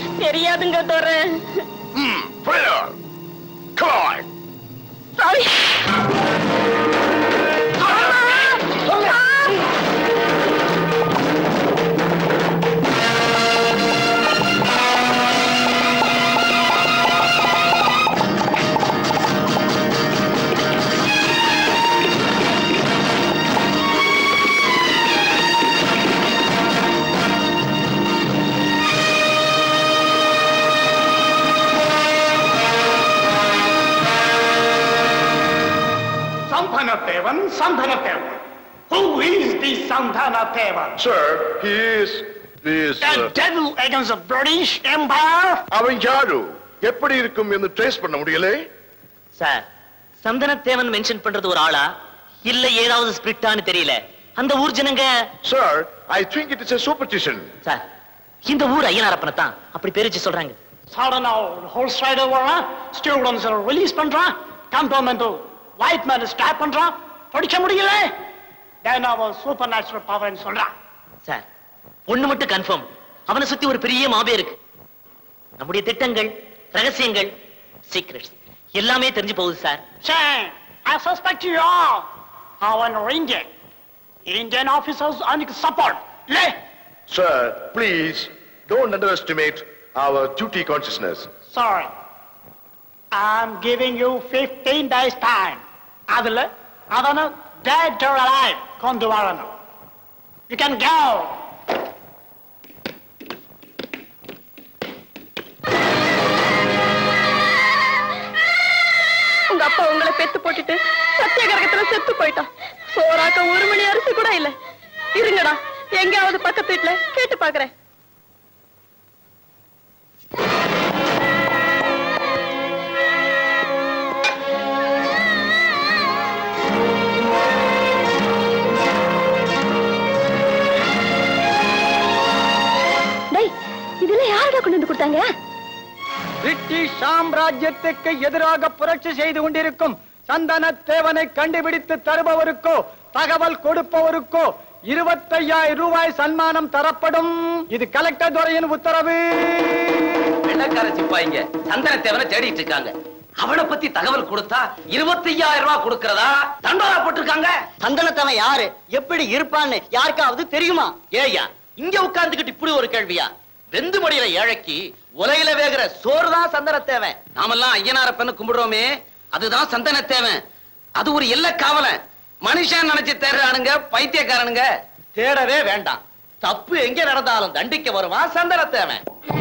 தெரியாதுங்க துறை Hmm, put it on. Come on. Sorry Santanadevan, Santanadevan. Who is this Santanadevan? Sir, he is... He is... The uh, devil against the British Empire? அவன் யாரு எப்படி இருக்கும் என்று trace பண்ண முடியலே sir Santhanathevan mention பண்றது ஒரு ஆளா இல்ல ஏதாவது ஸ்பிரிட்டான்னு தெரியல அந்த ஊர் ஜனங்க sir I think it is a superstition sir இந்த ஊர் ஐயனாரப்பனை தான் அப்படி பேர் வச்சு சொல்றாங்க Sudden now, whole side over, students are release பண்றான் cantonment white man ஸ்டாப் பண்றான் படிக்க முடியல then our supernatural power ன்னு சொல்றான் சார் ஒண்ணு மட்டும் கன்ஃபார்ம் அவனை சுத்தி ஒரு பெரிய மாபே இருக்கு நம்முடைய திட்டங்கள் ரகசியங்கள் சீக்ரெட்ஸ் எல்லாமே தெரிஞ்சு போகுது sir Say, I suspect you are our Indian. Indian officers and support. Le, Sir, please don't underestimate our duty consciousness. sorry. I'm giving you 15 days time. அதுல அவன dead or alive கொண்டு வரணும். You can go. உங்க அப்பா உங்களை பெத்து போட்டுட்டு சத்தியகிரகத்துல செத்து போயிட்டான் சோறாக்க ஒரு மணி அரிசி கூட இல்ல இருங்கடா எங்கேயாவது பக்கத்து வீட்டுல கேட்டு பாக்குறேன் டேய் இதுல யாரடா கொண்டு வந்து கொடுத்தாங்க பிரிட்டிஷ் சாம்ராஜ்யத்துக்கு எதிராக புரட்சி செய்து கொண்டிருக்கும் சந்தன தேவனை கண்டுபிடித்து தருபவருக்கோ தகவல் கொடுப்பவருக்கோ இருபத்தையாயிரம் ரூபாய் சன்மானம் தரப்படும் இது கலெக்டர் துறையின் உத்தரவு வெள்ளக்கார சிப்பாயிங்க சந்தனத்தேவனை தேடிட்டு இருக்காங்க அவனை பத்தி தகவல் கொடுத்தா இருபத்தையாயிரம் ரூபாய் கொடுக்கறதா தண்டோரா போட்டிருக்காங்க சந்தனத்தவன் யாரு எப்படி இருப்பான்னு யாருக்காவது தெரியுமா ஏய்யா இங்க உட்கார்ந்துகிட்டு இப்படி ஒரு கேள்வியா வெந்து மடியில ஏழைக்கு உலையில வேகிற சோறு தான் சந்தனத்தேவன் நாமெல்லாம் ஐயனாரப்பன்னு கும்பிடுறோமே அதுதான் சந்தனத்தேவன் அது ஒரு எல்லை காவலன் மனுஷன் நினைச்சு தேடுறானுங்க பைத்தியக்காரனுங்க தேடவே வேண்டாம் தப்பு எங்க நடந்தாலும் தண்டிக்க வருவான் Santhanathevan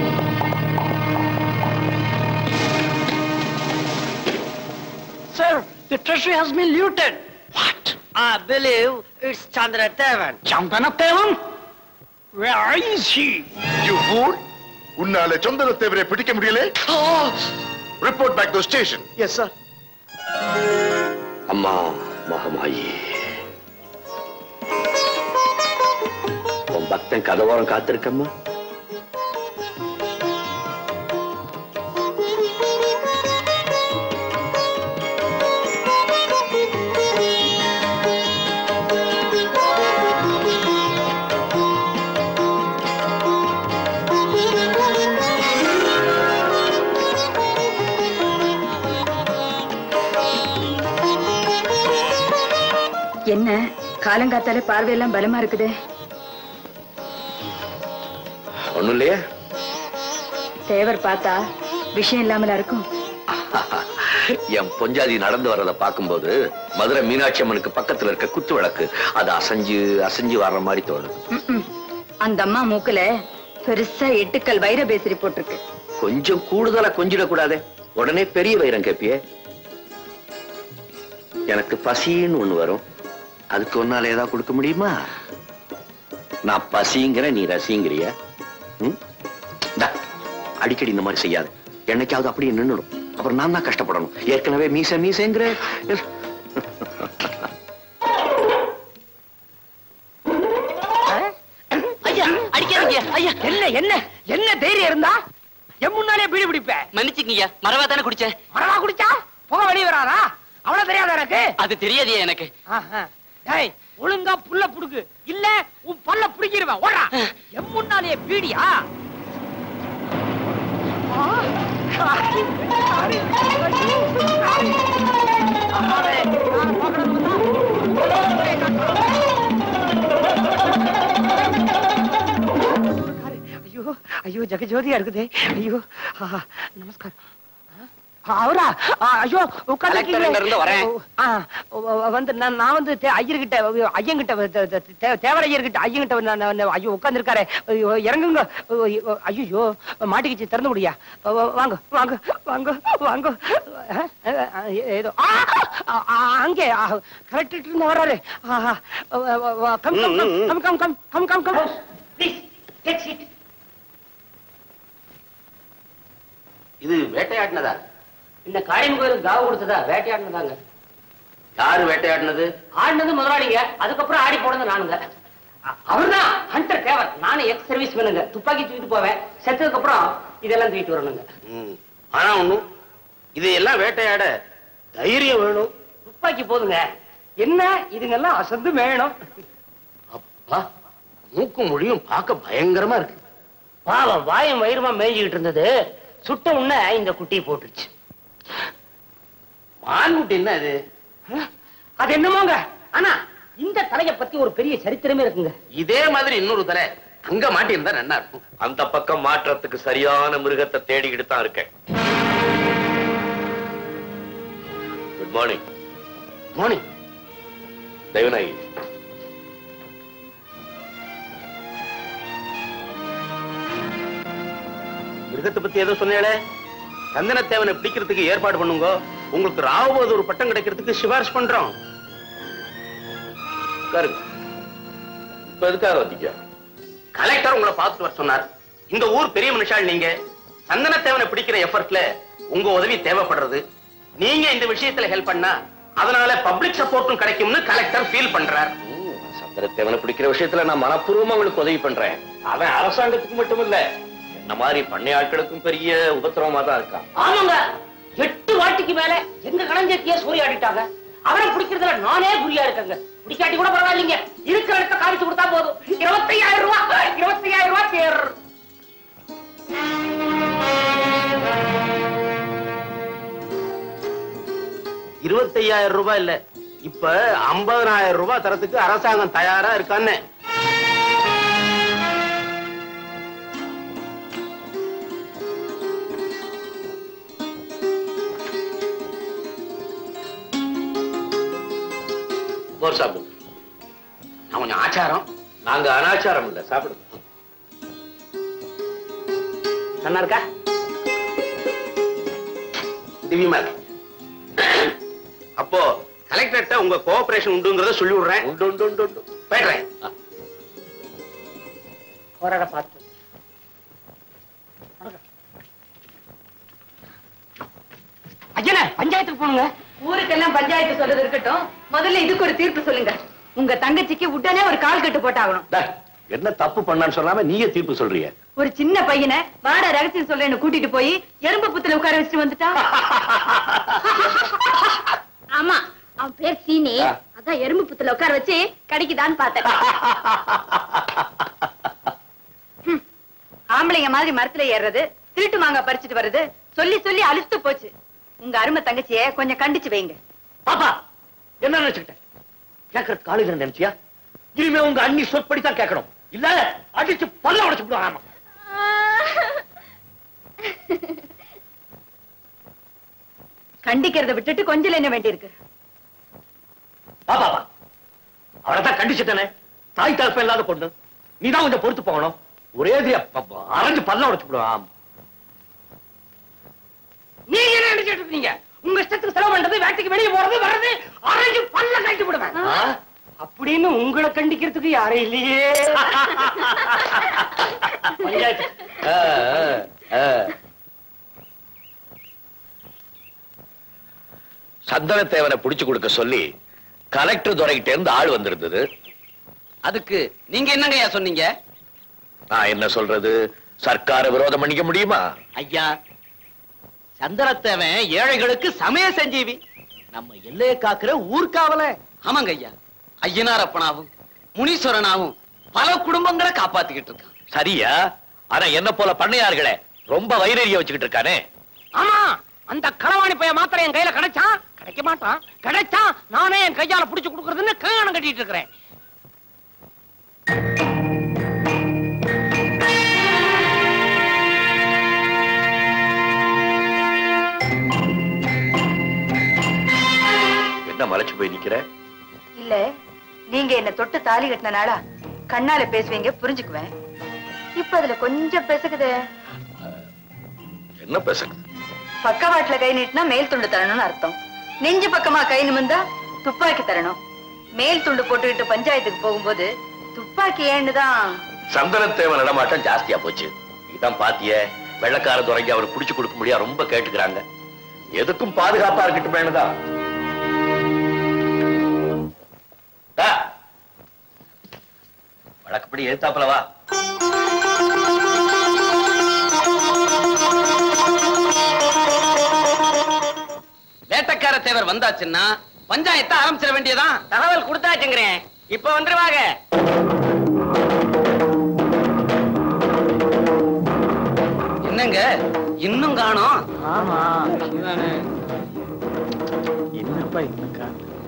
Sir, the treasury has been looted. What? I believe it's Chandratevan. Chandanadevan? Where is he? You fool! உன்னால சந்தனத்தேவரை பிடிக்க முடியலே report back to station yes sir அம்மா மகமாயி உன் பக்தன் கதவோரம் காத்திருக்கம்மா என்ன காலங்காத்தாலே பார்வையெல்லாம் பலமா இருக்குதே ஒண்ணும் இல்லையா தேவர் பார்த்தா விஷயம் இல்லாமல இருக்கும் என் பொஞ்சாதி நடந்து வர்றத பார்க்கும்போது மதுரை மீனாட்சி அம்மனுக்கு பக்கத்துல இருக்க குத்து விளக்கு அது அசைஞ்சு அசைஞ்சு வர்ற மாதிரி தோணுது ம்ம். அந்த அம்மா மூக்குல பெருசா எட்டுக்கல் வைர பேசரி போட்டிருக்கு கொஞ்சம் கூடுதலா கொஞ்சிடக்கூடாதே உடனே பெரிய வைரம் கேப்பியே எனக்கு பசின்னு ஒண்ணு வரும் அதுக்கு ஒன்னால ஏதாவது கொடுக்க முடியுமா நான் பசிங்கிற நீ ரசிங்கிறிய ம்? இந்தா, அடிக்கடி இந்த மாதிரி செய்யாது என்னைக்காவது அப்படியே நின்னுடும் அப்புறம் நான் தான் கஷ்டப்படணும் ஏற்கனவே மீச மீசங்கிற ஐயா அடிக்காதீங்க ஐயா என்ன என்ன என்ன தைரியம் இருந்தா என் முன்னாலே பீடி பிடிப்ப மன்னிச்சுக்கீங்க மரவா தானே குடிச்சேன் மரவா குடிச்சா புக வெளியே வராதா அவ்வளவு தெரியாத எனக்கு அது தெரியாதே எனக்கு ஆஹா. டேய் ஒழுங்கா புல்ல புடுக்கு இல்ல உன் பல்ல புடிக்கிருவேன் ஓடா என் முன்னாலே பீடியா ஐயோ ஐயோ ஜெகஜோதியா இருக்குதே ஐயோ ஆஹா, நமஸ்காரம் ஆ, அவரா ஆ, ஐயோ கலெக்டர் இங்க இருந்து வரேன். உட்காந்து வந்து நான் நான் வந்து தே- ஐயர்கிட்ட ஐயங்கிட்ட தே- தே- தே- தேவர ஐயர்கிட்ட ஐயங்கிட்ட நான் நான் ஐயோ உட்காந்துருக்காரு இறங்குங்க ஐயோ மாட்டிக்கிச்சு திறந்து முடியா வாங்க வாங்க வாங்க வாங்க ஆ, ஆ, ஏதோ ஆ, ஆ, ஆ, அங்கே கலெக்டர் இருந்து வர்றாரு ஆஹா, வ- வ- வ- come come come come come come come come come please take seat இது வேட்டையாடினதா இந்த காளியம்மன் கோயிலுக்கு காவு கொடுத்ததா வேட்டையாடினதாங்க யாரு வேட்டையாடினது ஆடினது முதலாளிங்க அதுக்கப்புறம் ஆடி போனது நானுங்க அ- அவர்தான் ஹண்டர் தேவர் நானும் எக்ஸ் சர்வீஸ் மேனுங்க துப்பாக்கி தூக்கிட்டு போவேன் செத்ததுக்கு அப்புறம் இதெல்லாம் தூக்கிட்டு வரணுங்க ம். ஆனா ஒண்ணும் இதையெல்லாம் வேட்டையாட தைரியம் வேணும் துப்பாக்கி போதுங்க என்ன இதுங்கெல்லாம் அசந்து வேணும் அப்பா மூக்கும் மொழியும் பார்க்க பயங்கரமா இருக்கு பாவம் வாயும் வயிறுமா மேய்ஞ்சுக்கிட்டு இருந்தது சுட்ட உடனே இந்த குட்டியை போட்டுருச்சு மான்குட்டி என்ன அது அஹ், அது என்னமோங்க ஆனா இந்த தலைய பத்தி ஒரு பெரிய சரித்திரமே இருக்குங்க இதே மாதிரி இன்னொரு தடவை அங்க மாட்டியிருந்தா நல்லா இருக்கும் அந்த பக்கம் மாற்றத்துக்கு சரியான மிருகத்தை தேடிக்கிட்டு தான் இருக்கேன் குட் மார்னிங் மோனி தெய்வநாயகி மிருகத்தை பத்தி ஏதோ சொன்னேளே சந்தனத்தேவனை பிடிக்கிறதுக்கு ஏற்பாடு பண்ணுங்க உங்களுக்கு ராவபோது ஒரு பட்டம் கிடைக்கிறதுக்கு சிபாரிசு பண்றோம் உட்காருங்க இப்ப எதுக்காக வந்தீங்க கலெக்டர் உங்களை பார்த்துட்டு வர சொன்னார் இந்த ஊர் பெரிய மனுஷால் நீங்க சந்தனத்தேவனை பிடிக்கிற எஃபர்ட்ல உங்க உதவி தேவைப்படுறது நீங்க இந்த விஷயத்துல ஹெல்ப் பண்ணா அதனால பப்ளிக் சப்போர்ட்டும் கிடைக்கும்னு கலெக்டர் ஃபீல் பண்றார் ம், சத்திரத்தேவனை பிடிக்கிற விஷயத்துல நான் மனப்பூர்வமா உங்களுக்கு உதவி பண்றேன் அவன் அரசாங்கத்துக்கு மட்டும் இல்ல என்ன மாதிரி பண்ணை ஆட்களுக்கும் பெரிய உபத்திரவமா தான் இருக்கான் ஆமாங்க எட்டு வாட்டிக்கு மேல எங்க களஞ்சத்திய சூறையாடிட்டாங்க அவரை பிடிக்கிறதுல நானே குறியா இருக்கேங்க பிடிக்காட்டி கூட பரவாயில்லைங்க இருக்கிற இடத்த காமிச்சு கொடுத்தா போதும் இருபத்தையாயிரம் ரூபாய் இருபத்தையாயிரம் ரூபாய் தேர் இருபத்தையாயிரம் ரூபாய் இல்ல இப்ப ஐம்பதனாயிரம் ரூபாய் தரத்துக்கு அரசாங்கம் தயாரா இருக்கான்னு போர் சாப்பிடுங்க நான் கொஞ்சம் ஆச்சாரம் நாங்க அனாச்சாரம் இல்ல சாப்பிடுங்க நல்லா இருக்கா திவ்யமா இருக்கு அப்போ கலெக்டர்கிட்ட உங்க கோஆபரேஷன் உண்டுங்கிறத சொல்லி விடுறேன் உண்டு உண்டு உண்டு உண்டு போயிடுறேன் போராட பார்த்து ஐயனே பஞ்சாயத்துக்கு போனுங்க ஊருக்கெல்லாம் பஞ்சாயத்து சொல்றது இருக்கட்டும் முதல்ல இதுக்கு ஒரு தீர்ப்பு சொல்லுங்க உங்க தங்கச்சிக்கு உடனே ஒரு கால் கட்டு போட்டாகணும் டேய், என்ன தப்பு பண்ணான்னு சொல்லாம நீயே தீர்ப்பு சொல்றிய ஒரு சின்ன பையனை வாட ரகசியம் சொல்றேன்னு கூட்டிட்டு போய் எறும்பு புத்துல உட்கார வச்சுட்டு வந்துட்டான் ஆமா அவன் பேர் சீனி ஆ. அதான் எறும்பு புத்துல உட்கார வச்சு கிடைக்குதான்னு பார்த்தேன் ஹம். ஆம்பளைங்க மாதிரி மரத்துல ஏறுறது திருட்டு மாங்காய் பறிச்சுட்டு வர்றது சொல்லி சொல்லி அழுத்து போச்சு உங்க அருமை தங்கச்சிய கொஞ்சம் கண்டிச்சு வைங்க பாப்பா என்ன நினைச்சுக்கிட்டேன் கேட்கறது காலேஜ் நினைச்சியா இனிமே உங்க அண்ணி சொற்படி தான் கேட்கணும் இல்ல அடிச்சு பல்ல உடைச்சு விடுவாங்க கண்டிக்கிறத விட்டுட்டு கொஞ்சம் என்ன வேண்டியிருக்கு பாப்பா பா அவளை தான் கண்டிச்சுட்டானே தாய் தகப்ப இல்லாத பொண்ணு நீ தான் கொஞ்சம் பொறுத்து போகணும் ஒரே அரைஞ்சு பல்ல உடைச்சு விடுவான் நீங்க என்ன நினைச்சிட்டு இருக்கீங்க உங்க இஷ்டத்துக்கு செலவு பண்றது வேட்டைக்கு வெளியே போறது வர்றது அரைஞ்சு பல்ல கட்டி விடுவேன் ஆ? அப்படின்னு உங்களை கண்டிக்கிறதுக்கு யாரும் இல்லையே பஞ்சாயத்து ஆ, ஆ, ஆ. சந்தனத்தேவனை புடிச்சு கொடுக்க சொல்லி கலெக்டர் துறைகிட்ட இருந்து ஆள் வந்திருந்தது அதுக்கு நீங்க என்னங்கய்யா சொன்னீங்க நான் என்ன சொல்றது சர்க்கார விரோதம் பண்ணிக்க முடியுமா ஐயா சந்தனத்தேவன் ஏழைகளுக்கு சமய சஞ்சீவி நம்ம எல்லையை காக்குற ஊர்காவல ஆமாங்க ஐயா ஐயனார் அப்பனாவும் முனீஸ்வரனாவும் பல குடும்பங்களை காப்பாத்திக்கிட்டு இருக்கான் சரியா ஆனா என்ன போல பண்ணையார்களே ரொம்ப வைரறிய வச்சுக்கிட்டு இருக்கானே ஆமா அந்த களவாணி பையன் மாத்திரம் என் கையில கிடைச்சா கிடைக்க மாட்டான் கிடைச்சா நானே என் கையால புடிச்சு கொடுக்கறதுன்னு கல்யாணம் கட்டிட்டு இருக்கிறேன் என்ன மலைச்சு போய் நிக்கிற இல்ல நீங்க என்ன தொட்டு தாலி கட்டினால கண்ணால பேசுவீங்க புரிஞ்சுக்குவேன் இப்ப அதுல கொஞ்சம் பேசுக்குது என்ன பேசுறது பக்கவாட்டுல கை நீட்டினா மேல் துண்டு தரணும்னு அர்த்தம் நெஞ்சு பக்கமா கை நிமிந்தா துப்பாக்கி தரணும் மேல் துண்டு போட்டுக்கிட்டு பஞ்சாயத்துக்கு போகும்போது துப்பாக்கி ஏன்னு தான் சந்தனத்தேவன் நடமாட்டம் ஜாஸ்தியா போச்சு இதான் பாத்திய வெள்ளக்கார துறைக்கு அவர் புடிச்சு கொடுக்க முடியா ரொம்ப கேட்டுக்கிறாங்க எதுக்கும் பாதுகாப்பா இருக்கட்டுமேனுதான் டா. வழக்கப்படி எழுத்தாப்புல வா வேட்டக்கார தேவர் வந்தாச்சுன்னா பஞ்சாயத்தை ஆரம்பிச்சிட வேண்டியதான் தகவல் கொடுத்தாச்சுங்கிறேன் இப்ப வந்துருவாங்க என்னங்க இன்னும் காணோம் ஆமா சிவனே என்னப்பா இன்னக்கா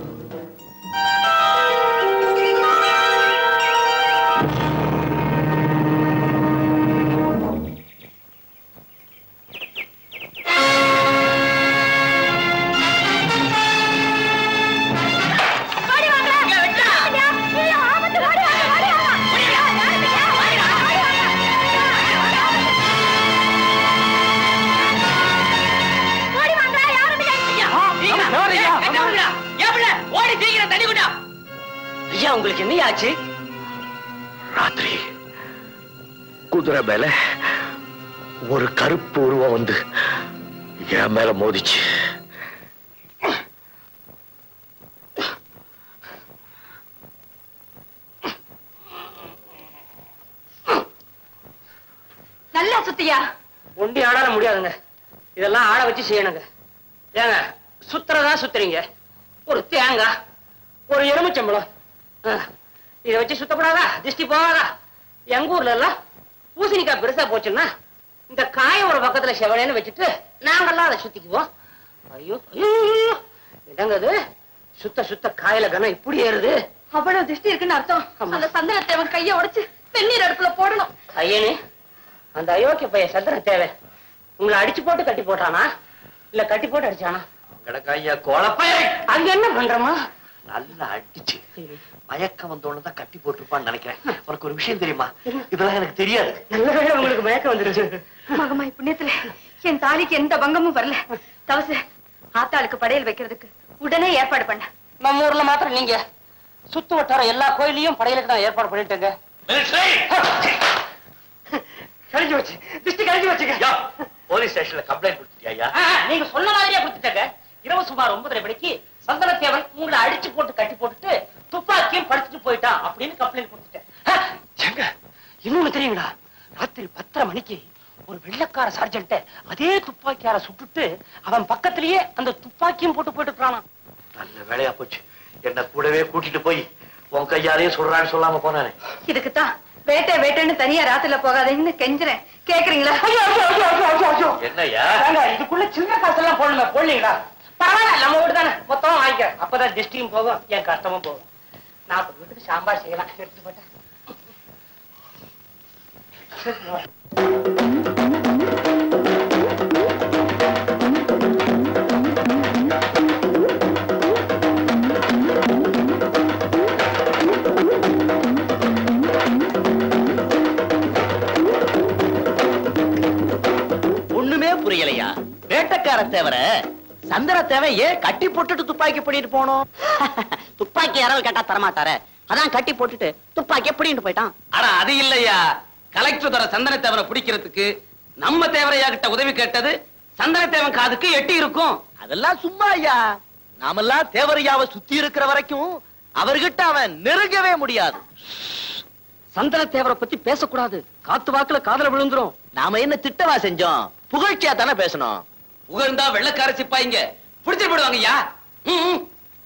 ஐயா உங்களுக்கு என்ன ஆச்சு ராத்திரி குதிரை மேல ஒரு கருப்பு உருவம் வந்து என் மேல மோதிச்சு நல்லா சுத்தியா ஒண்டி ஆடால முடியாதுங்க இதெல்லாம் ஆட வச்சு செய்யணுங்க ஏங்க சுத்துறதா சுத்துறீங்க ஒரு தேங்காய் ஒரு எலுமிச்சம்பழம் ஆ, இதை வச்சு சுத்தப்படாதா திருஷ்டி போகாதா எங்க ஊர்ல எல்லாம் பூசணிக்காய் பெருசா போச்சுன்னா இந்த காய ஒரு பக்கத்துல செவனேன்னு வச்சுட்டு நாங்கெல்லாம் அதை சுத்திக்குவோம் ஐயோ ஐயோ, ஐயோ, என்னங்க இது சுத்த சுத்த காயில கனம் இப்படி ஏறுது அவ்வளவு திருஷ்டி இருக்குன்னு அர்த்தம் அந்த சந்தனத்தேவன் கைய உடைச்சு வெந்நீர் அடுப்புல போடணும் ஐயனே அந்த அயோக்கிய பையன் சந்திர தேவை உங்களை அடிச்சு போட்டு கட்டி போட்டானா இல்ல கட்டி போட்டு அடிச்சானா கிடக்காய்யா கோலப்பைய அங்க என்ன பண்றமா நல்லா அடிச்சு மயக்கம் வந்தோன்னு தான் கட்டி போட்டிருப்பான்னு நினைக்கிறேன் உனக்கு ஒரு விஷயம் தெரியுமா இதெல்லாம் எனக்கு தெரியாது நல்ல வேளை உங்களுக்கு மயக்கம் வந்துருச்சு மகமாய் புண்ணியத்துல என் தாலிக்கு எந்த பங்கமும் வரல தவசு ஆத்தாளுக்கு படையல் வைக்கிறதுக்கு உடனே ஏற்பாடு பண்ண நம்ம ஊர்ல மாத்திரம் நீங்க சுத்து வட்டார எல்லா கோயிலையும் படையலுக்கு நான் ஏற்பாடு பண்ணிட்டேங்க கழிஞ்சு வச்சு திருஷ்டி கழிஞ்சு வச்சுக்க போலீஸ் ஸ்டேஷன்ல கம்ப்ளைண்ட் கொடுத்துட்டியா ஆ, நீங்க சொன்ன மாதிரியே கொடுத்துட்டேங்க இரவு சுமார் ஒன்பதரை மணிக்கு சந்தனத்தேவன் உங்களை அடிச்சு போட்டு கட்டி போட்டுட்டு துப்பாக்கியும் படிச்சுட்டு போயிட்டான் அப்படின்னு கம்ப்ளைண்ட் கொடுத்துட்டேன் ஆ, ஏங்க இன்னொன்னு தெரியுங்களா ராத்திரி பத்தரை மணிக்கு ஒரு வெள்ளக்கார சார்ஜென்ட்ட அதே துப்பாக்கியார சுட்டுட்டு அவன் பக்கத்திலேயே அந்த துப்பாக்கியும் போட்டு போயிட்டு இருக்கானா நல்ல வேலையா போச்சு என்ன கூடவே கூட்டிட்டு போய் உன் கையாலேயே சொல்றான்னு சொல்லாம போனானே இதுக்குத்தான் வேட்டை வேட்டைன்னு தனியா ராத்திரில போகாதேன்னு கெஞ்சுறேன் கேக்குறீங்களா என்னய்யா ஏங்க, இதுக்குள்ள சின்ன காசெல்லாம் போடணுமே போடலீங்களா பரவாயில்ல நம்ம வீடு தானே மொத்தமா வாங்கிக்க அப்பதான் டிஸ்டியும் போகும் என் கஷ்டமும் போகும் நாற்பது வீட்டுக்கு சாம்பார் செய்யலாம் எடுத்து போட்டேன் ஒண்ணுமே புரியலையா வேட்டக்கார தேவர சந்திர தேவை ஏன் கட்டி போட்டுட்டு துப்பாக்கி பண்ணிட்டு போனோம் துப்பாக்கி யாராவது கேட்டா தரமாட்டார அதான் கட்டி போட்டுட்டு துப்பாக்கி எப்படின்னு போயிட்டான் ஆனா அது இல்லையா கலெக்டர் தர சந்தனத்தேவனை பிடிக்கிறதுக்கு நம்ம தேவரையா கிட்ட உதவி கேட்டது சந்தனத்தேவன் காதுக்கு எட்டி இருக்கும் அதெல்லாம் சும்மா ஐயா நாமெல்லாம் தேவரையாவை சுத்தி இருக்கிற வரைக்கும் அவர்கிட்ட அவன் நெருங்கவே முடியாது சந்தனத்தேவரை பத்தி பேசக்கூடாது காத்து வாக்குல காதல விழுந்துரும் நாம என்ன திட்டவா செஞ்சோம் புகழ்ச்சியா தானே பேசணும் புகழ்ந்தா வெள்ளக்கார சிப்பாயிங்க பிடிச்சிட்டு போயிடுவாங்க ஐயா ம், ம்.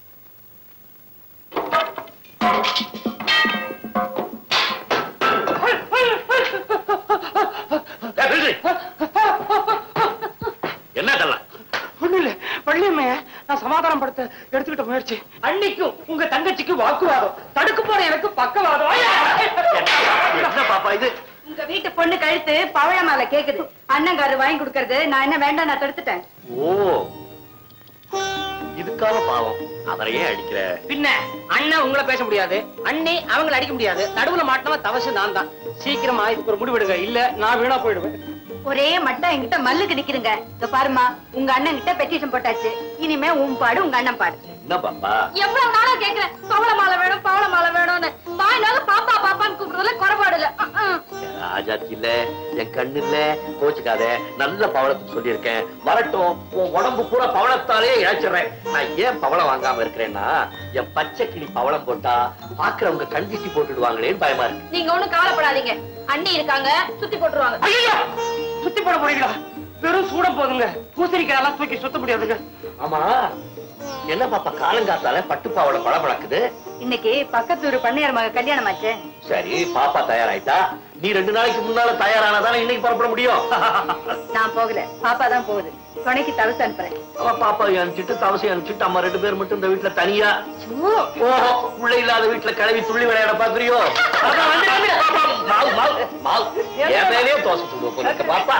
என்ன இதெல்லாம் ஒண்ணு இல்ல வள்ளியம்மைய நான் சமாதானம் படுத்த எடுத்துக்கிட்ட முயற்சி அன்னைக்கும் உங்க தங்கச்சிக்கு வாக்குவாதம் தடுக்க போற எனக்கு பக்கவாதம் ஐயா! என்ன பாப்பா இது உங்க வீட்டு பொண்ணு கழுத்து பவழ மாலை கேக்குது அண்ணங்காரு வாங்கி கொடுக்கறது நான் என்ன வேண்டாம் நான் தடுத்துட்டேன் ஓ இதுக்காக பாவம் அவரையே அடிக்கிற பின்ன அண்ணன் உங்களை பேச முடியாது அண்ணி அவங்கள அடிக்க முடியாது நடுவுல மாட்டினவன் தவசு நான் தான் சீக்கிரமா இதுக்கு ஒரு முடிவெடுங்க இல்ல நான் வீணா போயிடுவேன் ஒரே மட்டும் என்கிட்ட மல்லுக்கு நிக்கிறங்க இதோ பாருமா உங்க அண்ணன் கிட்ட பெட்டிஷன் போட்டாச்சு இனிமே உன் பாடு உங்க அண்ணன் பாடு என்ன பாப்பா எவ்வளவு நாளா கேக்குறேன் பவள மாலை வேணும் பவள மாலை வேணும்னு வாயினால பாப்பா பாப்பான்னு கூப்பிடுறதுல குறைபாடு இல்ல அஹ், அஹ். ராஜாத்தி இல்ல என் கண்ணு இல்ல கோச்சுக்காத நல்ல பவளத்துக்கு சொல்லியிருக்கேன் வரட்டும் உன் உடம்பு பூரா பவளத்தாலே இழைச்சிடுறேன் நான் ஏன் பவளம் வாங்காம இருக்கிறேன்னா என் பச்சை கிளி பவளம் போட்டா பாக்குறவங்க கண்டிச்சு போட்டுடுவாங்களேன்னு பயமா இருக்கு நீங்க ஒண்ணும் கவலைப்படாதீங்க அண்ணி இருக்காங்க சுத்தி போட்டுருவாங்க ஐயோ சுத்தி போட போறீங்களா வெறும் சூட போதுங்க பூசணிக்காயெல்லாம் தூக்கி சுத்த முடியாதுங்க ஆமா என்ன பாப்பா காலங்காத்தால பட்டு பாவட பளபளக்குது இன்னைக்கு பக்கத்து ஊர் பண்ணையார் மக கல்யாணம் ஆச்சே சரி பாப்பா தயாராயிட்டா நீ ரெண்டு நாளைக்கு முன்னால தயாரானதானே இன்னைக்கு புறப்பட முடியும் நான் போகல பாப்பா தான் போகுது துணைக்கு தவசு அனுப்புறேன் அவ பாப்பா அனுப்பிச்சிட்டு தவசை அனுப்பிச்சிட்டு அம்மா ரெண்டு பேர் மட்டும் இந்த வீட்டுல தனியா ஓ உள்ள இல்லாத வீட்டுல கிளவி துள்ளி விளையாட பாக்குறியோ அதான் வந்து, வந்து. மாவு, மாவு, மாவு. என் மேலயே தோசை சுடுவ போல இருக்க, பாப்பா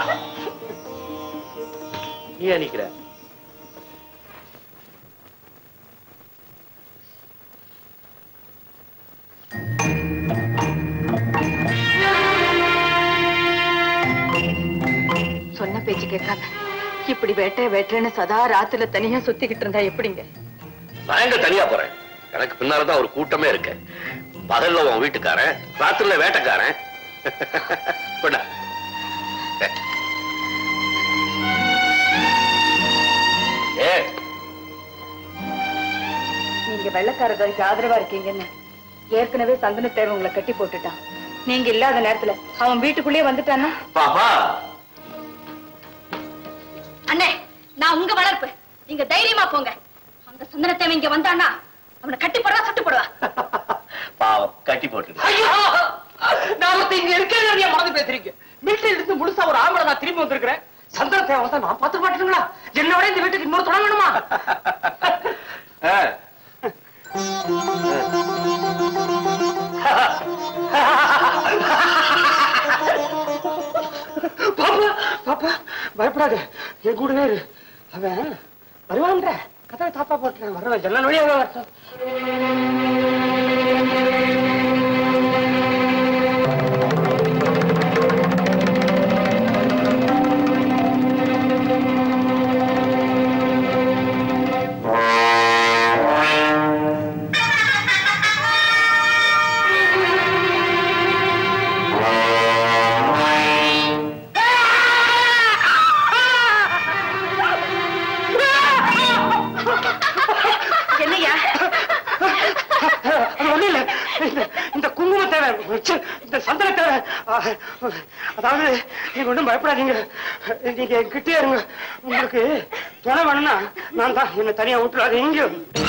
நீ நிக்கிற சொன்ன பேச்சு கேட்காம இப்படி வேட்டை வேட்டைன்னு சதா ராத்துல தனியா சுத்திக்கிட்டு இருந்தா எப்படிங்க நான் எங்க தனியா போறேன் எனக்கு பின்னாலதான் ஒரு கூட்டமே இருக்கு பகல்ல உன் வீட்டுக்காரன் ராத்திரில வேட்டைக்காரன் கொண்டா. ஏ நீங்க வெள்ளக்காரர்களுக்கு ஆதரவா இருக்கீங்கன்னு ஏற்கனவே சந்தன தேவை உங்களை கட்டி போட்டுட்டான் நீங்க இல்லாத நேரத்துல அவன் வீட்டுக்குள்ளேயே வந்துட்டானா பாப்பா அண்ணே நான் உங்க வளர்ப்பு நீங்க தைரியமா போங்க அந்த சுந்தரத்தேவன் இங்க வந்தான்னா அவனை கட்டி போடுறா சுட்டு போடுவா பாவம் கட்டி போட்டு ஐயோ நாம இங்க இருக்கிறத நீ மறந்து பேசுறீங்க வீட்டுல இருந்து முழுசா ஒரு ஆம்பளை நான் திரும்பி வந்திருக்கிறேன் சந்தன தேவை வந்தா நான் பார்த்து மாட்டேங்களா என்னோட இந்த வீட்டுக்கு இன்னொரு துணை வேணுமா பாப்பா பாப்பா பயப்படாத என் கூடவே இரு அவன் வருவான்ற கதவை தாப்பா போட்டுறேன் வரவன் ஜன்னல் வழியாக வரட்டும் என்னையா அது ஒண்ணும் இல்ல இந்த இந்த குங்கும தேவை ச்சே, இந்த சந்தன தேவை ஆ, அதாவது நீங்க ஒண்ணும் பயப்படாதீங்க நீங்க என்கிட்டே இருங்க உங்களுக்கு துணை வேணும்னா நான் தான் என்ன தனியா விட்டுறாது இங்க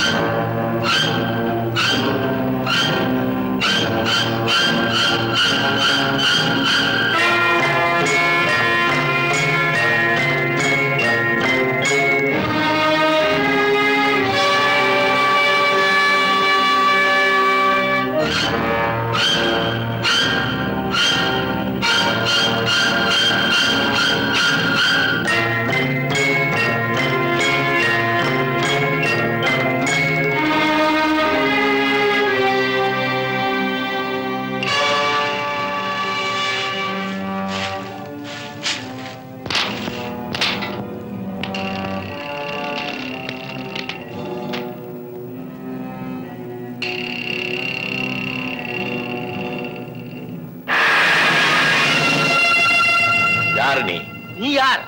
யாரு நீ நீ யார்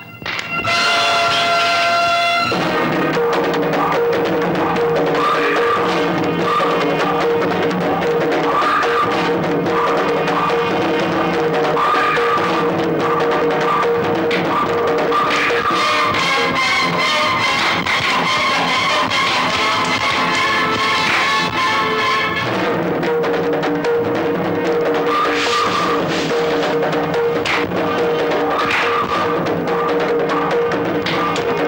ஆ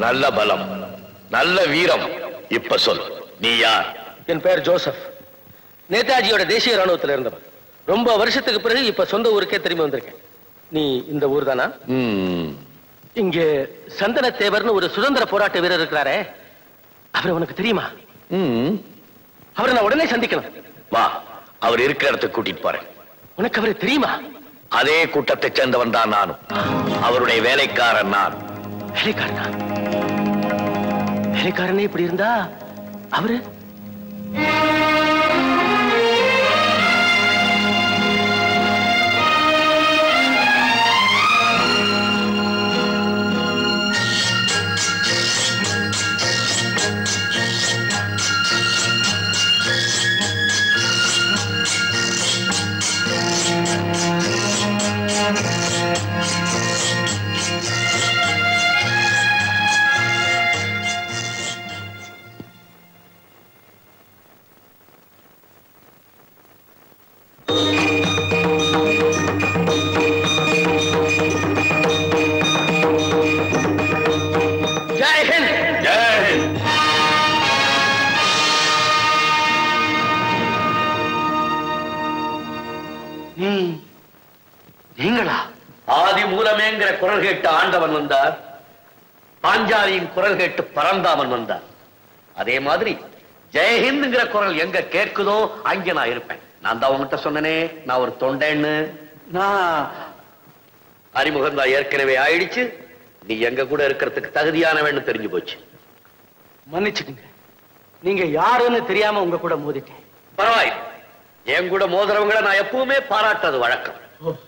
நல்ல பலம் நல்ல வீரம் இப்ப சொல் நீ யார் என் பெயர் ஜோசப் நேதாஜியோட தேசிய ராணுவத்தில் இருந்தவன் ரொம்ப வருஷத்துக்கு பிறகு இப்ப சொந்த ஊருக்கே திரும்பி வந்திருக்கேன் நீ இந்த ஊர் தானா ம், இங்க சந்தன தேவர்னு ஒரு சுதந்திர போராட்ட வீரர் இருக்கிறாரே அவர் உனக்கு தெரியுமா ம். அவரை நான் உடனே சந்திக்கணும் வா அவர் இருக்கிற இடத்துக்கு கூட்டிட்டு போறேன் உனக்கு அவரை தெரியுமா அதே கூட்டத்தை சேர்ந்தவன் தான் நானும் அவருடைய வேலைக்காரன் நான் வேலைக்காரனா வேலைக்காரனே இப்படி இருந்தா அவரு ஜெய் ஹிந்த் ஜெய் நீங்களா ஆதி மூலமேங்கிற குரல் கேட்டு ஆண்டவன் வந்தார் பாஞ்சாலியின் குரல் கேட்டு பரந்தாமன் வந்தார் அதே மாதிரி ஜெயஹிந்துங்கிற குரல் எங்க கேட்குதோ அங்க நான் இருப்பேன் நான் தான் உங்ககிட்ட சொன்னனே நான் ஒரு தொண்டைன்னு நான் அறிமுகம் தான் ஏற்கனவே ஆயிடுச்சு நீ எங்க கூட இருக்கிறதுக்கு தகுதியானவன்னு தெரிஞ்சு போச்சு மன்னிச்சுக்குங்க நீங்க யாருன்னு தெரியாம உங்க கூட மோதிட்டேன் பரவாயில்லை என் கூட மோதுறவங்களை நான் எப்பவுமே பாராட்டுறது வழக்கம்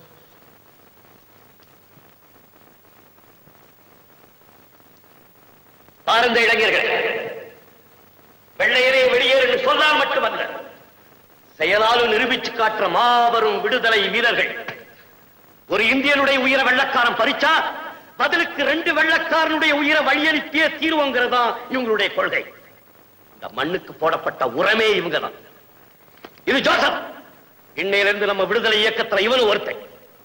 பாருங்க இளைஞர்கள் வெள்ளையரே வெளியேறு என்று சொன்னால் மட்டுமல்ல செயலாலும் நிரூபிச்சு காட்டுற மாபெரும் விடுதலை வீரர்கள் ஒரு இந்தியனுடைய உயிரை வெள்ளக்காரன் பறிச்சா பதிலுக்கு ரெண்டு வெள்ளக்காரனுடைய உயிரை வழியனுப்பியே தீர்வோங்கிறது தான் இவங்களுடைய கொள்கை இந்த மண்ணுக்கு போடப்பட்ட உரமே இவங்க தான் இது ஜோசப் இன்னையிலிருந்து நம்ம விடுதலை இயக்கத்துல இவனு ஒருத்தன்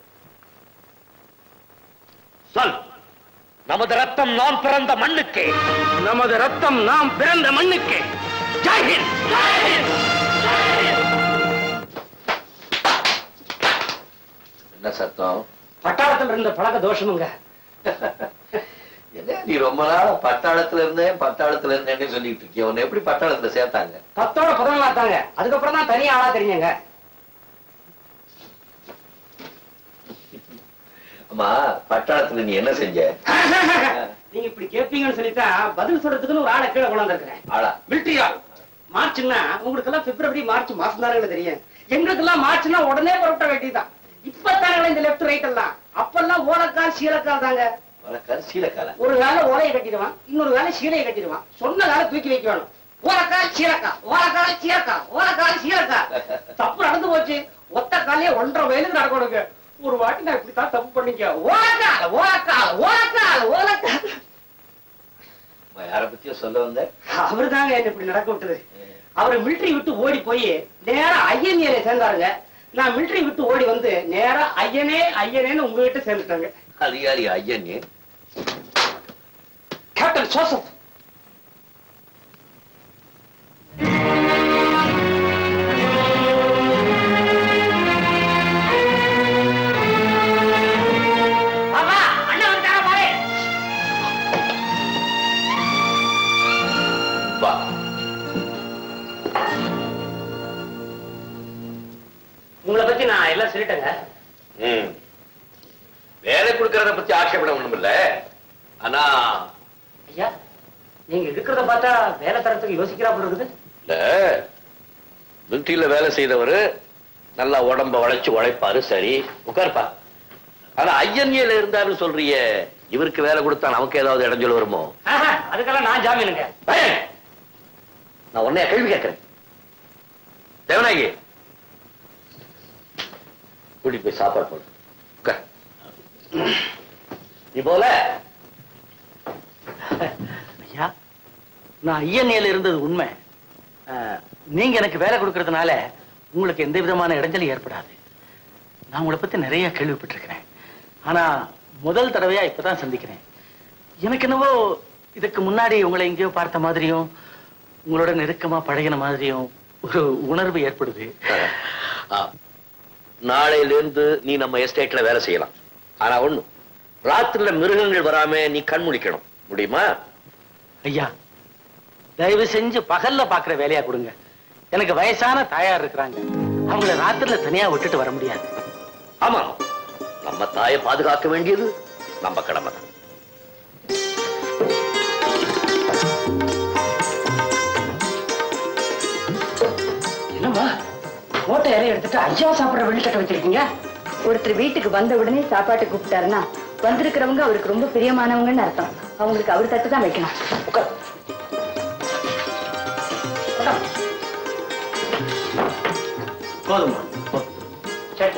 சொல் நமது ரத்தம் நாம் பிறந்த மண்ணுக்கே நமது ரத்தம் நாம் பிறந்த மண்ணுக்கே ஜெய்ஹிந்த் என்ன சத்தம் பட்டாளத்தில் இருந்த பழக்க தோஷமுங்க என்ன நீ ரொம்ப நாளா பட்டாளத்துல இருந்தேன் பட்டாளத்துல இருந்தேன்னு சொல்லிட்டு இருக்கிய உன்னை எப்படி பட்டாளத்துல சேர்த்தாங்க பத்தோட பதினொன்னா தாங்க அதுக்கப்புறம் தான் தனி ஆளா தெரியுங்க அம்மா பட்டாளத்துல நீ என்ன செஞ்ச நீங்க இப்படி கேட்பீங்கன்னு சொல்லித்தான் பதில் சொல்றதுக்குன்னு ஒரு ஆளை கீழே கொண்டாந்துருக்கிறேன் ஆளா மிலிட்டரி ஆள் மார்ச்னா உங்களுக்கு எல்லாம் பிப்ரவரி மார்ச் மாசம் தானே தெரியும் எங்களுக்கு எல்லாம் மார்ச்னா உடனே புறப்பட்ட வேண்டியதுதான் இப்ப தானே இந்த லெப்ட் ரைட் எல்லாம் அப்பெல்லாம் ஓலக்கால் சீலக்கால் தாங்க வழக்கால் சீலக்கால ஒரு வேலை ஓலையை கட்டிடுவான் இன்னொரு வேலை சீலையை கட்டிடுவான் சொன்ன வேலை தூக்கி வைக்க வேணும் ஓலக்கால் சீலக்கா ஓலக்கால் சீலக்கா ஓலக்கால் சீலக்கா தப்பு நடந்து போச்சு ஒத்த காலையே ஒன்றரை வயலுக்கு நடக்கணுங்க ஒரு வாட்டி நான் இப்படித்தான் தப்பு பண்ணீங்க ஓலக்கால் ஓலக்கால் ஓலக்கால் ஓலக்கால் அம்மா, யார பத்தியோ சொல்ல வந்த அவரு தாங்க என்ன இப்படி நடக்க விட்டது அவர் மிலிட்டரி விட்டு ஓடி போய் நேரா ஐயனியரை சேர்ந்தாருங்க நான் மிலிட்டரி விட்டு ஓடி வந்து நேரா ஐயனே ஐயனேன்னு உங்ககிட்ட சேர்ந்துட்டாங்க அதிகாரி ஐயன் கேப்டன் ஜோசப் பாப்பா, அண்ணன் வந்துட்டாரா பாரு. வா உங்களை பத்தி நான் எல்லாம் சொல்லிட்டேங்க ம். வேலை கொடுக்கறத பத்தி ஆட்சேபணம் ஒண்ணும் இல்ல ஆனா ஐயா நீங்க இருக்கிறத பார்த்தா வேலை தரத்துக்கு யோசிக்கிறா போல இருக்குது இல்ல மிலிட்டரியில வேலை செய்தவரு நல்லா உடம்ப உழைச்சு உழைப்பாரு சரி உட்கார்ப்பா ஆனா ஐயன்ஏல இருந்தாருன்னு சொல்றிய இவருக்கு வேலை கொடுத்தா நமக்கு ஏதாவது இடைஞ்சல் வருமோ ஆஹா, அதுக்கெல்லாம் நான் ஜாமீனுங்க ஏய், நான் உன்னைய கேள்வி கேட்கிறேன் தேவனாகி கூட்டிட்டு போய் சாப்பாடு போடு உட்கார். நீ போல ஐயா நான் ஐஎன்ஏல இருந்தது உண்மை அஹ், நீங்க எனக்கு வேலை கொடுக்கறதுனால உங்களுக்கு எந்த விதமான இடைஞ்சலும் ஏற்படாது நான் உங்களை பத்தி நிறைய கேள்விப்பட்டிருக்கிறேன் ஆனா முதல் தடவையா இப்பதான் சந்திக்கிறேன் எனக்கு என்னவோ இதுக்கு முன்னாடி உங்களை எங்கேயோ பார்த்த மாதிரியும் உங்களோட நெருக்கமா பழகின மாதிரியும் ஒரு உணர்வு ஏற்படுது ஆ. நாளையில இருந்து நீ நம்ம எஸ்டேட்ல வேலை செய்யலாம் ஆனா ஒண்ணு ராத்திரில மிருகங்கள் வராம நீ கண் முழிக்கணும் முடியுமா ஐயா தயவு செஞ்சு பகல்ல பாக்குற வேலையா கொடுங்க எனக்கு வயசான தாயார் இருக்கிறாங்க அவங்கள ராத்திரில தனியா விட்டுட்டு வர முடியாது ஆமா நம்ம தாயை பாதுகாக்க வேண்டியது நம்ம கடமை தான் என்னம்மா மூட்டை இறைய எடுத்துட்டு ஐயா சாப்பிடுற வெள்ளிக்கட்டை வச்சிருக்கீங்க ஒருத்தர் வீட்டுக்கு வந்த உடனே சாப்பாட்டு கூப்பிட்டாருன்னா வந்திருக்கிறவங்க அவருக்கு ரொம்ப பிரியமானவங்கன்னு அர்த்தம் அவங்களுக்கு அவர் தட்டு தான் வைக்கணும் உட்கார். உட்கார். போதுமா சரி.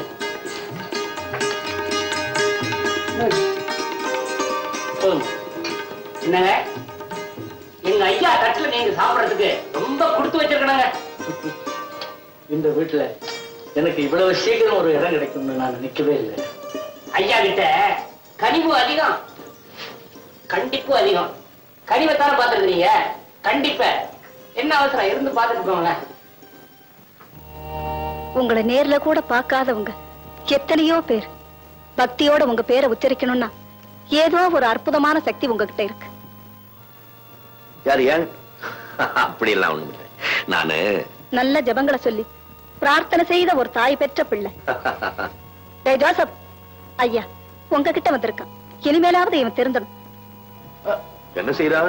போதுமா என்னங்க எங்க ஐயா தட்டுல நீங்க சாப்பிடுறதுக்கு ரொம்ப கொடுத்து வச்சிருக்கணுங்க இந்த வீட்டுல எனக்கு இவ்வளவு சீக்கிரம் ஒரு இடம் கிடைக்கும்னு நான் நினைக்கவே இல்லை ஐயா கிட்ட கனிவு அதிகம் கண்டிப்பு அதிகம் கனிவைத்தானே பார்த்துருக்கீங்க கண்டிப்ப என்ன அவசரம் இருந்து பார்த்துட்டு போங்களேன் உங்களை நேர்ல கூட பார்க்காதவங்க எத்தனையோ பேர் பக்தியோட உங்க பேரை உச்சரிக்கணும்னா ஏதோ ஒரு அற்புதமான சக்தி உங்ககிட்ட இருக்கு யார் ஏன் அப்படி எல்லாம் ஒண்ணும் இல்லை நானு நல்ல ஜெபங்களை சொல்லி பிரார்த்தனை செய்த ஒரு தாய் பெற்ற பிள்ளை டேய் ஜோசப் ஐயா உங்ககிட்ட வந்திருக்கான் இனிமேலாவது இவன் திருந்தணும் என்ன செய்யறான்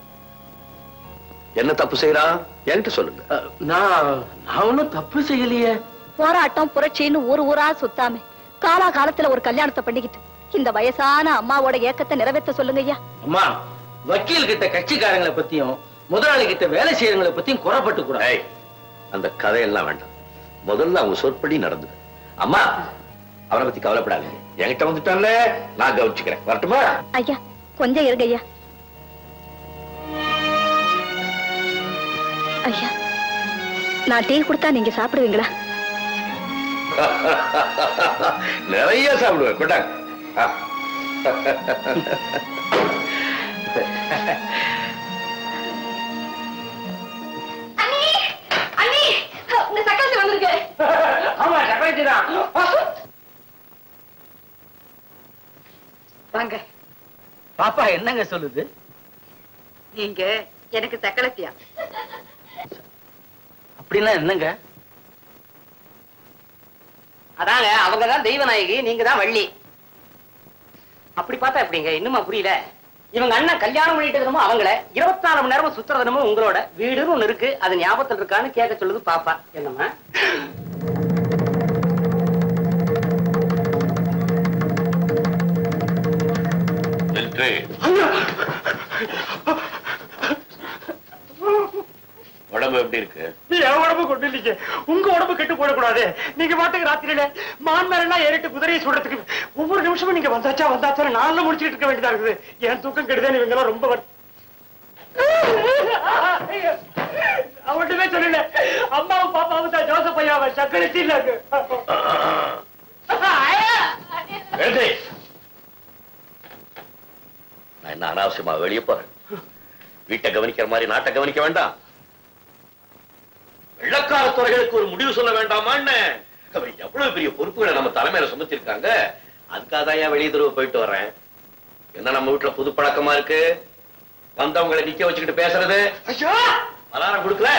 என்ன தப்பு செய்யறான் என்கிட்ட சொல்லுங்க அஹ், நான் நான் ஒன்றும் தப்பு செய்யலையே போராட்டம் புரட்சின்னு ஊர் ஊரா சுத்தாம காலா காலத்துல ஒரு கல்யாணத்தை பண்ணிக்கிட்டு இந்த வயசான அம்மாவோட ஏக்கத்தை நிறைவேற்ற சொல்லுங்க ஐயா அம்மா வக்கீல் கிட்ட கட்சிக்காரங்களை பத்தியும் முதலாளி கிட்ட வேலை செய்யறவங்களை பத்தியும் குறப்பட்டு கூட ஏய், அந்த கதையெல்லாம் வேண்டாம் முதல்ல அவங்க சொற்படி நடந்தது அம்மா அவனை பத்தி கவலைப்படாதீங்க என்கிட்ட வந்துட்டான்ல நான் கவனிச்சுக்கிறேன் வரட்டுமா ஐயா கொஞ்சம் இருங்க ஐயா ஐயா நான் டீ கொடுத்தா நீங்க சாப்பிடுவீங்களா நிறைய சாப்பிடுவேன் கொண்டாங்க ஆ. அண்ணி அண்ணி உங்க சக்கரத்தை வந்திருக்கு ஆமா சக்கரவர்த்தி தான் வாங்க பாப்பா என்னங்க சொல்லுது நீங்க எனக்கு சக்களத்தியா அப்படின்னா என்னங்க அதாங்க அவங்க தான் தெய்வநாயகி நீங்க தான் வள்ளி அப்படி பார்த்தா எப்படிங்க இன்னுமா புரியல இவங்க அண்ணன் கல்யாணம் பண்ணிட்டு இருக்கமோ அவங்கள இருபத்தி நாலு மணி நேரமும் சுத்துறதுனமோ உங்களோட வீடுன்னு ஒண்ணு இருக்கு அது ஞாபகத்தில் இருக்கான்னு கேட்க சொல்லுது பாப்பா என்னம்மா மிலிட்ரி உடம்பு எப்படி இருக்கு நீ என் உடம்பு கொண்டு இல்லீங்க உங்க உடம்பு கெட்டு போடக்கூடாது நீங்க பாட்டுக்கு ராத்திரியில மான்மேலாம் ஏறிட்டு குதிரையை சுடுறதுக்கு ஒவ்வொரு நிமிஷமும் நீங்க வந்தாச்சா வந்தாச்சா நான்ல முடிச்சுட்டு இருக்க வேண்டியதா இருக்குது என் தூக்கம் கெடுதல் இவங்க எல்லாம் ரொம்ப வரு- அவன்கிட்டவே சொல்லல அம்மாவும் பாப்பாவும் தான் ஜோசப் ஐயாவை சக்கரத்தி இல்ல மிலிட்ரி நான் என்ன அனாவசியமா வெளியே போறேன் வீட்டை கவனிக்கிற மாதிரி நாட்டை கவனிக்க வேண்டாம் வெள்ளக்கார துறைகளுக்கு ஒரு முடிவு சொல்ல வேண்டாமான்னு அவர் எவ்வளவு பெரிய பொறுப்புகளை நம்ம தலைமையில சுமத்திருக்காங்க அதுக்காக தான் ஏன் வெளியே தெருவு போயிட்டு வர்றேன் என்ன நம்ம வீட்டுல புது பழக்கமா இருக்கு வந்தவங்களை நிக்க வச்சுக்கிட்டு பேசுறது ஐயா அலாரம் கொடுக்கல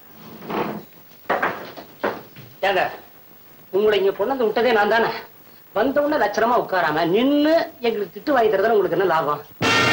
ஏங்க உங்களை இங்க கொண்டு வந்து விட்டதே நான் தானே வந்த உடனே லட்சணமா உட்காராம நின்னு எங்களுக்கு திட்டு வாங்கி தரதுல உங்களுக்கு என்ன லாபம்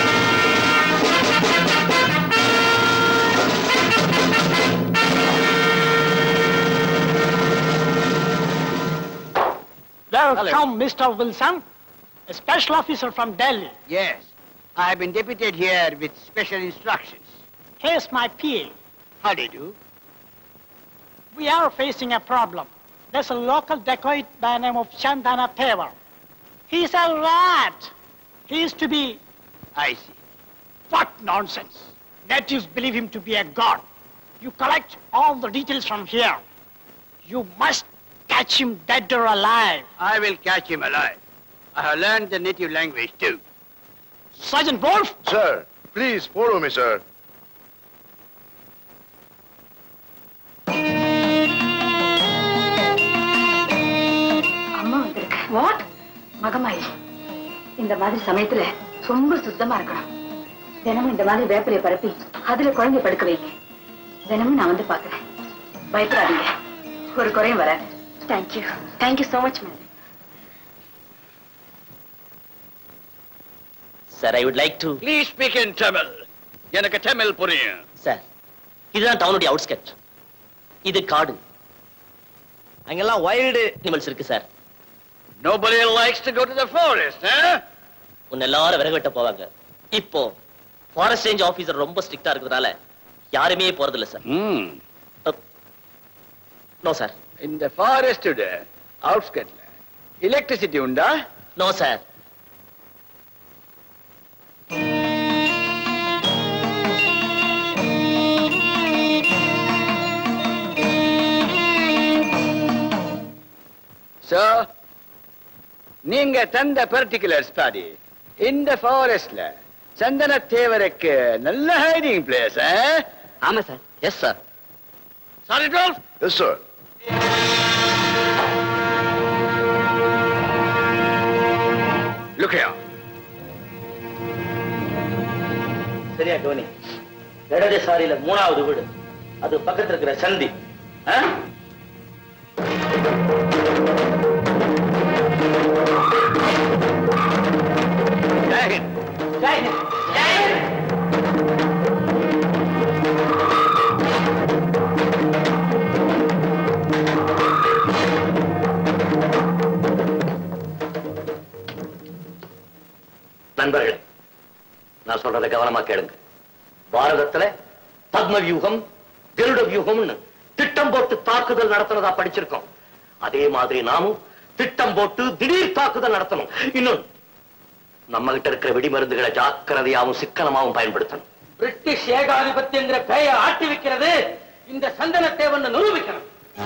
Welcome, Mr. Wilson, a special officer from Delhi. Yes, I have been deputed here with special instructions. Here's my PA. How do you do? We are facing a problem. There's a local dacoit by the name of Chandana Tevar. He's a rat. He is to be... I see. What nonsense. Natives believe him to be a god. You collect all the details from here. You must catch him dead or alive. I will catch him alive. I have learned the native language too. Sergeant Wolf, Sir, Please follow me, sir. அம்மா வந்திருக்கு what மகமாயி இந்த மாதிரி சமயத்துல ரொம்ப சுத்தமா இருக்கணும் தினமும் இந்த மாதிரி வேப்பிலையை பரப்பி அதுல குழந்தை படுக்க வைங்க தினமும் நான் வந்து பாக்குறேன் பயப்படாதீங்க ஒரு குறையும் வராது thank you thank you so much madam sir I would like to Please speak in Tamil. எனக்கு தமிழ் புரியும் சார் இதுதான் டவுனுடைய அவுட்ஸ்கட் இது காடு அங்கெல்லாம் வைல்டு அனிமல்ஸ் இருக்கு sir Nobody likes to go to the forest, huh? உன்னை எல்லாரும் விறகு வெட்ட போவாங்க இப்போ ஃபாரஸ்ட் ரேஞ்ச் ஆபீசர் ரொம்ப ஸ்ட்ரிக்டா இருக்கிறதுனால யாருமே போறதில்ல சார் Hmm. நோ சார் இந்த ஃபாரஸ்டோட அவுட்ஸ்கட்ல எலக்ட்ரிசிட்டி உண்டா நோ சார் சோ நீங்க தந்த பர்டிகுலர் ஸ்டடி இந்த ஃபாரஸ்ட்ல சந்தன தேவருக்கு நல்ல ஹைடிங் பிளேஸ் ஆமா சார் எஸ் சார் சாரி டால்ஃப் Yes, sir. லுக் ஹியர் சரியா கவனி இடது சாரியில மூணாவது வீடு அது பக்கத்துல இருக்கிற சந்தி ஆ? ஜெய் ஹிந்த் நண்பர்களே நான் சொல்றதை கவனமா கேளுங்க பாரதத்துல பத்ம வியூகம் கருட வியூகம்னு திட்டம் போட்டு தாக்குதல் நடத்துறதா படிச்சிருக்கோம் அதே மாதிரி நாமும் திட்டம் போட்டு திடீர் தாக்குதல் நடத்தணும் இன்னும் நம்ம கிட்ட இருக்கிற வெடிமருந்துகளை ஜாக்கிரதையாவும் சிக்கனமாவும் பயன்படுத்தணும் பிரிட்டிஷ் ஏகாதிபத்தியங்கிற பெய ஆட்டி வைக்கிறது இந்த சந்தன தேவன் நிரூபிக்கணும்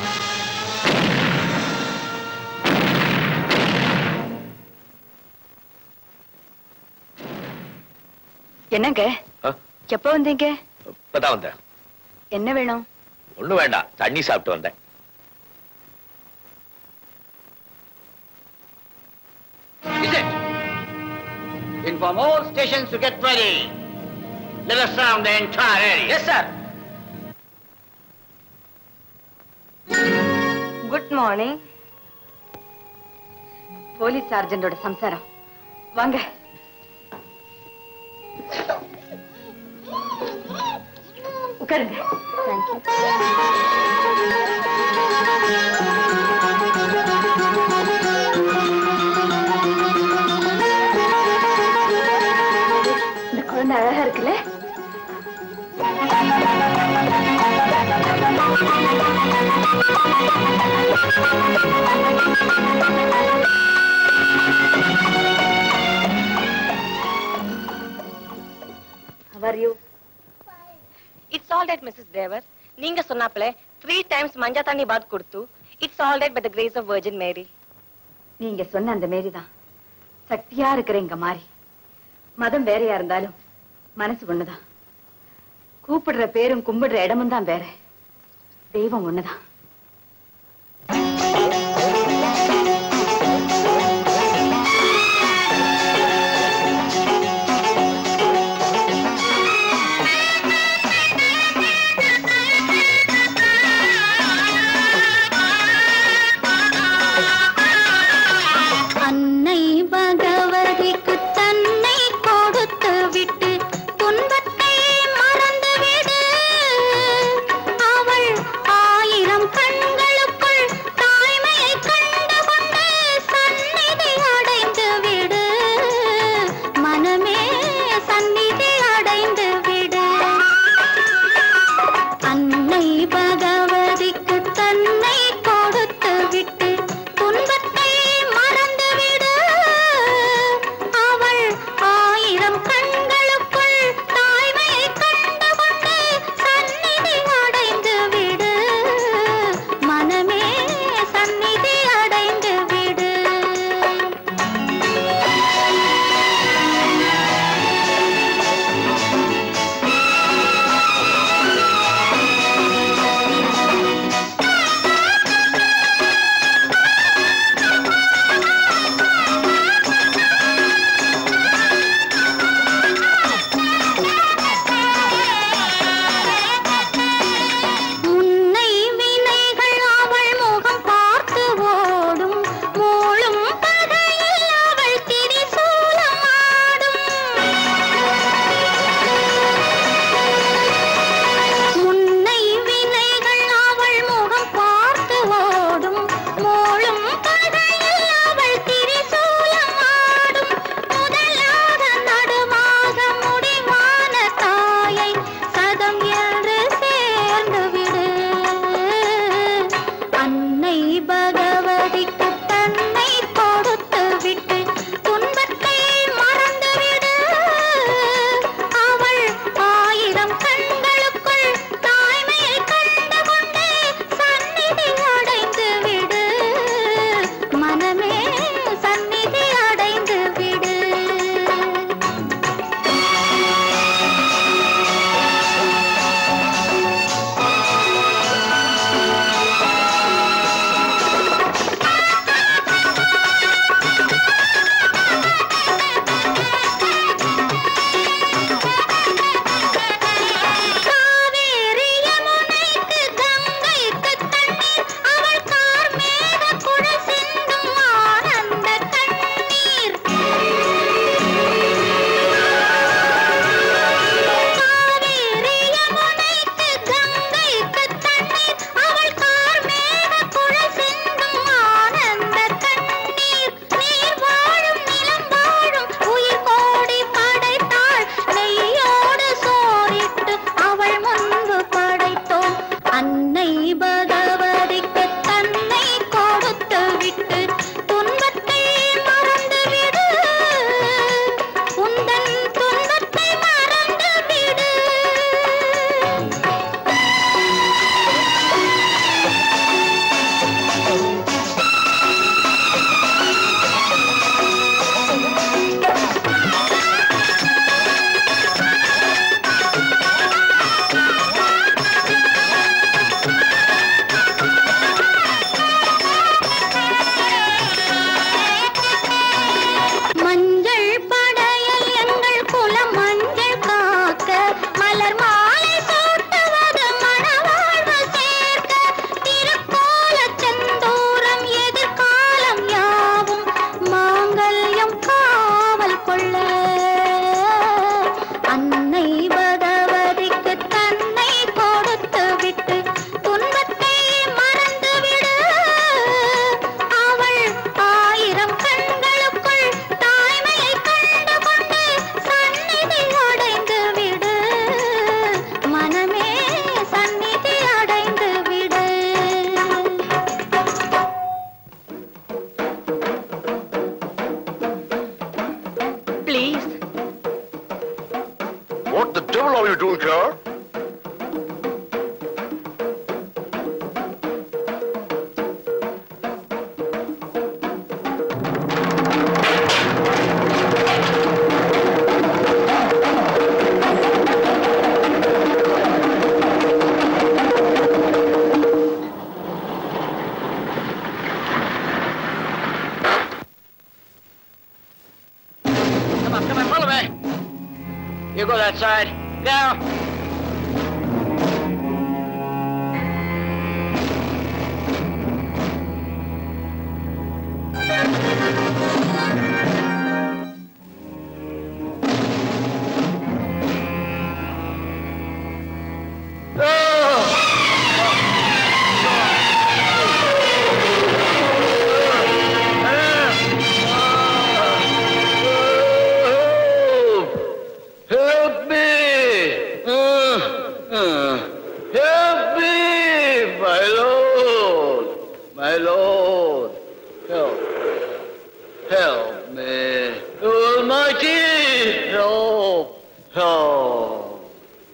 என்னங்க எப்ப வந்தீங்க இப்பதான் வந்தேன் என்ன வேணும் ஒண்ணு வேண்டாம் தண்ணி சாப்பிட்டு வந்தேன் Is it? Inform all stations to get ready. Let us surround the entire area. Yes sir good morning police சார்ஜென்டோட சம்சாரம் வாங்க உட்காருங்க தேங்க்யூ இந்த குழந்தை அழகா இருக்குல்ல How are you? It's all right Mrs Thevar நீங்க சொன்னாப்ல த்ரீ டைம்ஸ் மஞ்சா தண்ணி பாத் கொடுத்து it's all right by the grace of Virgin Mary நீங்க சொன்ன அந்த மேரி தான் சக்தியா இருக்கிற இங்க மாறி மதம் வேறையா இருந்தாலும் மனசு ஒண்ணுதான் கூப்பிடுற பேரும் கும்பிடுற இடமும் தான் வேற தெய்வம் ஒண்ணுதான் அன்னை பகவதிக்கு தன்னை கொடுத்து விட்டு துன்பத்தை மறந்துவிடு அவள் ஆயிரம் கண்களுக்குள் தாய்மையை கண்டு கொண்டு சந்நிதி அடைந்து விடு மனமே சந்நிதி அடைந்து விடு அன்னை பகவதிக்கு தன்னை கொடுத்து விட்டு துன்பத்தை மறந்து விடு please What the devil are you doing here? Come on, come on, follow me. You go that side. Now. Help me! Uh, uh, help me, my lord! My lord! Help! Help me! Almighty! Help! Help!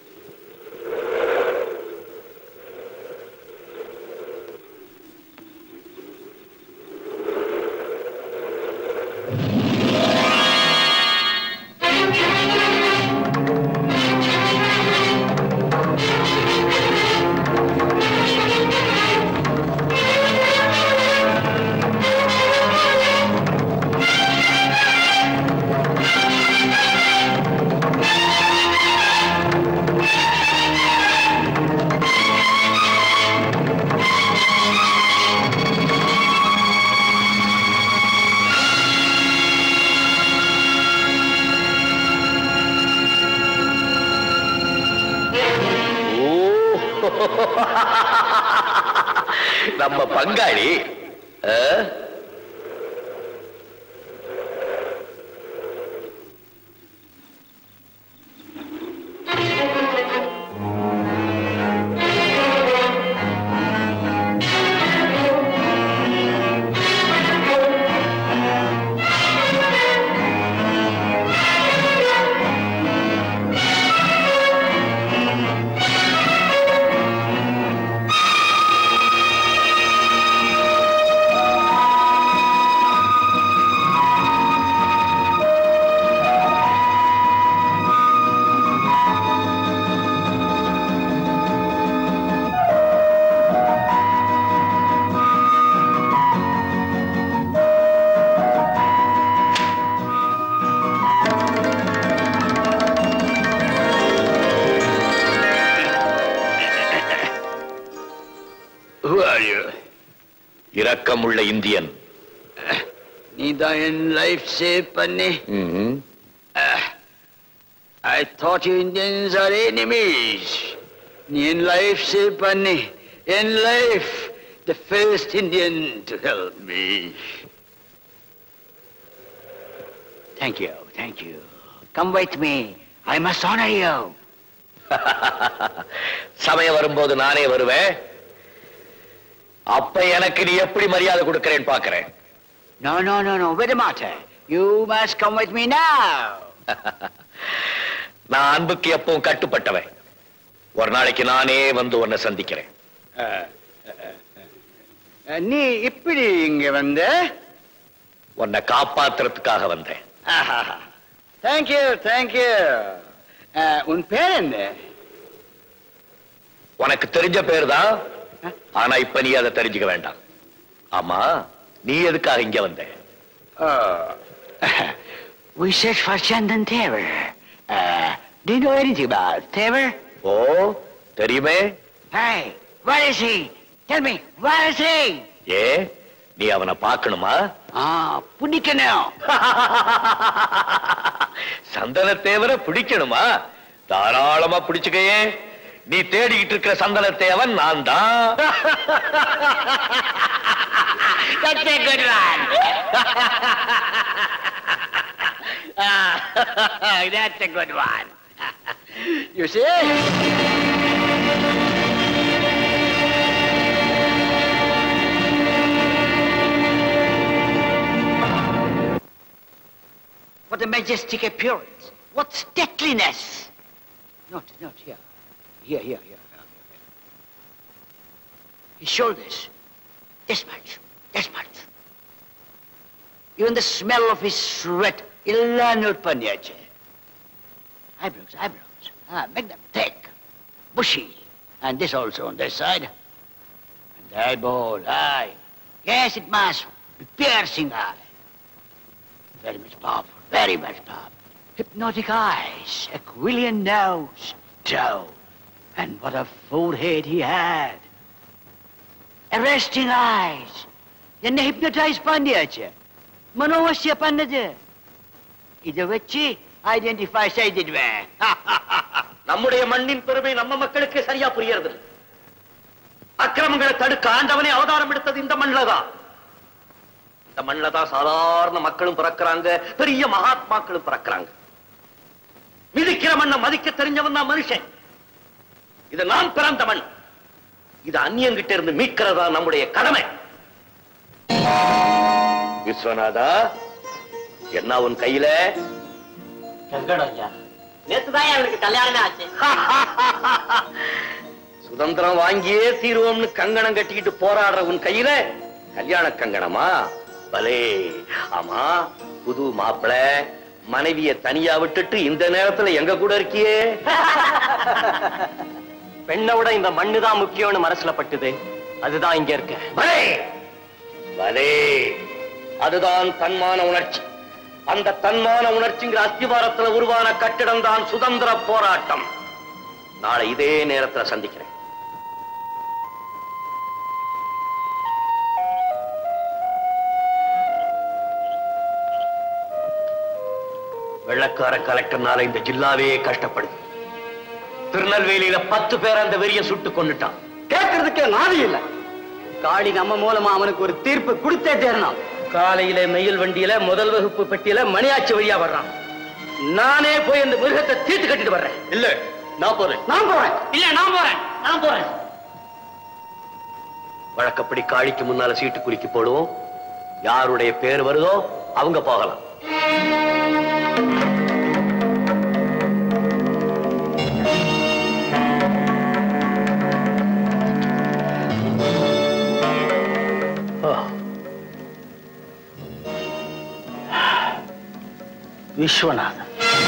நம்ம பங்காளி ஆ? Who are you? இரக்கமுள்ள Indian நீதான் என் life save பண்ணி ம்ஹும். I thought you Indians are enemies. நீ என் life save பண்ணி என் life the first Indian to help me. Thank you, thank you. Come with me. I must honor you. சமயம் வரும்போது நானே வருவேன் அப்ப எனக்கு நீ எப்படி மரியாதை கொடுக்கறேன்னு பாக்குறேன் No, no, no, no. Wait a matter. You must come with me now. நான் அன்புக்கு எப்பவும் கட்டுப்பட்டவன் ஒரு நாளைக்கு நானே வந்து உன்னை சந்திக்கிறேன் நீ இப்படி இங்க வந்த உன்னை காப்பாத்துறதுக்காக வந்தேன் தேங்க்யூ தேங்க்யூ உன் பேர் என்ன உனக்கு தெரிஞ்ச பேர் தான் ஆனா இப்ப நீ அதை தெரிஞ்சுக்க வேண்டாம் ஆமா நீ எதுக்காக இங்க வந்த Oh. we search for Chandan Thevar. Uh, do you know anything about Thevar? ஓ தெரியுமே Hey, where is he? Tell me, where is he? ஏ நீ அவனை பார்க்கணுமா Ah, பிடிக்கணும். சந்தனத்தேவரை பிடிக்கணுமா தாராளமா பிடிச்சுக்கையே நீ தேடிக்கிட்டு இருக்கிற சந்தனத்தேவன் நான் தான் That's a good one. That's a good one. you see? What a majestic appearance. What stateliness. Not, not here. Here, here, here. here, here. His shoulders. This much. This much. Even the smell of his sweat. Illanur Panyache. Eyebrows, eyebrows. Ah, make them thick, bushy. And this also on this side. And the eyeball, eye. Yes, it must be piercing eye. Very much powerful, very much powerful. Hypnotic eyes, Aquilian nose, toe. And what a forehead he had. Arresting eyes. என்ன hypnotize பண்ணியாச்சு மனோவசிய பண்ணது இதை வச்சு identify செய்திடுவேன் நம்முடைய மண்ணின் பெருமை நம்ம மக்களுக்கு சரியா புரியறது இல்ல. அக்கிரமங்களை தடுக்க ஆண்டவனே அவதாரம் எடுத்தது இந்த மண்ணில தான் இந்த மண்ணில தான் சாதாரண மக்களும் பிறக்கிறாங்க பெரிய மகாத்மாக்களும் பிறக்கிறாங்க மிதிக்கிற மண்ணை மதிக்க தெரிஞ்சவன் தான் மனுஷன் இது நாம் பிறந்த மண் இது அந்நியங்கிட்ட இருந்து மீட்கிறதா நம்முடைய கடமை விஸ்வநாதா என்ன உன் கையில கங்கடம் ஐயா நேத்துதான் அவனுக்கு கல்யாணமே ஆச்சு சுதந்திரம் வாங்கியே தீருவோம்னு கங்கணம் கட்டிக்கிட்டு போராடுற உன் கையில கல்யாண கங்கணமா பலே ஆமா புது மாப்பிள மனைவிய தனியா விட்டுட்டு இந்த நேரத்துல எங்க கூட இருக்கியே பெண்ணை விட இந்த மண்ணு தான் முக்கியம்னு மனசுல பட்டுது அதுதான் இங்க இருக்க பலே பலே அதுதான் தன்மான உணர்ச்சி அந்த தன்மான உணர்ச்சிங்கிற அஸ்திவாரத்துல உருவான கட்டிடம் தான் சுதந்திர போராட்டம் நாளை இதே நேரத்துல சந்திக்கிறேன் வெள்ளக்கார கலெக்டர்னால இந்த ஜில்லாவே கஷ்டப்படுது திருநெல்வேலியில பத்து பேர் அந்த வெறிய சுட்டு கொண்டுட்டான் கேட்கறதுக்கே நாதி இல்ல காளி நம்ம மூலமா அவனுக்கு ஒரு தீர்ப்பு கொடுத்தே தேரணும் காலையில மெயில் வண்டியில முதல் வகுப்பு பெட்டியில மணியாச்சி வழியா வர்றான் நானே போய் அந்த மிருகத்தை தீர்த்து கட்டிட்டு வர்றேன் இல்ல நான் போறேன் நான் போறேன் இல்ல நான் போறேன் நான் போறேன் வழக்கப்படி காளிக்கு முன்னால சீட்டு குலுக்கி போடுவோம் யாருடைய பேர் வருதோ அவங்க போகலாம் விஸ்வநாதன்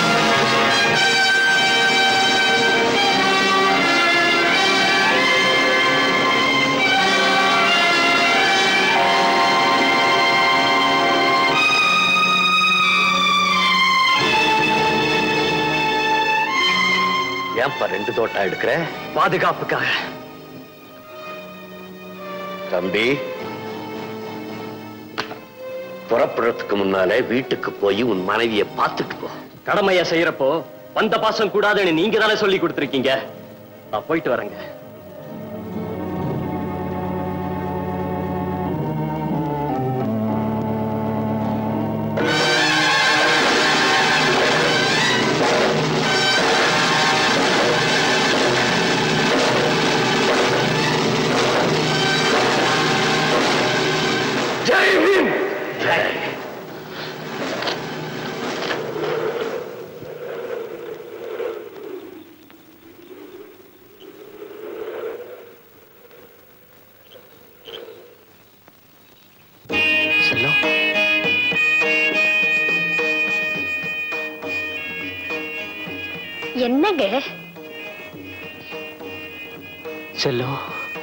ஏன்பா ரெண்டு தோட்டா எடுக்கிற பாதுகாப்புக்காக தம்பி புறப்படுறதுக்கு முன்னால வீட்டுக்கு போய் உன் மனைவியை பார்த்துட்டு போ கடமைய செய்யறப்போ வந்த பாசம் கூடாதுன்னு நீங்க தானே சொல்லி கொடுத்துருக்கீங்க நான் போயிட்டு வரேங்க ஜெய் ஹிந்த் ஜெய் செல்லம் என்னங்க செல்லம்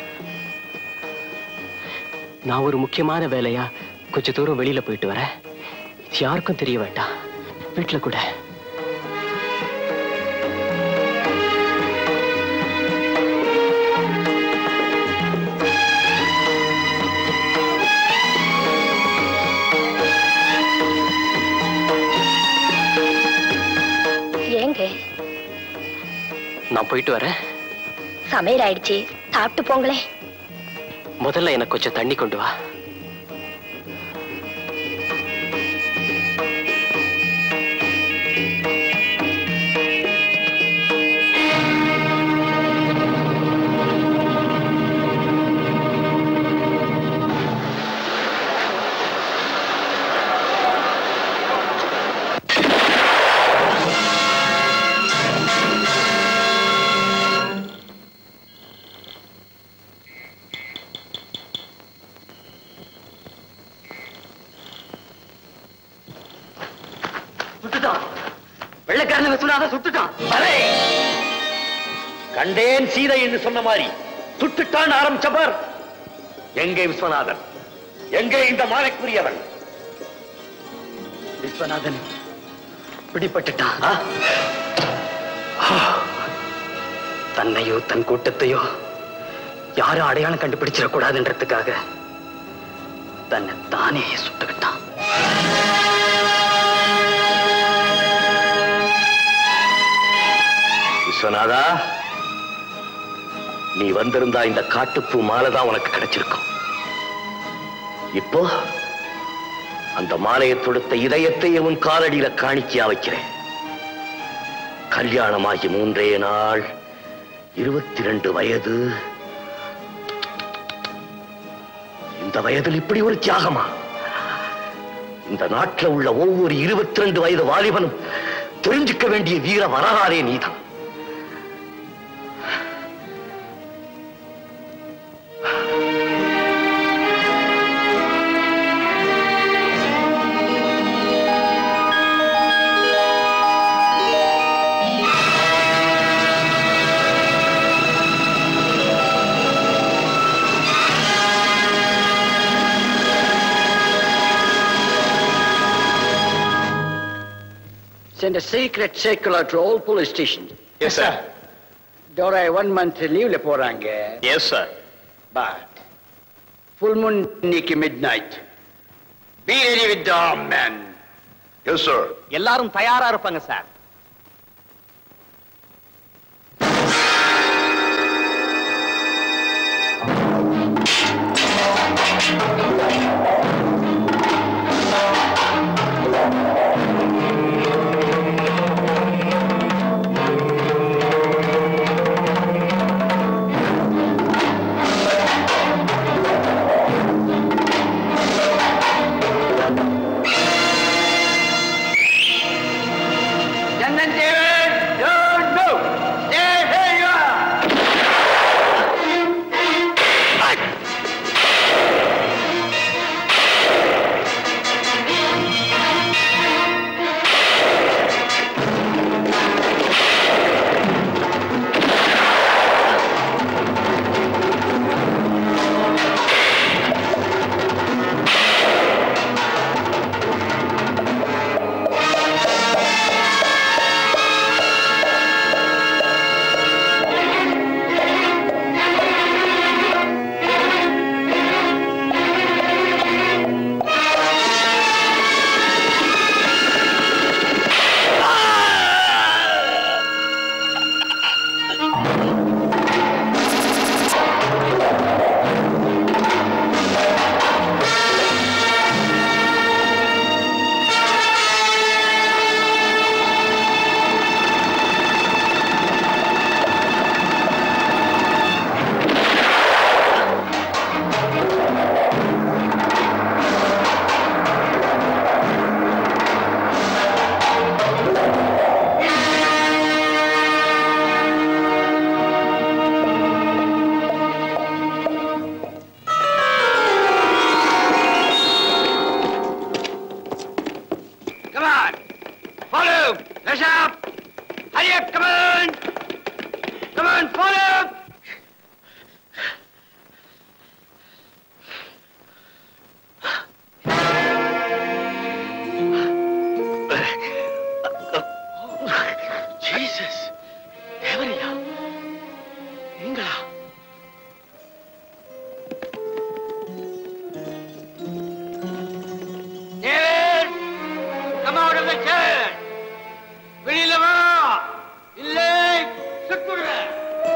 நான் ஒரு முக்கியமான வேலையா கொஞ்ச தூரம் வெளியில போயிட்டு வரேன் இது யாருக்கும் தெரிய வேண்டாம் வீட்டுல கூட ஏங்க நான் போயிட்டு வரேன் சமையல் ஆயிடுச்சு சாப்பிட்டு போங்களேன் முதல்ல எனக்கு கொஞ்சம் தண்ணி கொண்டு வா ஆ சுட்டுட்டான் வெள்ளைக்காரன் விஸ்வநாதன் சுட்டுட்டான் கண்டேன் சீதை என்று சொன்ன மாதிரி சுட்டுட்டான் ஆரம்பிச்சவர் எங்கே விஸ்வநாதன் எங்கே இந்த மாலைக்குரியவன் விஸ்வநாதன் பிடிபட்டுட்டான் தன்னையோ தன் கூட்டத்தையோ யாரும் அடையாளம் கண்டுபிடிச்சிடக் கூடாதுன்றதுக்காக தன்னை தானே சுட்டுக்கிட்டான் விஸ்வநாதா நீ வந்திருந்தா இந்த காட்டுப்பூ மாலை தான் உனக்கு கிடைச்சிருக்கும் இப்போ அந்த மாலையை தொடுத்த இதயத்தை உன் காலடியில காணிக்கையா வைக்கிறேன் கல்யாணமாகி மூன்றே நாள் இருபத்தி ரெண்டு வயது இந்த வயதில் இப்படி ஒரு தியாகமா இந்த நாட்டில் உள்ள ஒவ்வொரு இருபத்தி ரெண்டு வயது வாலிபனும் தெரிஞ்சுக்க வேண்டிய வீர வரலாறே நீதான் Send a secret circular to all police stations. Yes, sir. Dora one month leave போறாங்க Yes, sir. but full moon இன்னைக்கு midnight. Be ready with the arm, man. Yes, sir. எல்லாரும் தயாரா இருப்பாங்க சார் Young and David, don't move. Stay where you are. Come on. Follow. Rush up. Hurry up. Come on. Come on. Follow. Jesus தேவரையா நீங்களா David, come out of the church. வெளியில வா இல்லை சுட்டுடுவேன்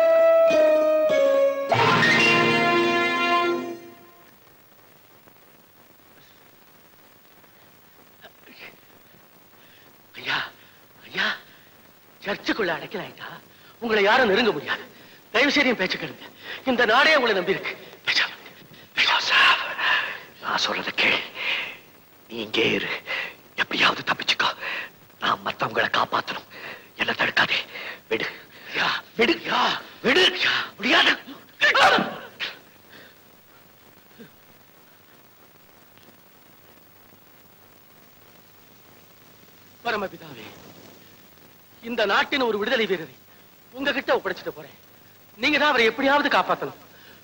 ஐயா ஐயா சர்ச்சுக்குள்ள அடைக்கலாயிட்டா உங்களை யாரும் நெருங்க முடியாது தயவு செய்து என் பேச்சு கேளுங்க இந்த நாடே உங்களை நம்பி இருக்கு நான் சொல்றத கேள் நீ இங்கே இரு எப்படியாவது தப்பிச்சுக்கோ நான் மத்தவங்களை காப்பாத்தணும் என்ன தடுக்காதே விடு யா விடு யா விடு யா முடியாது பரமபிதாவே இந்த நாட்டின் ஒரு விடுதலை வீரரை உங்ககிட்ட ஒப்படைச்சிட்டு போறேன் நீங்க தான் அவரை எப்படியாவது காப்பாத்தணும்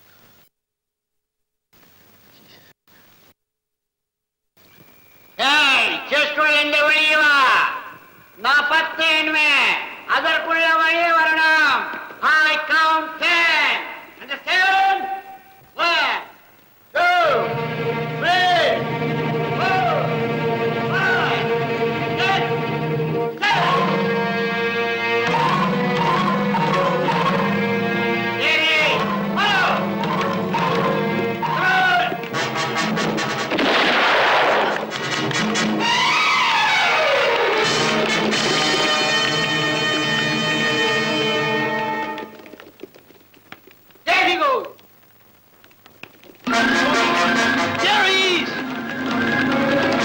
ஏய் செஸ்ட்ரோல் எந்த வழியே வா நான் பத்து எண்ணுவேன் அதற்குள்ள வழியே வரணும் I count ten understand one two three four five six seven There he goes. There he is.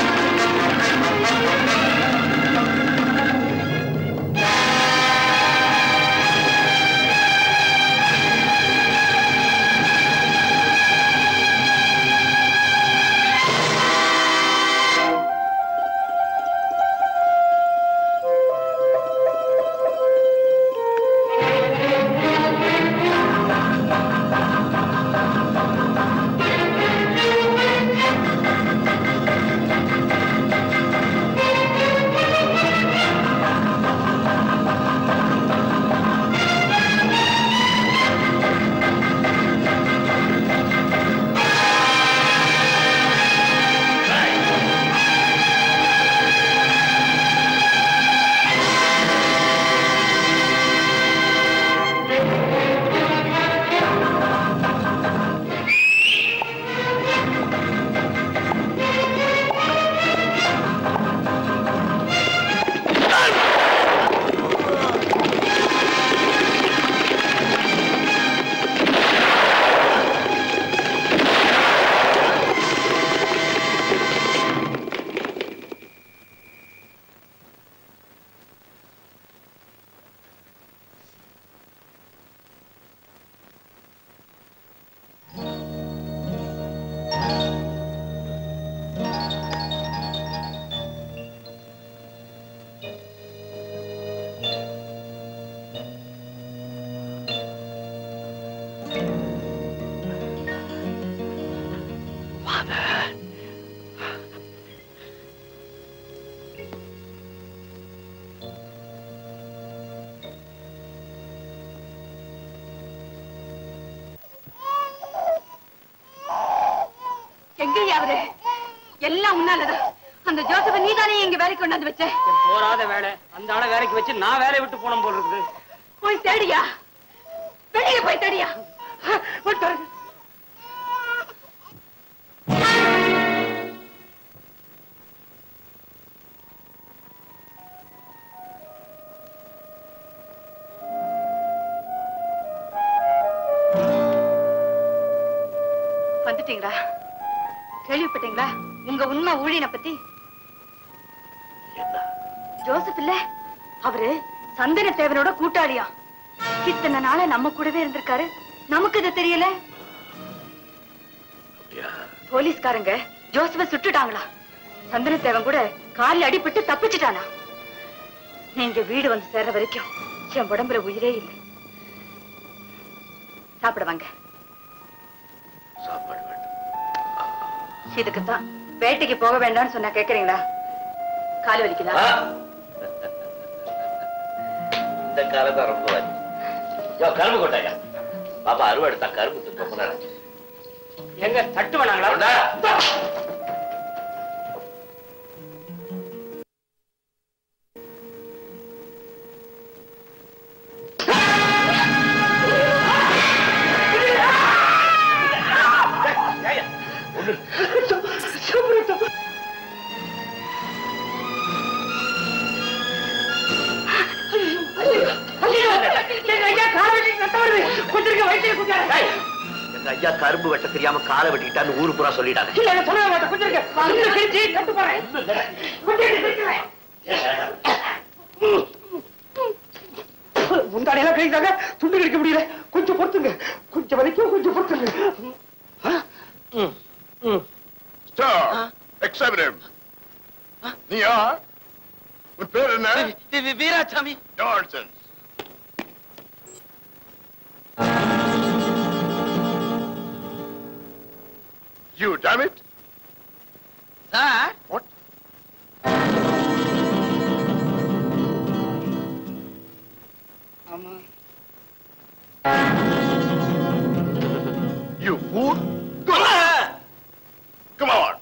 எங்கய்யா அவரு எல்லாம் உன்னாலதான் அந்த ஜோசப்ப நீதானே இங்க வேலைக்கு கொண்டாந்து வச்ச போராத வேலை அந்த ஆளை வேலைக்கு வச்சு நான் வேலையை விட்டு போன போல் இருக்குது போய் தேடியா வெளியே போய் தேடியா வந்துட்டீங்களா கேள்விப்பட்டீங்களா உங்க உண்மை ஊழியனை பத்தி ஜோசப் இல்ல அவரு சந்தன தேவனோட கூட்டாளியா இத்தனை நாளா நம்ம கூடவே இருந்திருக்காரு நமக்கு இது தெரியல போலீஸ்காரங்க ஜோசப்ப சுட்டுட்டாங்களா சந்தன தேவன் கூட காலில் அடிபட்டு தப்பிச்சிட்டானா நீங்க வீடு வந்து சேர்ற வரைக்கும் என் உடம்புல உயிரே இல்லை சாப்பிட வாங்க சாப்பாடு வேண்டாம் இதுக்குத்தான் வேட்டைக்கு போக வேண்டாம்னு சொன்னா கேக்குறீங்களா கால் வலிக்குதா இந்த காலத்தை ரொம்ப வாரி யோ கரும்பு கொட்டாயா பாப்பா அருவா எடுத்தா கரும்பு தின்னு ரொம்ப நேரம் எங்க தட்டு வேணாங்களா கொண்டா. எங்க ஐயா கரும்பு வெட்ட தெரியாம காலை வெட்டிட்டான்னு ஊரு பூரா சொல்லிட்டாங்க முந்தாடையெல்லாம் கழித்தாங்க துண்டு கிடைக்க முடியல கொஞ்சம் பொறுத்துங்க கொஞ்சம் வரைக்கும் கொஞ்சம் பொறுத்துங்க Stop! Examine him. நீ யார் உன் பேர் என்ன Veerasamy Nonsense. You damn it! Sir What? ஆமா You fool! Come on! Come on!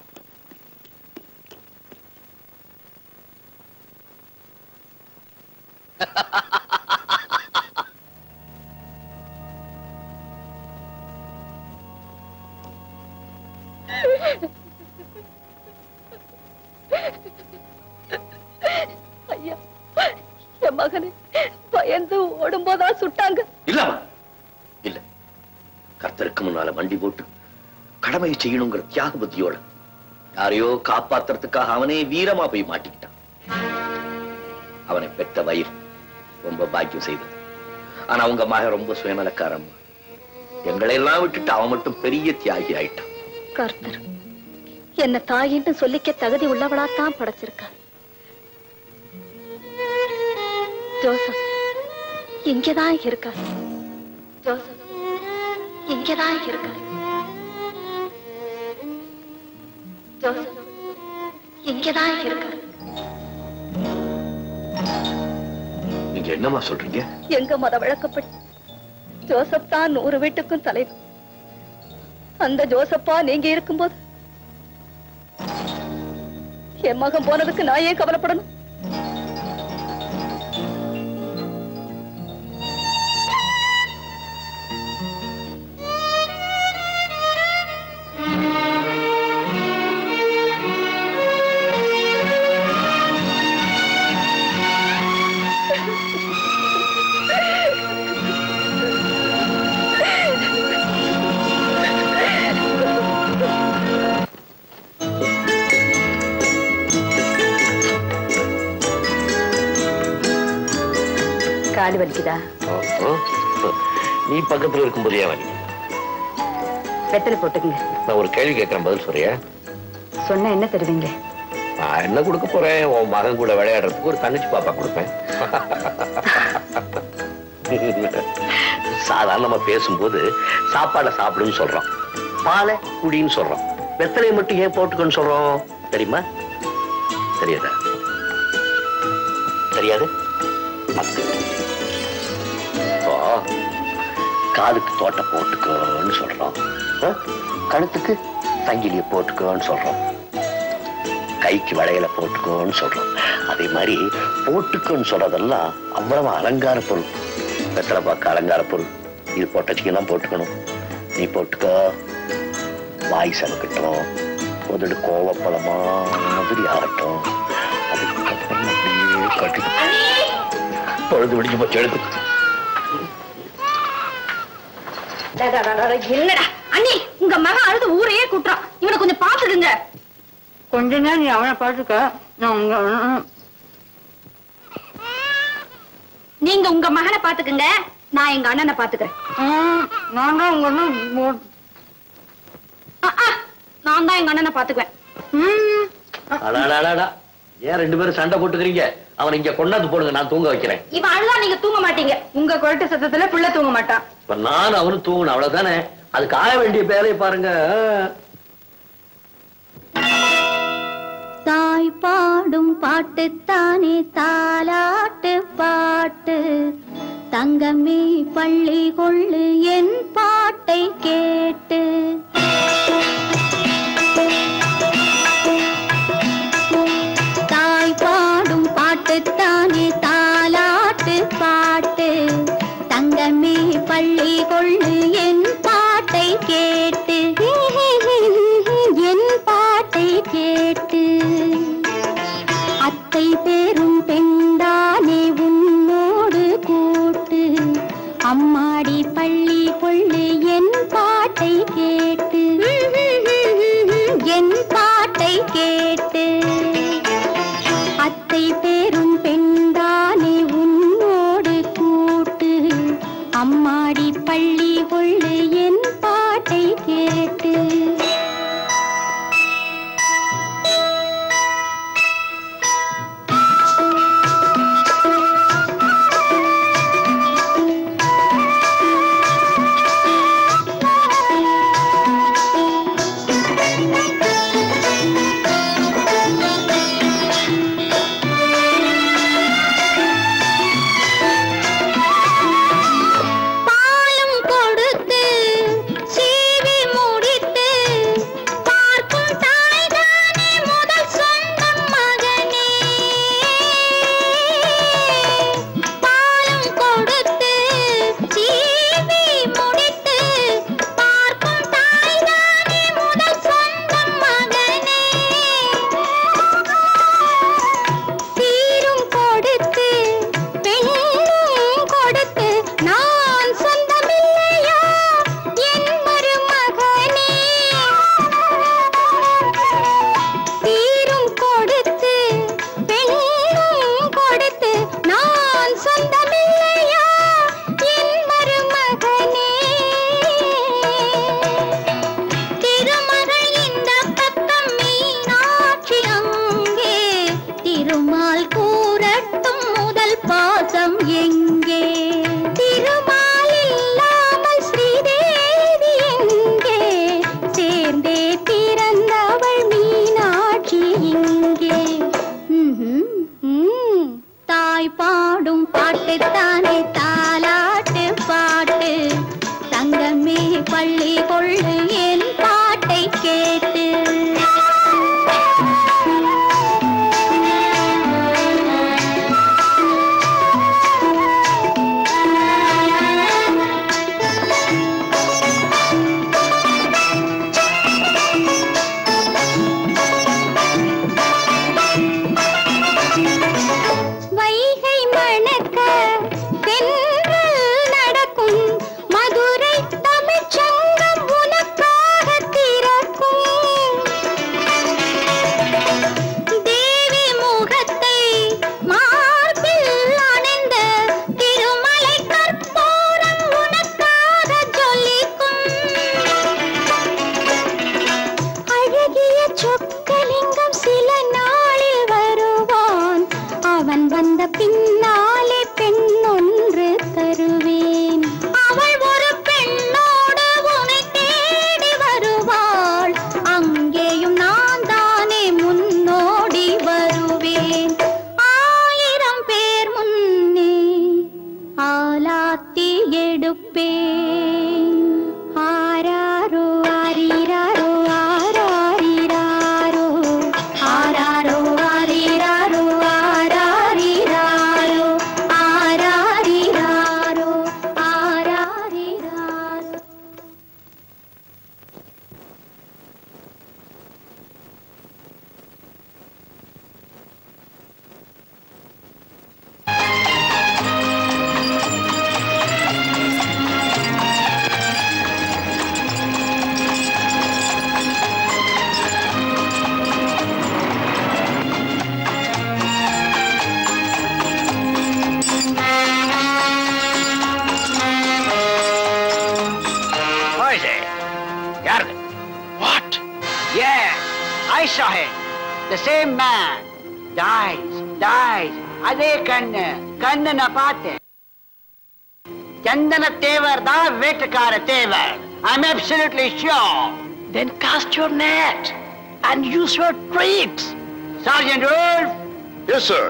ஐயா என் மகனை பயந்து ஓடும்போதா சுட்டாங்க இல்லம்மா இல்ல கர்த்தருக்கு முன்னால வண்டி போட்டு கடமையை செய்யணுங்கிற தியாக புத்தியோட யாரையோ காப்பாத்துறதுக்காக அவனே வீரமா போய் மாட்டிக்கிட்டான் அவனை பெற்ற வயிறு ரொம்ப பாக்கியம் செய்தது ஆனா உங்க மகன் ரொம்ப சுயநலக்காரம்மா எங்களை எல்லாம் விட்டுட்டு அவன் மட்டும் பெரிய தியாகி ஆயிட்டான் கர்த்தர் என்ன தாயின்னு சொல்லிக்க தகுதி உள்ளவளாத்தான் படைச்சிருக்கார் ஜோசப் இங்கதான் இருக்கார் ஜோசப் இங்கதான் இருக்கார் ஜோசப் இங்கதான் இருக்கார் நீங்க என்னம்மா சொல்றீங்க எங்க மத வழக்கப்படி ஜோசப் தான் நூறு வீட்டுக்கும் தலைவர் அந்த ஜோசப்பா நீங்க இருக்கும்போது என் மகன் போனதுக்கு நான் ஏன் கவலைப்படணும் காடு வலிக்குதா நீ பக்கத்துல இருக்கும்போது ஏன் வலி வெத்தலை போட்டுக்குங்க நான் ஒரு கேள்வி கேட்கிறேன் பதில் சொல்றியா சொன்னா என்ன தருவீங்க நான் என்ன கொடுக்க போறேன் உன் மகன் கூட விளையாடுறதுக்கு ஒரு தங்கச்சி பாப்பா கொடுப்பேன் சாதாரணமா பேசும்போது சாப்பாடை சாப்பிடுன்னு சொல்றோம் பாலை குடின்னு சொல்றோம் வெத்தலையை மட்டும் ஏன் போட்டுக்கன்னு சொல்றோம் தெரியுமா தெரியாதா தெரியாது அப்ப. இப்போ காதுக்கு தோட்டை போட்டுக்கோன்னு சொல்றோம் ஆ? கழுத்துக்கு சங்கிலிய போட்டுக்கோன்னு சொல்றோம் கைக்கு வளையல போட்டுக்கோன்னு சொல்றோம் அதே மாதிரி போட்டுக்கோன்னு சொல்றதெல்லாம் அவ்வளவு அலங்கார பொருள் வெத்தலை பாக்க அலங்கார பொருள் இது பொட்டச்சிக்கு தான் போட்டுக்கணும் நீ போட்டுக்கோ வாய் சமக்கட்டும் உதடு கோவப்பழமா மாதிரி ஆகட்டும் அதுக்கப்புறம் அப்படியே கட்டி பொழுது விடிஞ்சு போச்சு எடுத்து என்னடா அண்ணி உங்க மகன் அழுது ஊரையே கூட்டுறான் இவனை கொஞ்சம் பாத்துடுங்க கொஞ்ச நேரம் நீ அவனை பாத்துக்க நான் உங்க நீங்க உங்க மகனை பாத்துக்குங்க நான் எங்க அண்ணனை பாத்துக்கிறேன் நான் தான் உங்க அண்ணன் நான் தான் எங்க அண்ணனை பாத்துக்குவேன் ம். அடாடாடாடா ஏன் ரெண்டு பேரும் சண்டை போட்டுக்கிறீங்க அவனை இங்க கொண்டாந்து போடுங்க நான் தூங்க வைக்கிறேன் இவன் அழுதா நீங்க தூங்க மாட்டீங்க உங்க குரட்டு சத்தத்துல புள்ள தூங்க மாட்டான் இப்ப நான் அவனும் தூங்கணும் அவ்வளவுதானே அதுக்கு ஆக வேண்டிய வேலையை பாருங்க தாய் பாடும் பாட்டுத்தானே தாலாட்டு பாட்டு தங்கமே பள்ளி கொள்ளு என் பாட்டை கேட்டு தாய் பாடும் பாட்டுத்தானே தாலாட்டு பாட்டு தங்கமே பள்ளி கொள்ளு என் பாட்டை கேட்டு என் பாட்டை கேட்டு அத்தை பேரும் பெண்டானே உன்னோடு கூட்டு அம்மாடி பள்ளி கொள்ளு என் பாட்டை கேட்டு என் பாட்டை கேட்டு அத்தை பேரும் பெண்டானே உன்னோடு கூட்டு அம்மாடி பள்ளி கொள்ளு என் பாட்டை கேட்டு saw him. The same man. Dies, dies. அதே கண்ணு கண்ணு நான் பார்த்தேன் சந்தன தேவர் தான் வேட்டக்கார தேவர் I'm absolutely sure. Then cast your net and use your tricks. Sergeant Wolf, Yes, sir.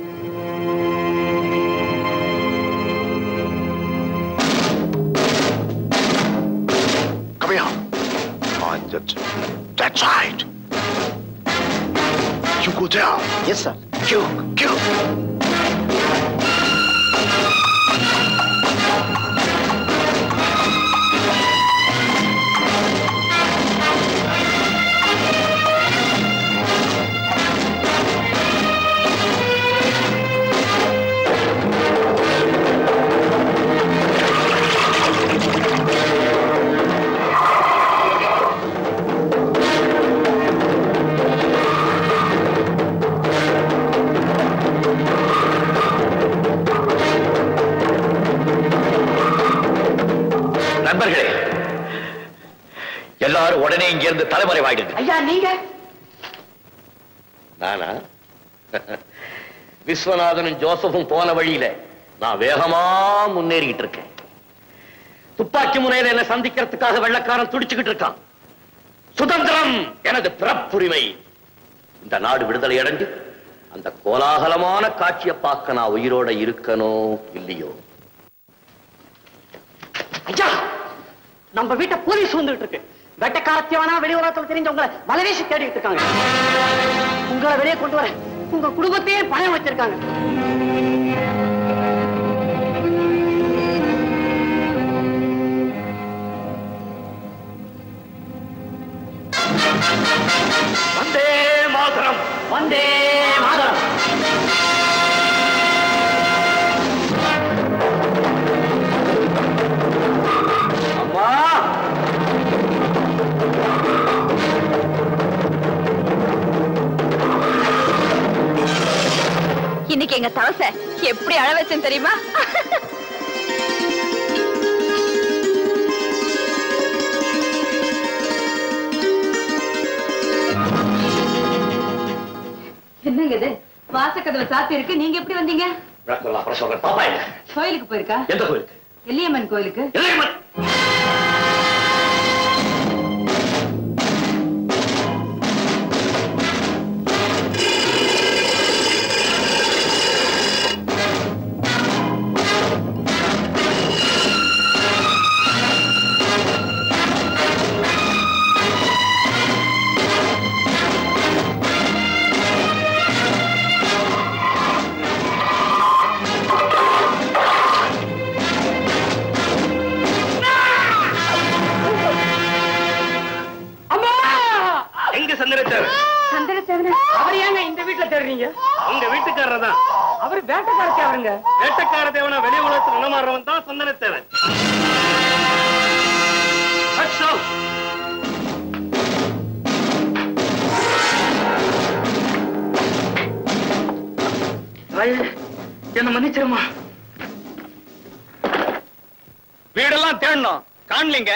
Come here. On that. That's right. You go down. Yes, sir. You, you. நண்பர்களே எல்லாரும் உடனே இங்க இருந்து தலைமறைவாயிடுங்க ஐயா நீங்க நானா விஸ்வநாதனும் ஜோசப்பும் போன வழியில நான் வேகமா முன்னேறிக்கிட்டு இருக்கேன் துப்பாக்கி முனையில என்ன சந்திக்கிறதுக்காக வெள்ளக்காரன் துடிச்சுக்கிட்டு இருக்கான் சுதந்திரம் எனது பிறப்புரிமை இந்த நாடு விடுதலை அடைஞ்சு அந்த கோலாகலமான காட்சியை பார்க்க நான் உயிரோட இருக்கணும் இல்லையோ ஐயா நம்ம வீட்டை போலீஸ் வந்துட்டு இருக்கு வெட்டக்காரத்தியவனா வெளி உலகத்துல தெரிஞ்சவங்களை வலவேசி தேடிட்டு இருக்காங்க உங்களை வெளியே கொண்டு வர உங்க குடும்பத்தையே பணம் வச்சிருக்காங்க வந்தே மாதரம் வந்தே மாதரம் அம்மா இன்னைக்கு எங்க தவச எப்படி அழ வச்சேன் தெரியுமா என்னங்க இது வாசக்கதவை சாத்தி இருக்கு நீங்க எப்படி வந்தீங்க விளக்கம் அப்புறம் சொல்றேன் பாப்பா இல்ல கோயிலுக்கு போயிருக்கா எந்த கோயிலுக்கு எல்லியம்மன் கோயிலுக்கு இளையமன் அம்மா எங்க சந்திரத்தேவன் சந்திரசேகரன் அவர் ஏங்க இந்த வீட்டுல தேடுறீங்க உங்க வீட்டுக்காரர் தான் அவர் வேட்டக்காரத்தை அவருங்க வேட்டக்கார தேவனை வெளி உலகத்தில் நடமாடுறவன் தான் சந்தனத்தேவன் That's all. தாயே, என்ன மன்னிச்சிருமா வீடெல்லாம் தேடணும் காணலீங்க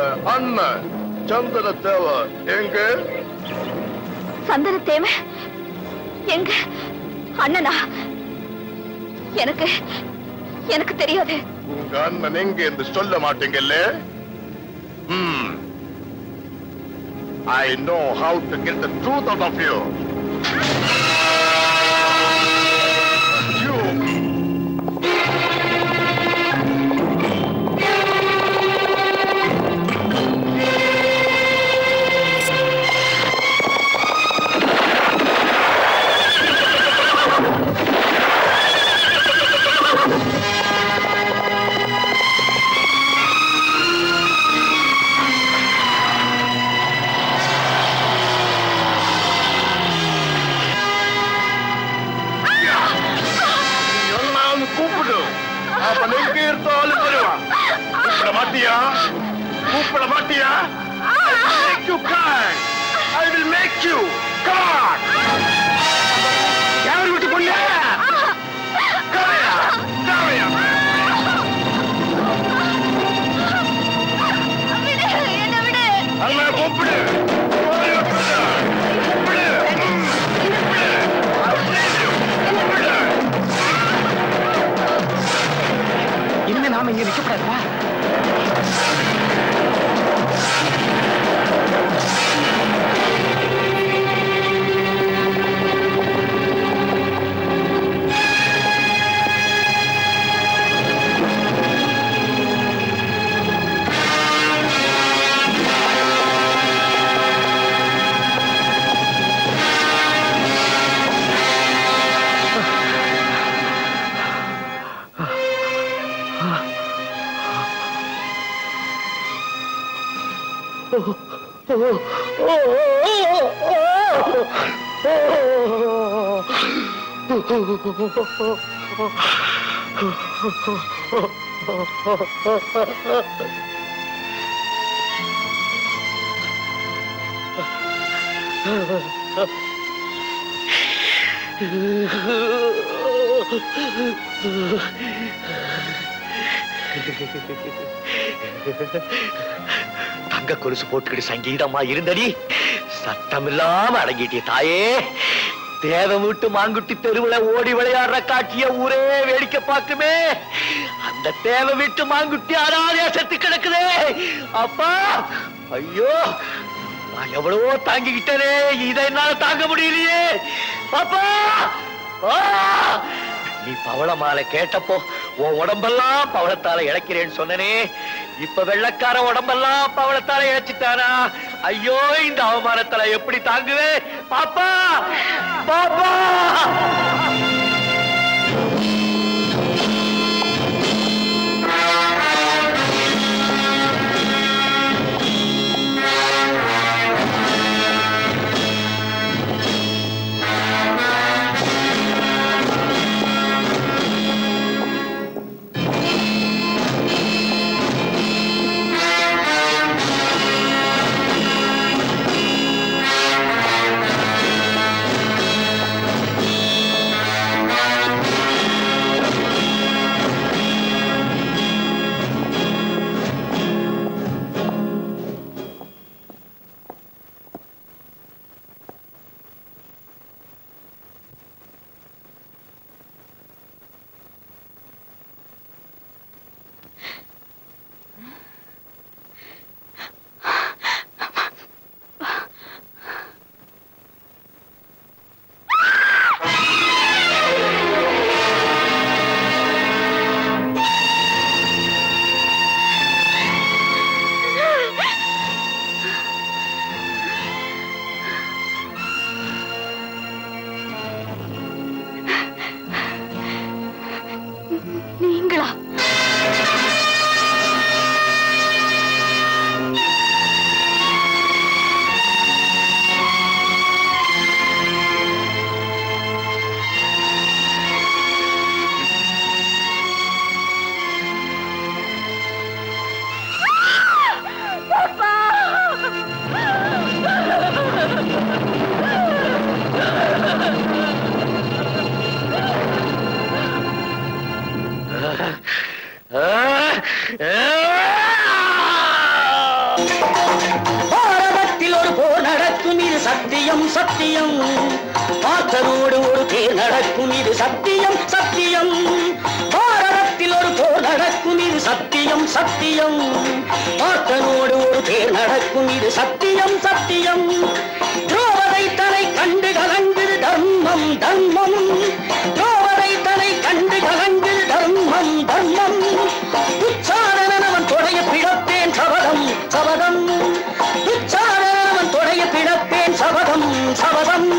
அண்ணன் சந்தன தேவர் எங்க சந்தன தேவை எங்க அண்ணனா எனக்கு எனக்கு தெரியாது உங்க அண்ணன் எங்க என்று சொல்ல மாட்டீங்கல்ல ம் I know how to get the truth out of you எல்லாம் கூப்பிடு அவன் எங்க இருந்தாலும் வருவான் கூப்பிட மாட்டியா கூப்பிட மாட்டியா I will make you cry. I will make you. Come on. யார் விட்டு பொண்ணு Come here. Come here. அண்ணா கூப்பிடு கூப்பிடு. ம். கூப்பிடு. I save you. கூப்பிடு. இனிமே நாம இங்க நிக்கப்படாதா தங்க கொலுசு போட்டுக்கிட்டு சங்கீதமா இருந்தடி சத்தமில்லாம அடங்கிட்டிய தாயே தேவம் விட்டு மாங்குட்டி தெருவுல ஓடி விளையாடுற காட்சிய ஊரே வேடிக்கை பார்க்குமே அந்த தேவை விட்டு மாங்குட்டி அனாதையா செத்து கிடக்குதே அப்பா ஐயோ நான் எவ்வளவோ தாங்கிக்கிட்டேனே இதை என்னால தாங்க முடியலையே பாப்பா ஆ! நீ பவள மாலை கேட்டப்போ உன் உடம்பெல்லாம் பவளத்தால இழக்கிறேன்னு சொன்னனே இப்ப வெள்ளக்கார உடம்பெல்லாம் பவளத்தால இழைச்சிட்டானா ஐயோ இந்த அவமானத்தால எப்படி தாங்குவேன் பாப்பா பாப்பா ஆ சத்தியம் சத்தியம் பார்த்தனோடு ஒரு தேர் நடக்கும் இது சத்தியம் சத்தியம் பாரதத்தில் ஒரு போர் நடக்கும் இது சத்தியம் சத்தியம் பார்த்தனோடு ஒரு தேர் நடக்கும் இது சத்தியம் சத்தியம் துரோபதை தலை கண்டு கலங்குது தர்மம் தர்மம் துரோபதை தலை கண்டு கலங்குது தர்மம் தர்மம் துச்சாதனன் அவன் தொடைய பிழப்பேன் சபதம் சபதம் துச்சாதனன் அவன் தொடைய பிழப்பேன் சபதம் சபதம்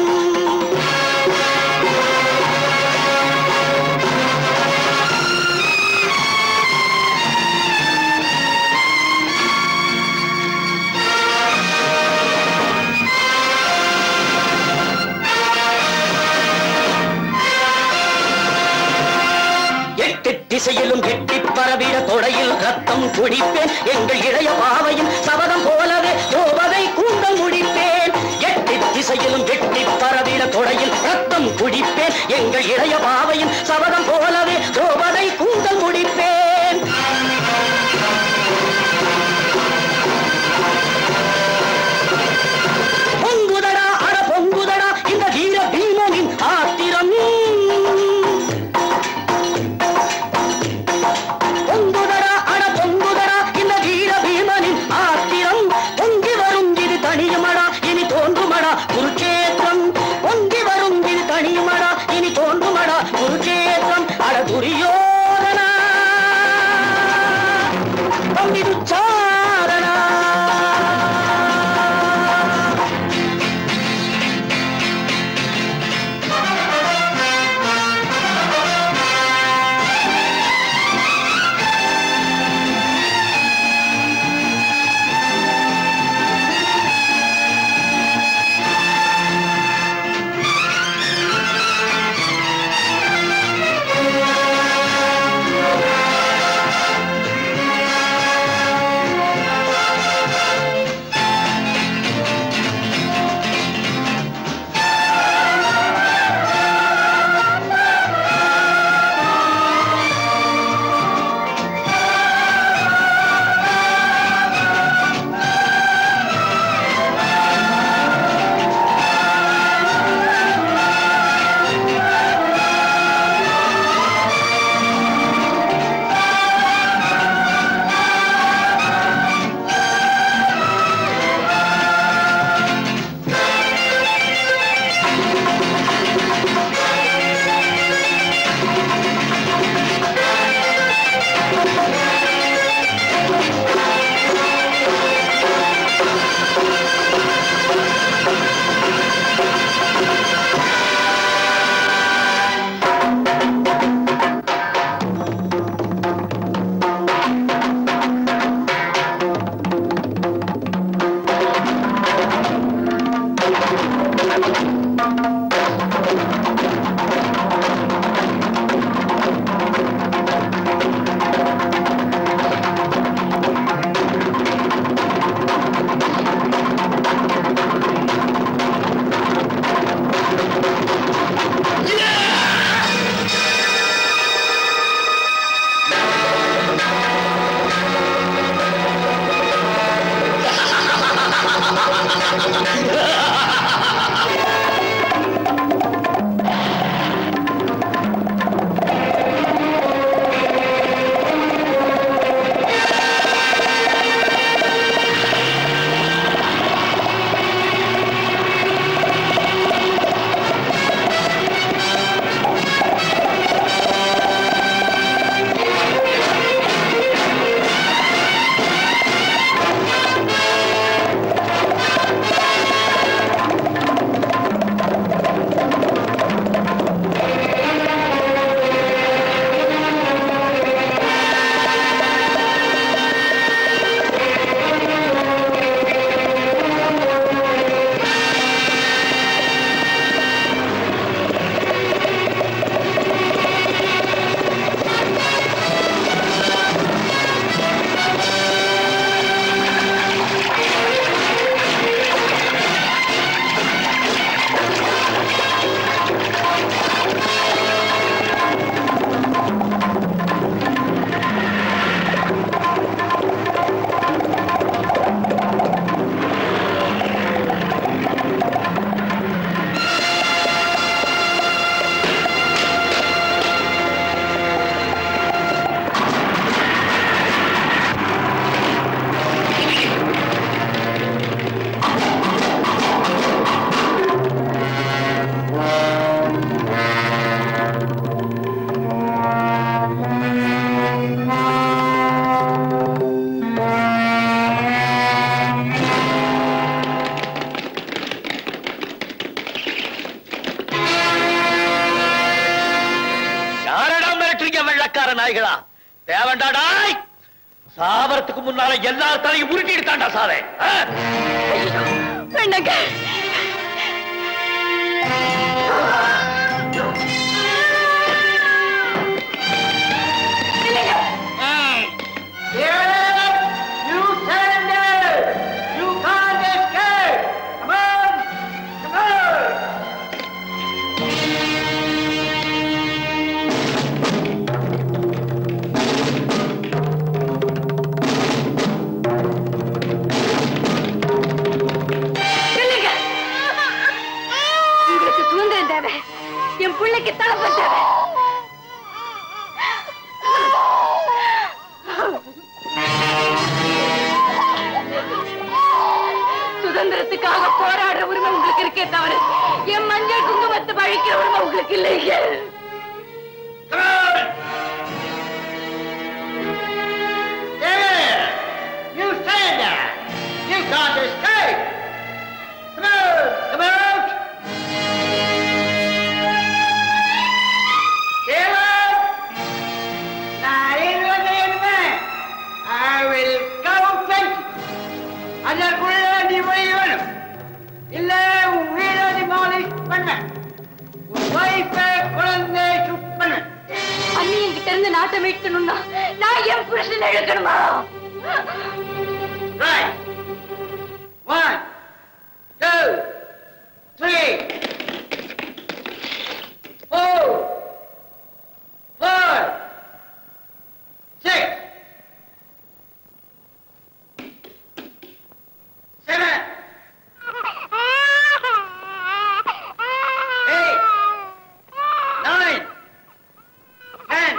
எட்டு திசையிலும் கெட்டி பரவிட தொடையில் ரத்தம் குடிப்பேன் எங்கள் இளைய பாவையின் சபதம் போலவே கோபதை கூந்தல் முடிப்பேன் எட்டு திசையிலும் கெட்டி பரவிட தொடையில் ரத்தம் குடிப்பேன் எங்கள் இளைய பாவையின் சபதம் போலவே கோபதை கூந்தல் முடிப்பேன் பொங்குதடா அட பொங்குதடா இந்த வீர பீமனின் ஆத்திரம் பொங்குதடா அட பொங்குதடா இந்த வீர பீமனின் ஆத்திரம் பொங்கி வரும் இது தனியுமடா இனி தோன்றுமடா குருச்சேத்திரம் பொங்கி வரும் இது தனியுமடா இனி தோன்றுமடா குருச்சேத்திரம் அட துரியோதனா பிச்சைக்கார நாய்களா தேவண்டாடாய் சாவறதுக்கு முன்னால எல்லா தலையும் உருட்டிட்டு தாண்டா சாவே வேண்டாங்க You stand there! You can't escape! Come on! Come on! இல்லைங்க. உங்களுக்கு சுதந்திரம் தேவை என் பிள்ளைக்கு தலைமை தேவை சுதந்திரத்துக்காக போராடுற உரிமை உங்களுக்கு இருக்கே தவிர என் மஞ்சள் குங்குமத்தை பழிக்கிற உரிமை உங்களுக்கு இல்லைங்க There! You stand there! You can't escape! Come out! Come out! Caleb! நான் இருபது என்ன I will count twenty. அதற்குள்ள நீ வெளியேறும் இல்ல உன் வீட demolish பண்ண உன் wife குழந்தை சுட் பண்ண அண்ணி என்கிட்ட இருந்து நாட்டை மீட்கணும்னா நான் என் புருஷன் இழக்கணுமா Right. One, two, three, four, five, six, seven, eight, nine, ten.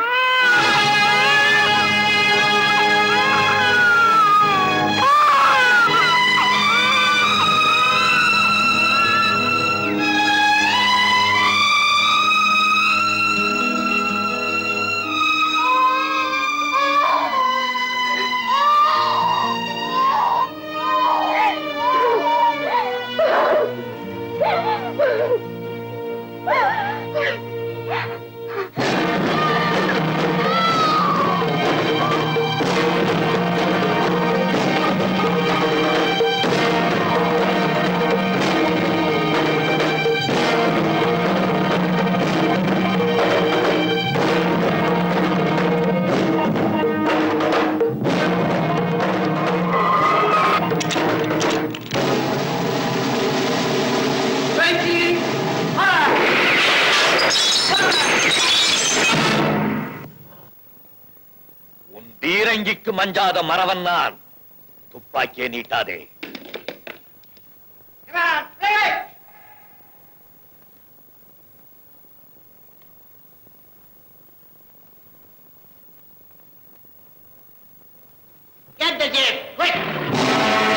உன் பீரங்கிக்கு மஞ்சாத மறவன் நான் துப்பாக்கியை நீட்டாதே Come on, play it! Get the jeep, quick!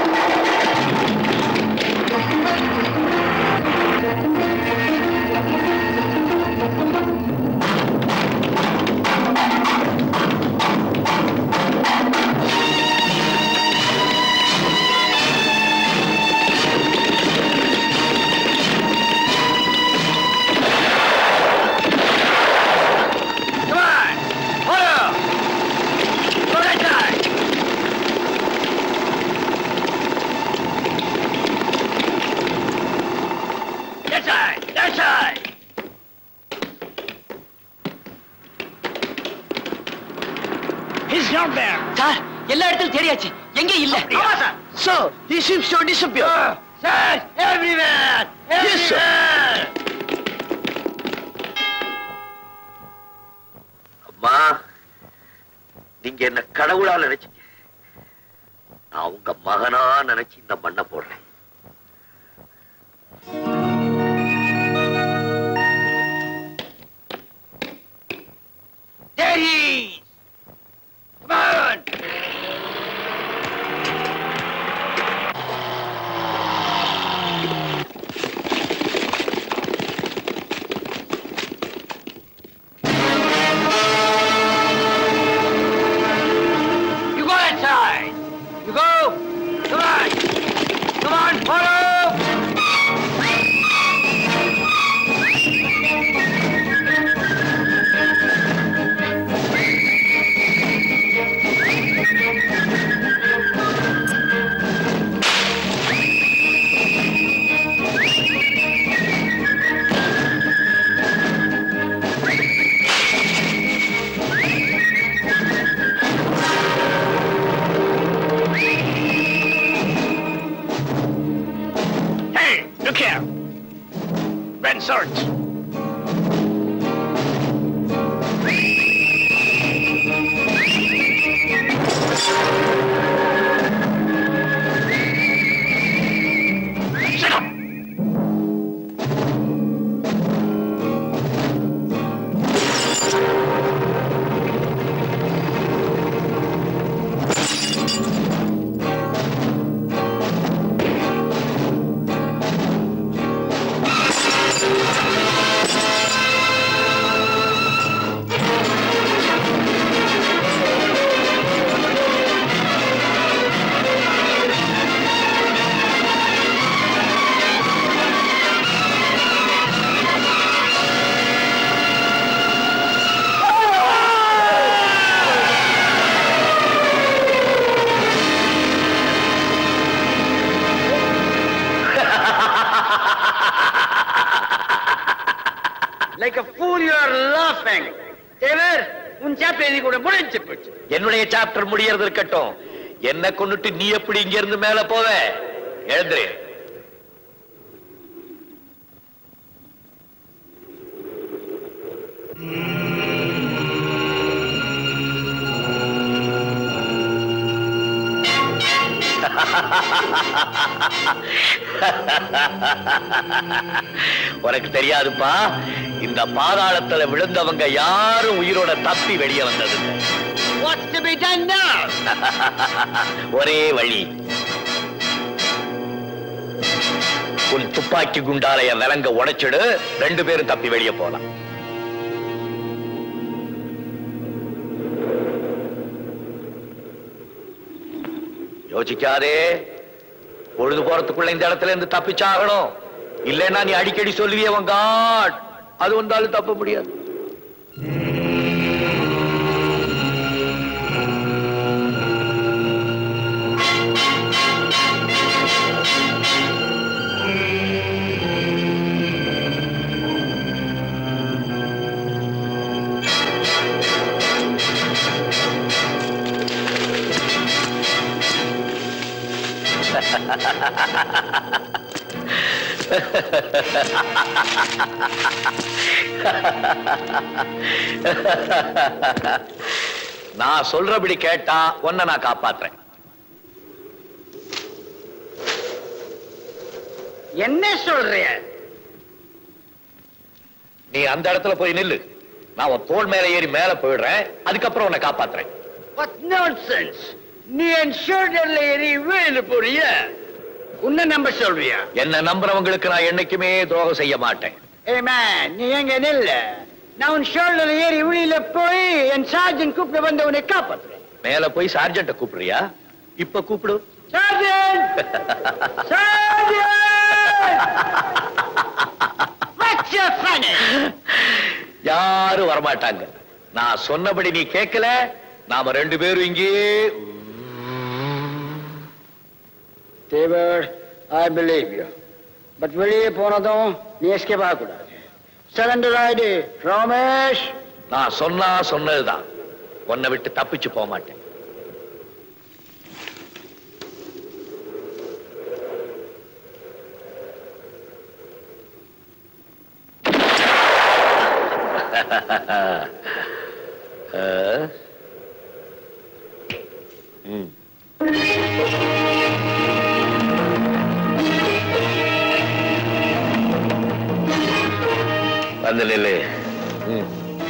Thank you. எல்லா இடத்துலயும் தேடியாச்சு எங்க இல்ல So, he seems to have disappeared. Sir, everywhere! Yes, sir. அம்மா நீங்க என்ன கடவுளா நினைச்சீங்க நான் உங்க மகனா நினைச்சு இந்த மண்ணை போடுறேன் There he is! Come on! You go inside! You go! Come on! Come on, follow! Hey, look here! Red swords! Shut up! Like a fool you are laughing. தேவர் உன் சாப்டர் எழுதி கூட முடிஞ்சு போச்சு என்னுடைய சாப்டர் முடியறது இருக்கட்டும் என்ன கொண்டுட்டு நீ எப்படி இங்க இருந்து மேல போவ எழுந்துரு உனக்கு தெரியாதுப்பா இந்த பாதாளத்துல விழுந்தவங்க யாரும் உயிரோட தப்பி வெளியே வந்தது What's to be done now? ஒரே வழி உன் துப்பாக்கி குண்டாலைய விலங்க உடைச்சிடு ரெண்டு பேரும் தப்பி வெளியே போலாம் யோசிக்காதே பொழுது போறதுக்குள்ள இந்த இடத்துல இருந்து தப்பிச்சாகணும் இல்லைன்னா நீ அடிக்கடி சொல்லுவியே உன் காட் அது வந்தாலும் தப்ப முடியாது நான் சொல்றபடி கேட்டா உன்னை நான் காப்பாத்துறேன் என்ன சொல்றிய நீ அந்த இடத்துல போய் நில்லு நான் உன் தோள் மேல ஏறி மேல போயிடுறேன் அதுக்கப்புறம் உன்னை காப்பாத்துறேன் What nonsense! நீ என் ஷோல்டர்ல ஏறி வீழ்ந்து போறிய உன்னை நம்ப சொல்றியா என்ன நம்புறவங்களுக்கு நான் என்னைக்குமே துரோகம் செய்ய மாட்டேன் ஏ மேன் நீ எங்க நில்ல நான் உன் ஷோல்டர்ல ஏறி வெளியில போய் என் சார்ஜன் கூப்பிட்டு வந்து உன்னை காப்பாத்துறேன் மேல போய் சார்ஜென்ட்ட கூப்பிடுறியா இப்ப கூப்பிடு sergeant sergeant What's your funny? யாரும் வரமாட்டாங்க நான் சொன்னபடி நீ கேட்கல நாம ரெண்டு பேரும் இங்கேயே Thevar I believe you but வெளியே போனதும் நீ எஸ்கேப் ஆகக்கூடாது சரண்டர் ஆயிடு ரமேஷ் நான் சொன்னா சொன்னதுதான் உன்னை விட்டு தப்பிச்சு போக மாட்டேன் ஆ? ம். வந்து நில்லு ம்.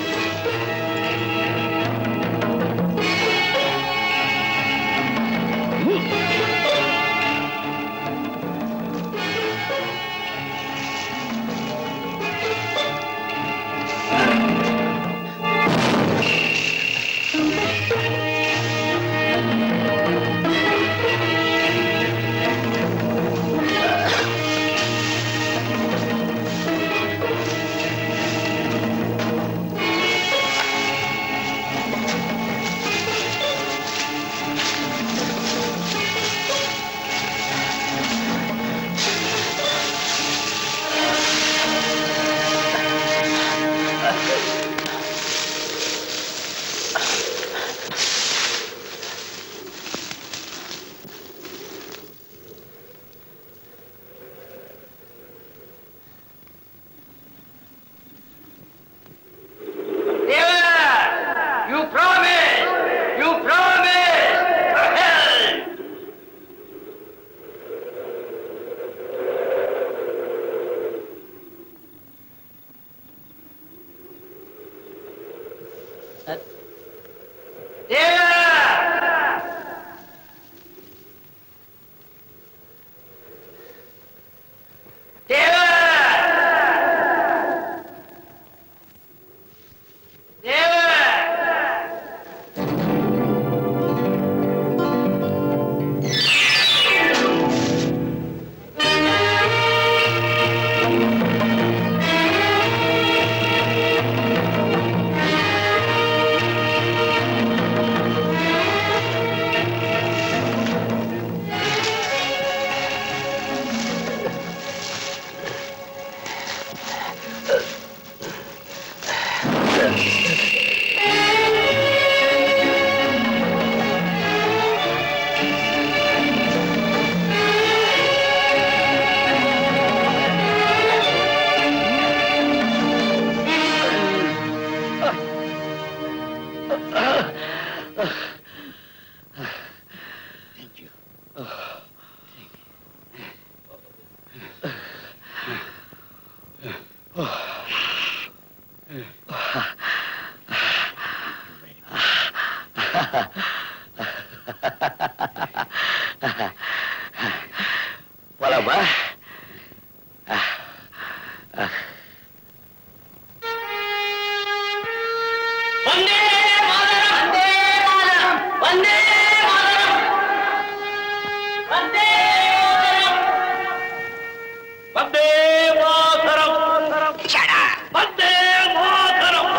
You promise! You promise! For hell! போலாமா வந்தே மாதரம் வந்தே மாதரம் வந்தே மாதரம் வந்தே மாதரம் வந்தே மாதரம்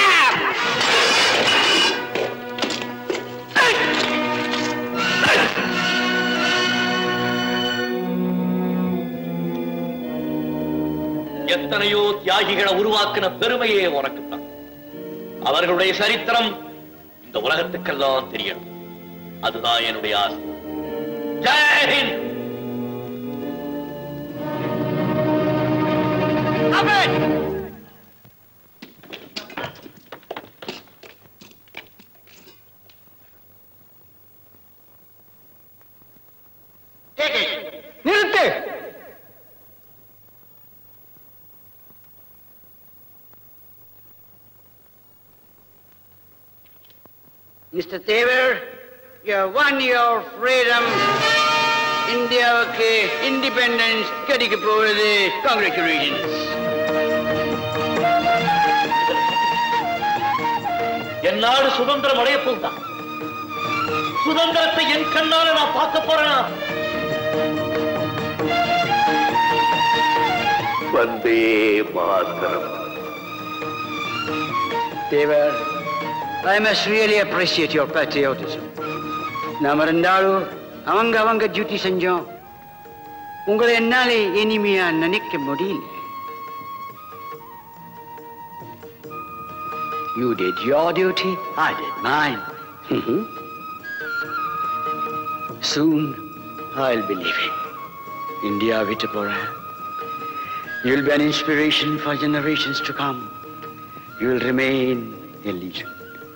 எத்தனையோ தியாகிகளை உருவாக்கின பெருமையே உனக்குத்தான் அவர்களுடைய சரித்திரம் இந்த உலகத்துக்கெல்லாம் தெரியணும் அதுதான் என்னுடைய ஆசை ஜெயஹிந்த் நிறுத்து Mr. Taylor, you won your freedom. இந்தியாவுக்கு இண்டிபெண்டன்ஸ் கிடைக்க போவது கங்க்ராச்சுலேஷன்ஸ் என் நாடு சுதந்திரம் அடைய போகுதான் சுதந்திரத்தை என் கண்ணால நான் பார்க்க போறேனா வந்தே Mataram Taylor, I must really appreciate your patriotism. நாம ரெண்டாலும் அவங்க அவங்க டியூட்டி செஞ்சோம் உங்களை என்னாலே இனிமையா நினைக்க முடியல You did your duty, I did mine. Soon, I'll be leaving. India விட்டு போறேன். You'll be an inspiration for generations to come. You will remain a legion.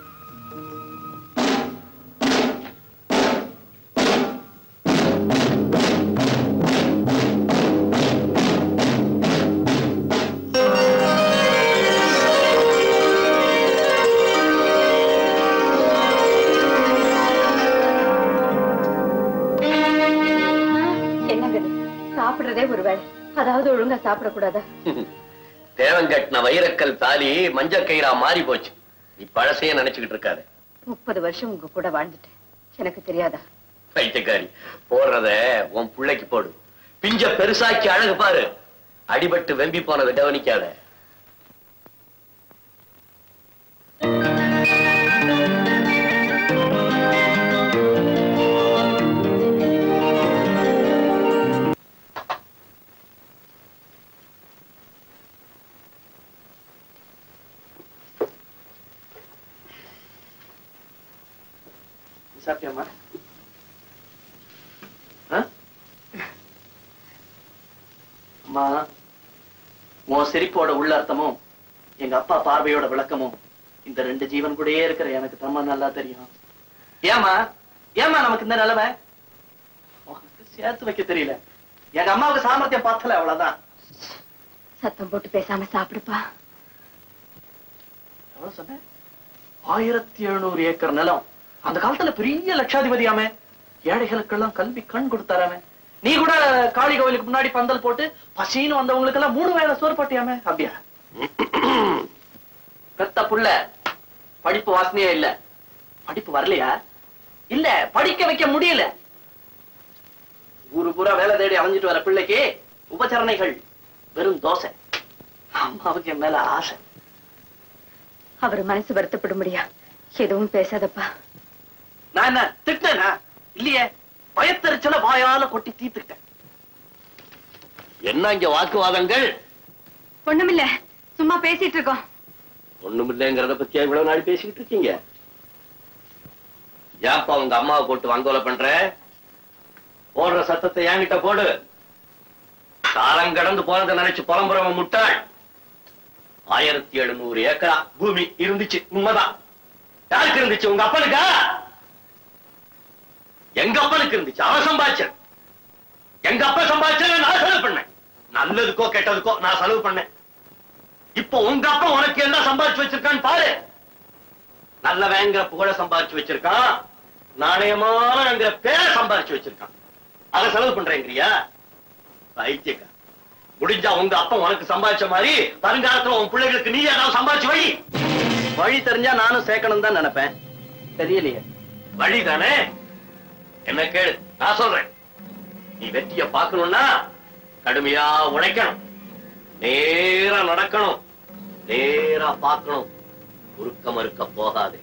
என்னங்க இது? சாப்பிடுறதே ஒரு வேலை அதாவது ஒழுங்கா சாப்பிடக்கூடாதா தேவங்கட்டின வைரக்கல் தாலி மஞ்ச கயிறா மாறி போச்சு நீ பழசையே நினைச்சுக்கிட்டு இருக்காது முப்பது வருஷம் உங்க கூட வாழ்ந்துட்டேன் எனக்கு தெரியாதா பைத்தியக்காரி போடுறத உன் புள்ளைக்கு போடு பிஞ்ச பெருசாக்கி அழகு பாரு அடிபட்டு வெம்பி போனதை கவனிக்காத சாப்பிட்டியாமா அம்மா உன் சிரிப்போட உள்ளர்த்தமும் எங்க அப்பா பார்வையோட விளக்கமும் இந்த ரெண்டு ஜீவன் கூடயே இருக்கிற எனக்கு தம்மா நல்லா தெரியும் ஏமா ஏமா நமக்கு இந்த நிலைமை உனக்கு சேர்த்து வைக்க தெரியல எங்க அம்மாவுக்கு சாமர்த்தியம் பார்த்தல அவ்வளவுதான் சத்தம் போட்டு பேசாம சாப்பிடுப்பா எவ்வளவு சொன்ன ஆயிரத்தி எழுநூறு ஏக்கர் நிலம் அந்த காலத்துல பெரிய லட்சாதிபதியாமே ஏழைகளுக்கெல்லாம் கல்வி கண் கொடுத்தாராமே நீ கூட காளி கோவிலுக்கு முன்னாடி பந்தல் போட்டு பசின்னு வந்தவங்களுக்கு எல்லாம் மூணு வேளை சோறு போட்டியாமே அப்படியா பெத்த புள்ள படிப்பு வாசனையே இல்ல படிப்பு வரலையா இல்ல படிக்க வைக்க முடியல ஊரு பூரா வேலை தேடி அலைஞ்சிட்டு வர பிள்ளைக்கு உபச்சரணைகள் வெறும் தோசை அம்மாவுக்கு என் மேல ஆசை அவர் மனசு வருத்தப்படும்படியா எதுவும் பேசாதப்பா நான் என்ன திட்டினேனா இல்லையே பயத்தறிச்சல வாயால கொட்டி தீத்துக்கிட்டேன் என்ன இங்க வாக்குவாதங்கள் ஒண்ணுமில்ல சும்மா பேசிட்டு இருக்கோம் ஒண்ணுமில்லைங்கிறத பத்தியா இவ்வளவு நாள் பேசிக்கிட்டு இருக்கீங்க ஏப்பா உங்க அம்மாவை போட்டு வங்கோல பண்ற போடுற சத்தத்தை என்கிட்ட போடு காலம் கடந்து போனதை நினைச்சு புலம்புறவன் முட்டாள் ஆயிரத்தி எழுநூறு ஏக்கரா பூமி இருந்துச்சு உண்மைதான் யாருக்கு இருந்துச்சு உங்க அப்பனுக்கா எங்க அப்பனுக்கு இருந்துச்சு அவன் சம்பாதிச்சேன் எங்க அப்பா சம்பாதிச்சத நான் செலவு பண்ணேன் நல்லதுக்கோ கெட்டதுக்கோ நான் செலவு பண்ணேன் இப்போ உங்க அப்பா உனக்கு என்ன சம்பாதிச்சு வச்சிருக்கான்னு பாரு நல்லவங்கிற புகழ சம்பாதிச்சு வச்சிருக்கான் நாணயமானங்கிற பேரை சம்பாதிச்சு வச்சிருக்கான் அதை செலவு பண்றேங்கிறியா பைத்தியக்கா முடிஞ்சா உங்க அப்பா உனக்கு சம்பாதிச்ச மாதிரி வருங்காலத்துல உன் பிள்ளைகளுக்கு நீ ஏதாவது சம்பாதிச்சு வை வழி தெரிஞ்சா நானும் சேர்க்கணும் தான் நினைப்பேன் தெரியலையே வழி தானே என்ன கேளு நான் சொல்றேன் நீ வெற்றிய பார்க்கணும்னா கடுமையா உழைக்கணும் நேரா நடக்கணும் நேரா பார்க்கணும் உருக்க மறுக்க போகாதே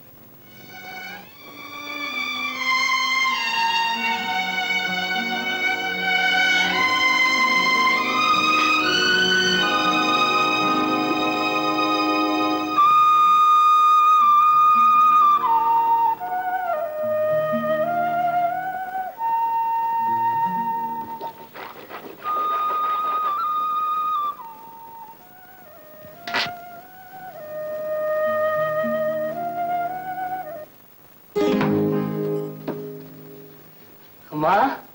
அம்மா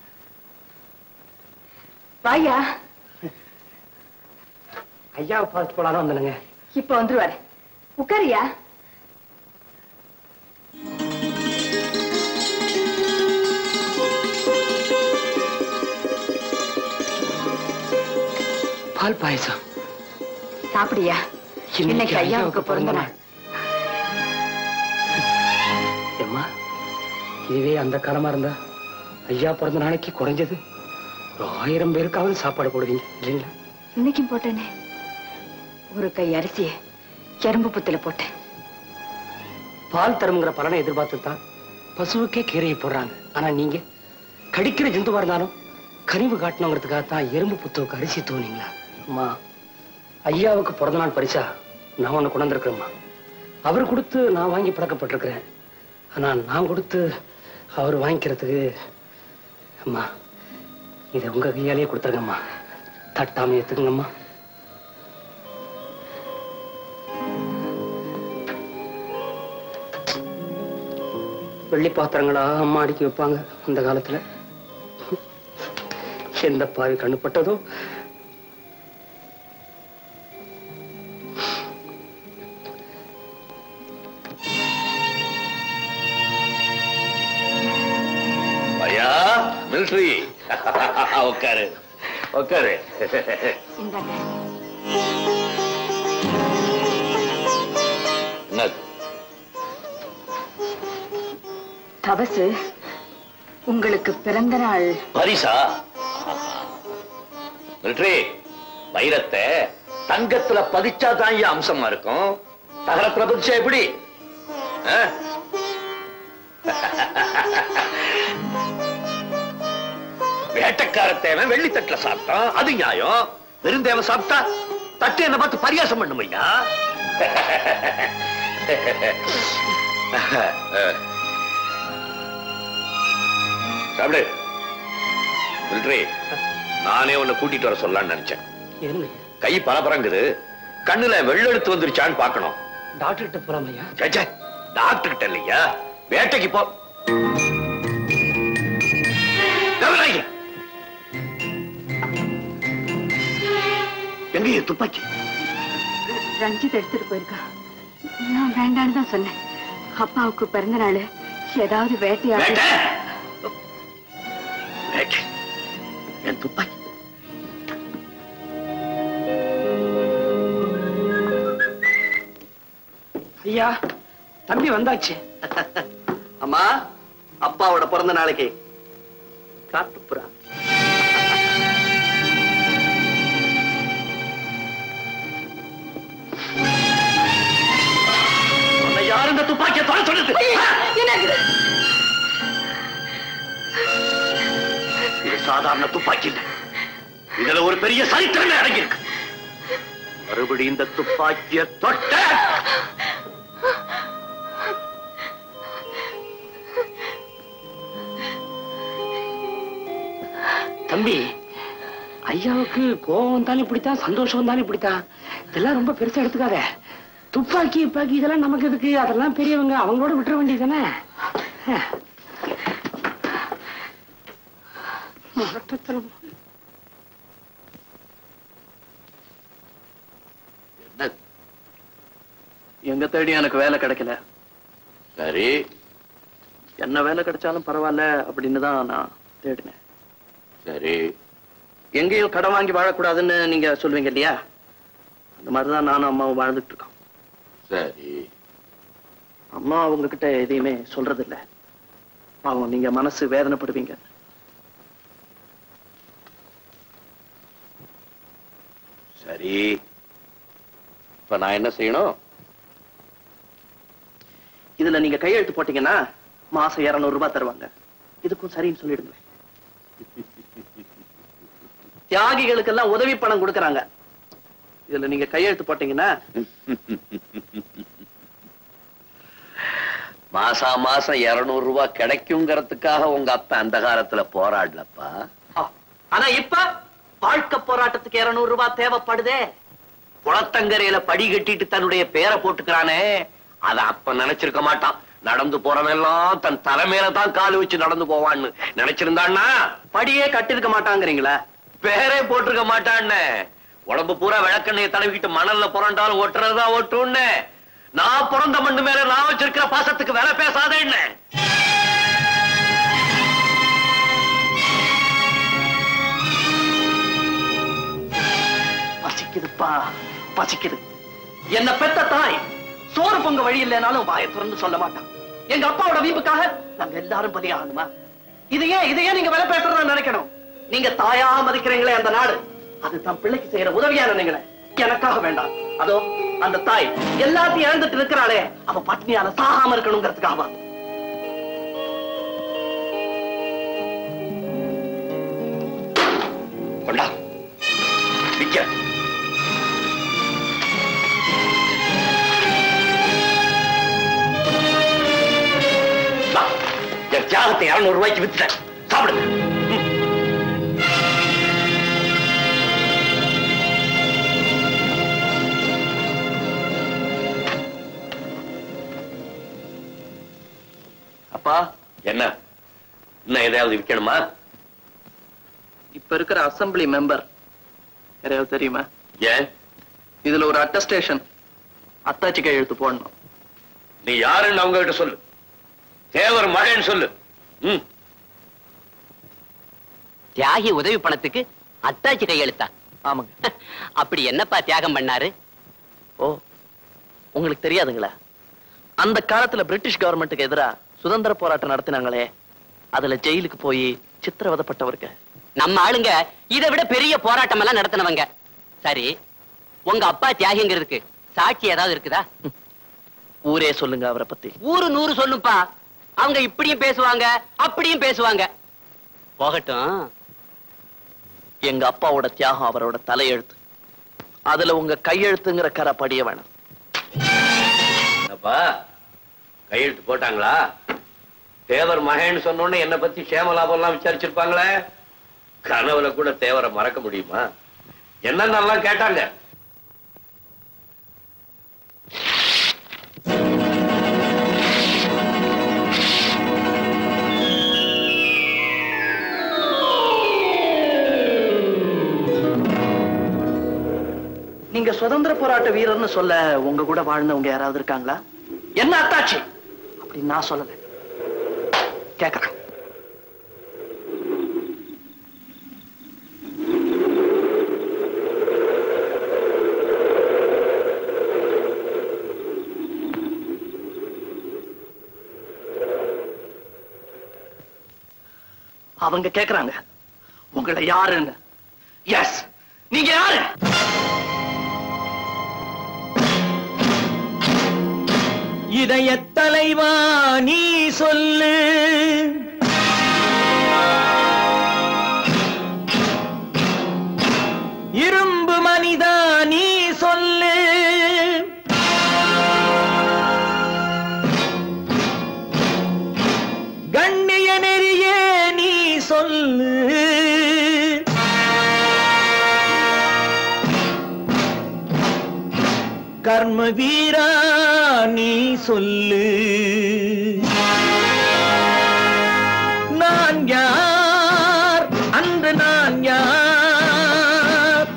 வாயா ஐயாவை பார்த்து போலான்னு வந்தனுங்க இப்ப வந்துருவாரு உட்காரியா பால் பாயசம் சாப்பிடியா இன்னைக்கு ஐயாவுக்கு பிறந்த நாள் ஏம்மா இதுவே அந்த காலமா இருந்தா ஐயா பிறந்த நாளைக்கு குறைஞ்சது ஒரு ஆயிரம் பேருக்காவது சாப்பாடு போடுவீங்க இல்லைங்களா இன்னைக்கும் போட்டேனே ஒரு கை அரிசிய எறும்பு புத்துல போட்டேன் பால் தருங்கிற பலனை எதிர்பார்த்து தான் பசுவுக்கே கீரையை போடுறாங்க ஆனா நீங்க கடிக்கிற ஜந்துவா இருந்தாலும் கனிவு காட்டணுங்கிறதுக்காக தான் எறும்பு புத்துவுக்கு அரிசி தோணிங்களா அம்மா ஐயாவுக்கு பிறந்த நாள் பரிசா நான் ஒண்ணு கொண்டு வந்திருக்கிறேம்மா அவர் கொடுத்து நான் வாங்கி பழக்கப்பட்டிருக்கிறேன் ஆனா நான் கொடுத்து அவர் வாங்கிக்கிறதுக்கு அம்மா இதை உங்க கையாலேயே கொடுத்துருங்கம்மா தட்டாம ஏத்துக்குங்கம்மா வெள்ளி பாத்திரங்களா அம்மா அடுக்கி வைப்பாங்க அந்த காலத்துல எந்த பாவி கண்ணுப்பட்டதோ ஐயா மிலிட்ரி உட்காரு உட்காரு என்னது தவசு உங்களுக்கு பிறந்த நாள் பரிசா மிலிட்ரி வைரத்தை தங்கத்துல பதிச்சாதான் ஐயா அம்சமா இருக்கும் தகரத்துல பதிச்சா எப்படி ஆ? வேட்டக்கார தேவன் வெள்ளித்தட்டுல சாப்பிட்டான் அது நியாயம் பெருந்தேவன் சாப்பிட்டா தட்டு என்ன பார்த்து பரியாசம் பண்ணும் ஐயா சாப்பிடு மிலிட்ரி நானே உன்னை கூட்டிட்டு வர சொல்லலாம்னு நினைச்சேன் ஏனுங்க கை பரபரங்குது கண்ணுல வெள்ளெடுத்து வந்துருச்சான்னு பார்க்கணும் டாக்டர் கிட்ட போலாம் ஐயா ச்சே, ச்சே, டாக்டர் கிட்ட இல்லையா வேட்டைக்கு போ கவலைங்க. எங்கேயே துப்பாக்கி ரஞ்சித் எடுத்துட்டு போயிருக்கா நான் வேண்டான்னு தான் சொன்னேன் அப்பாவுக்கு பிறந்த நாள் ஏதாவது வேட்டையாடு வேட்டை வேட்டை என் துப்பாக்கி ஐயா தம்பி வந்தாச்சு அம்மா அப்பாவோட பிறந்த நாளைக்கு காட்டுப்புறா உன்னை யார் இந்த துப்பாக்கியை தொலை சொல்லுது இது சாதாரண துப்பாக்கி இல்லை இதுல ஒரு பெரிய சரித்திரமே அடங்கியிருக்கு மறுபடி இந்த துப்பாக்கிய தொட்ட தம்பி ஐயாவுக்கு கோபம் வந்தாலும் இப்படித்தான் சந்தோஷம் வந்தாலும் இப்படித்தான் இதெல்லாம் ரொம்ப பெருசா எடுத்துக்காத துப்பாக்கி துப்பாக்கி இதெல்லாம் நமக்கு எதுக்கு அதெல்லாம் பெரியவங்க அவங்களோட விட்டுற வேண்டியதானே மரட்டத்தனம் எங்க தேடி எனக்கு வேலை கிடைக்கல சரி என்ன வேலை கிடைச்சாலும் பரவாயில்ல அப்படின்னு தான் நான் தேடினேன் சரி எங்கேயும் கடன் வாங்கி வாழக்கூடாதுன்னு நீங்க சொல்லுவீங்க இல்லையா அந்த மாதிரிதான் நானும் அம்மாவும் வாழ்ந்துட்டு இருக்கோம் சரி அம்மா உங்ககிட்ட எதையுமே சொல்றது இல்ல பாவம் நீங்க மனசு வேதனைப்படுவீங்க சரி இப்ப நான் என்ன செய்யணும் இதுல நீங்க கையெழுத்து போட்டீங்கன்னா மாசம் இருநூறு ரூபாய் தருவாங்க இதுக்கும் சரின்னு சொல்லிடுங்க தியாகிகளுக்கெல்லாம் உதவி பணம் கொடுக்கறாங்க இதுல நீங்க கையெழுத்து போட்டீங்கன்னா மாசா மாசம் இருநூறு ரூபாய் கிடைக்குங்கிறதுக்காக உங்க அப்பா அந்த காலத்துல போராடலப்பா ஆனா இப்ப வாழ்க்கை போராட்டத்துக்கு இருநூறு ரூபாய் தேவைப்படுதே குளத்தங்கரையில படி கட்டிட்டு தன்னுடைய பேரை போட்டுக்கிறானே அத அப்ப நினைச்சிருக்க மாட்டான் நடந்து போறவெல்லாம் தன் தலைமையில தான் கால் வச்சு நடந்து போவான்னு நினைச்சிருந்தான்னா படியே கட்டிருக்க மாட்டாங்கிறீங்களா பேரே போட்டிருக்க மாட்டான்னு உடம்பு பூரா விளக்கெண்ணையை தடவிக்கிட்டு மணல்ல புரண்டாலும் ஒட்டுறதுதான் ஒட்டுன்னு நான் பிறந்த மண்ணு மேல நான் வச்சிருக்கிற பாசத்துக்கு வேலை பேசாதே என்ன பசிக்குதுப்பா பசிக்குது என்ன பெத்த தாய் சோறு பொங்க வழி இல்லைனாலும் வாயை திறந்து சொல்ல மாட்டான் எங்க அப்பாவோட வீம்புக்காக நாங்க எல்லாரும் பலியாகணுமா இது ஏன் இது ஏன் நீங்க விலை பேசுறதா நினைக்கணும் நீங்க தாயா மதிக்கிறீங்களே அந்த நாடு அது தன் பிள்ளைக்கு செய்யற உதவியா நினைங்களேன் எனக்காக வேண்டாம் அதோ அந்த தாய் எல்லாத்தையும் இழந்துட்டு இருக்கிறாளே அவ பட்னியால சாகாம இருக்கணுங்கிறதுக்காக கொண்டா விக்க என் தியாகத்தை இருநூறு ரூபாய்க்கு வித்துட்டேன் சாப்பிடுங்க அப்பா என்ன இன்னும் எதையாவது விற்கணுமா இப்ப இருக்கிற அசெம்பிளி மெம்பர் யாரையாவது தெரியுமா ஏன் இதுல ஒரு அட்டஸ்டேஷன் அத்தாச்சி கையெழுத்து போடணும் நீ யாருன்னு அவங்க கிட்ட சொல்லு தேவர் மகன் சொல்லு ம் தியாகி உதவி பணத்துக்கு அத்தாச்சி கையெழுத்தா ஆமாங்க அப்படி என்னப்பா தியாகம் பண்ணாரு ஓ உங்களுக்கு தெரியாதுங்களா அந்த காலத்துல பிரிட்டிஷ் கவர்மெண்ட்டுக்கு எதிரா சுதந்திர போராட்டம் நடத்தினாங்களே அதுல ஜெயிலுக்கு போய் சித்திரவதப்பட்டவருக்கு நம்ம ஆளுங்க இதை விட பெரிய போராட்டம் எல்லாம் நடத்தினவங்க சரி உங்க அப்பா தியாகிங்கிறதுக்கு சாட்சி ஏதாவது இருக்குதா ஊரே சொல்லுங்க அவரை பத்தி ஊரு நூறு சொல்லுப்பா அவங்க இப்படியும் பேசுவாங்க அப்படியும் பேசுவாங்க போகட்டும் எங்க அப்பாவோட தியாகம் அவரோட தலையெழுத்து அதுல உங்க கையெழுத்துங்கிற கரை படிய வேணாம் என்னப்பா கையெழுத்து போட்டாங்களா தேவர் மகன் சொன்னோன்னு என்ன பத்தி சேமலாபம் எல்லாம் விசாரிச்சிருப்பாங்களே கனவுல கூட தேவரை மறக்க முடியுமா என்னென்னலாம் கேட்டாங்க நீங்க சுதந்திர போராட்ட வீரர்னு சொல்ல உங்க கூட வாழ்ந்தவங்க யாராவது இருக்காங்களா என்ன அத்தாச்சி அப்படின்னு நான் சொல்லல கேக்குறேன் அவங்க கேக்குறாங்க உங்களை யாருன்னு எஸ் நீங்க யாரு இதய தலைவா நீ சொல்லு இரும்பு மனிதா நீ சொல்லு கண்ணிய நெறியே நீ சொல்லு கர்ம வீரா நீ சொல்லு நான் யார் அன்று நான் யார்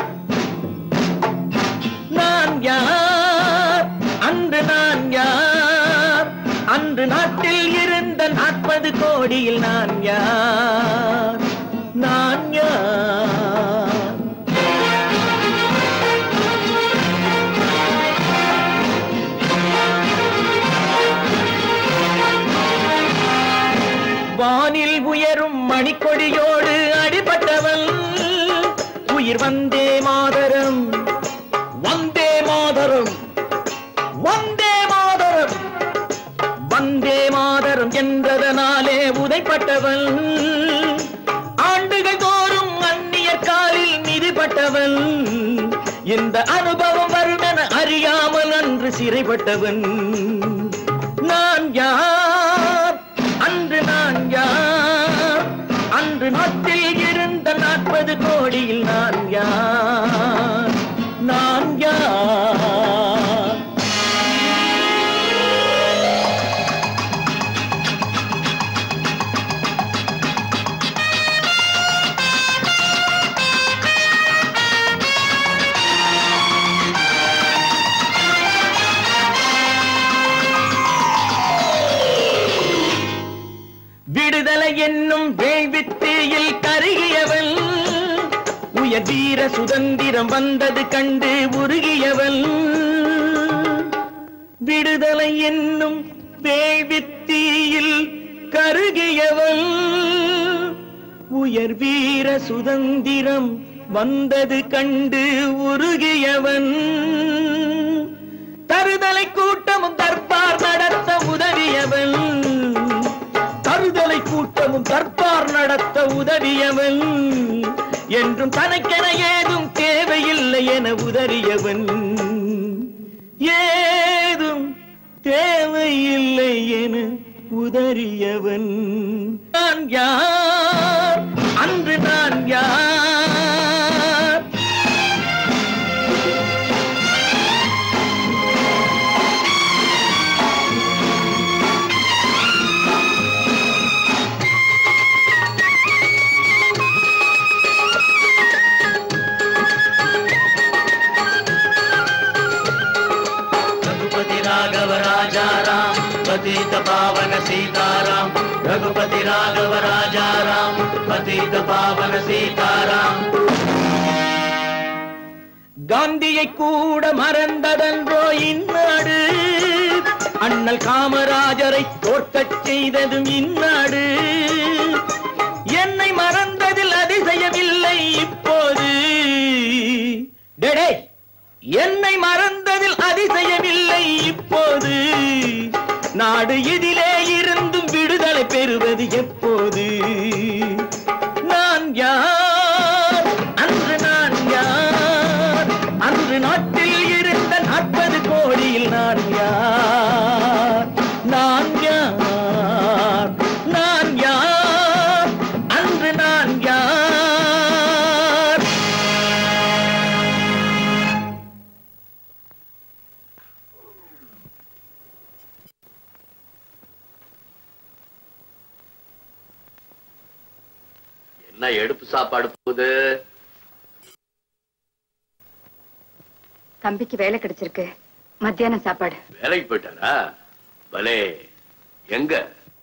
நான் யார் அன்று நான் யார் அன்று நாட்டில் இருந்த நாற்பது கோடியில் நான் யார் நான் யார் வானில் உயரும் மணிக்கொடியோடு அடிபட்டவன் உயிர் வந்தே மாதரம் வந்தே மாதரம் வந்தே மாதரம் வந்தே மாதரம் என்றதனாலே உதைப்பட்டவன் ஆண்டுகள் தோறும் அந்நிய காலில் மிதிப்பட்டவன் இந்த அனுபவம் வரும் என அறியாமல் அன்று சிறைப்பட்டவன் நான் யார் அன்று நான் யார் அன்று நாட்டில் இருந்த நாற்பது கோடியில் நான் யார் நான் யார் விடுதலை என்னும் வேள்வித்தீயில் கருகியவன் உயர் வீர சுதந்திரம் வந்தது கண்டு உருகியவன் விடுதலை என்னும் வேள்வித்தீயில் கருகியவன் உயர் வீர சுதந்திரம் வந்தது கண்டு உருகியவன் தருதலை கூட்டமும் தர்பார் நடத்த உதவியவன் தருதலை கூட்டமும் தர்பார் நடத்த உதவியவன் என்றும் தனக்கென ஏதும் தேவையில்லை என உதறியவன் ஏதும் தேவையில்லை என உதறியவன் நான் யார் அன்று நான் யார் पतित पावन सीताराम रघुपति राघव राजा राम पतित पावन सीताराम காந்தியை கூட மறந்ததன்றோ இந்நாடு அண்ணல் காமராஜரை தோற்கச் செய்ததும் இந்நாடு என்னை மறந்ததில் அதிசயமில்லை இப்போது டேடே என்னை மறந்ததில் அதிசயமில்லை இப்போது நாடு இதிலே இருந்தும் விடுதலை பெறுவது எப்போது நான் யார் அன்று நான் யார் அன்று நாட்டில் இருந்த நாற்பது கோடியில் நான் யார் நான் யார் நான் யார் அன்று நான் யார் என்ன எடுப்பு சாப்பாடு போகுது தம்பிக்கு வேலை கிடைச்சிருக்கு மத்தியானம் சாப்பாடு வேலைக்கு போயிட்டாரா பலே எங்க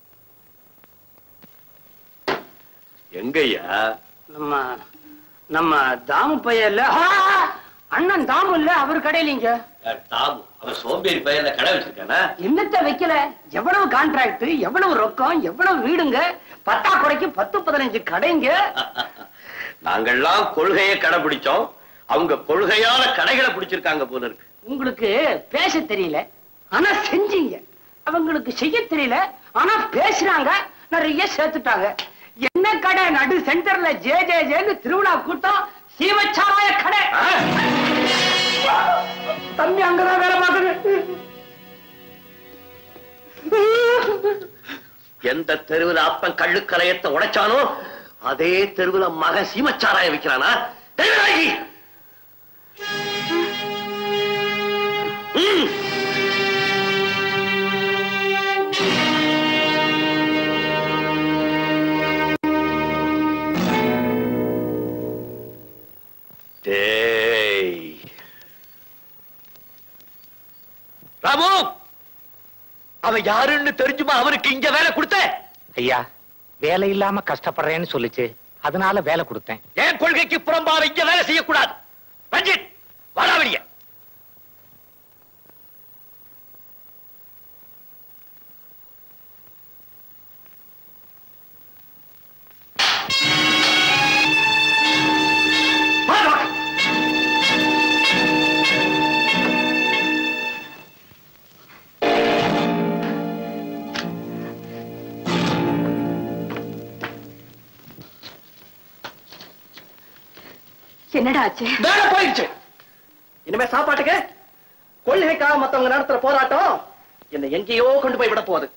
எங்கய்யா நம்ம நம்ம தாமு பையன் இல்ல ஆ, அண்ணன் தாமு இல்ல அவர் கடையிலீங்க தாமு அவன் சோம்பேறி பையன்ல கடை வச்சிருக்கானா என்னத்த வைக்கல எவ்வளவு கான்ட்ராக்ட் எவ்வளவு ரொக்கம் எவ்வளவு வீடுங்க பத்தாக்குறைக்கு பத்து பதினஞ்சு கடைங்க நாங்கெல்லாம் கொள்கையை கடைபிடிச்சோம் அவங்க கொள்கையால கடைகளை பிடிச்சிருக்காங்க போல இருக்கு உங்களுக்கு பேச தெரியல ஆனா செஞ்சீங்க அவங்களுக்கு செய்ய தெரியல ஆனா பேசுறாங்க நிறைய சேர்த்துட்டாங்க என்ன கடை நடு சென்டர்ல ஜே ஜே ஜேன்னு திருவிழா கூட்டம் சீவச்சாராய கடை தம்பி அங்கதான் வேலை பார்க்குது எந்த தெருவுல அப்பன் கள்ளு கலையத்தை உடைச்சானோ அதே தெருவுல மகன் சீமச்சாராய விக்கிறானா தெய்வராகி ம். டேய் ராமு அவன் யாருன்னு தெரிஞ்சுமா அவருக்கு இங்க வேலை கொடுத்த ஐயா வேலை இல்லாம கஷ்டப்படுறேன்னு சொல்லுச்சு அதனால வேலை கொடுத்தேன் என் கொள்கைக்கு புறம்பாக இங்க வேலை செய்யக்கூடாது ரஞ்சித் வாடா வெளிய என்னடா ஆச்சு வேலை போயிடுச்சு இனிமே சாப்பாட்டுக்கு கொள்கைக்காக மத்தவங்க நடத்துற போராட்டம் என்னை எங்கேயோ கொண்டு போய் விட போகுது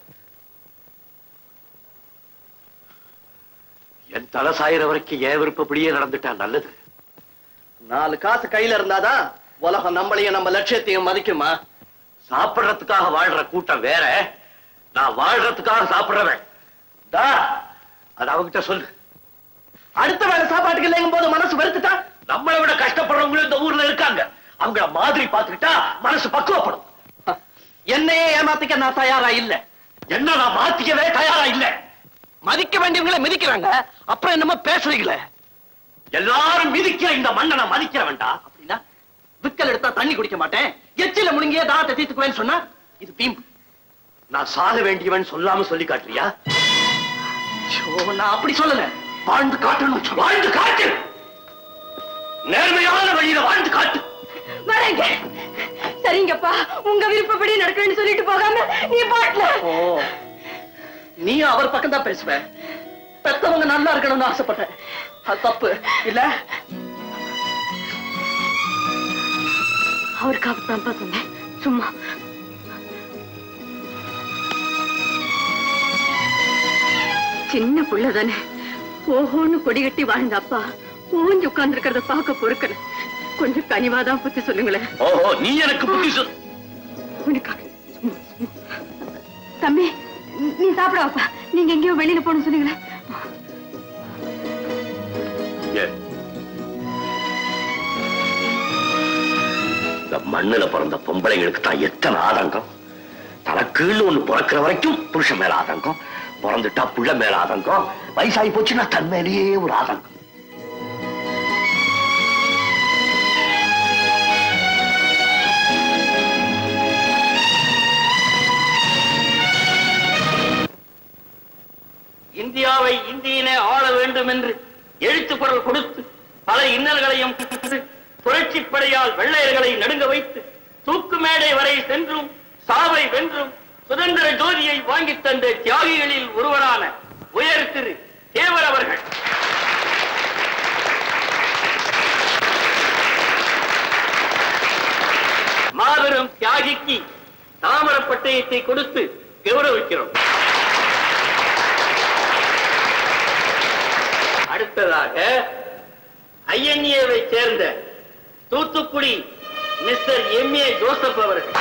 என் தலை சாயிற வரைக்கும் என் விருப்பப்படியே நடந்துட்டா நல்லது நாலு காசு கையில இருந்தாதான் உலகம் நம்மளையும் நம்ம லட்சியத்தையும் மதிக்குமா சாப்பிடுறதுக்காக வாழ்ற கூட்டம் வேற நான் வாழ்றதுக்காக சாப்பிடுறவன் தா அது அவகிட்ட சொல்லு அடுத்த வேலை சாப்பாட்டுக்கு இல்லைங்கும் போது மனசு வெறுத்துட்டா நம்மளை விட கஷ்டப்படுறவங்களும் இந்த ஊர்ல இருக்காங்க அவங்கள மாதிரி பார்த்துக்கிட்டா மனசு பக்குவப்படும் என்னையே ஏமாத்திக்க நான் தயாரா இல்ல என்ன நான் மாத்திக்கவே தயாரா இல்ல மதிக்க வேண்டியவங்களை மிதிக்கிறாங்க அப்புறம் என்னமோ பேசுறீங்களே எல்லாரும் மிதிக்கிற இந்த மண்ணை நான் மதிக்கிற வேண்டாம் அப்படின்னா விக்கல் எடுத்தா தண்ணி குடிக்க மாட்டேன் எச்சில முழுங்கியே தாகத்தை தீர்த்துக்குவேன்னு சொன்னா இது பீம்பு நான் சாக வேண்டியவன் சொல்லாம சொல்லி காட்டுறியா ஐயோ, நான் அப்படி சொல்லல வாழ்ந்து காட்டணும் சொன்னேன். வாழ்ந்து காட்டு நேர்மையான வழியில வாழ்ந்து காட்டு வரேங்க சரிங்கப்பா உங்க விருப்பப்படி நடக்கிறேன்னு சொல்லிட்டு போகாம நீ பாட்டுல ஓ நீ அவர் பக்கம் தான் பேசுவ பெத்தவங்க நல்லா இருக்கணும்னு ஆசைப்பட்டேன் அது தப்பு இல்ல அவருக்காக தான்ப்பா சொன்னேன் சும்மா சின்ன புள்ள தானே ஓஹோன்னு கொடி கட்டி வாழ்ந்த அப்பா ஊஞ்சு உட்கார்ந்து இருக்கிறத பார்க்க பொறுக்கல கொஞ்சம் கனிவாதான் புத்தி சொல்லுங்களேன் ஓஹோ நீ எனக்கு புத்தி சொல் உனக்காக சும்மா, சும்மா. தம்பி நீ- நீ சாப்பிட வாப்பா நீங்க எங்கேயோ வெளியில போகணும் சொன்னீங்களே ஏன்? இந்த மண்ணுல பிறந்த பொம்பளைங்களுக்கு தான் எத்தனை ஆதங்கம் தனக்கு கீழ் ஒண்ணு பிறக்கிற வரைக்கும் புருஷன் மேல ஆதங்கம் பிறந்துட்டா புள்ள மேல ஆதங்கம் வயசாகி போச்சுன்னா தன் மேலேயே ஒரு ஆதங்கம் இந்தியாவை இந்தியிலே ஆள வேண்டும் என்று எழுத்து குரல் கொடுத்து பல இன்னல்களையும் புரட்சி படையால் வெள்ளையர்களை நடுங்க வைத்து தூக்கு மேடை வரை சென்றும் சாவை வென்றும் சுதந்திர ஜோதியை வாங்கித் தந்த தியாகிகளில் ஒருவரான உயர் திரு தேவர் அவர்கள் மாபெரும் தியாகிக்கு தாமர பட்டயத்தை கொடுத்து கௌரவிக்கிறோம் அடுத்ததாக ஐஎன்ஏவை சேர்ந்த Thoothukudi Mister M A Joseph அவர்கள்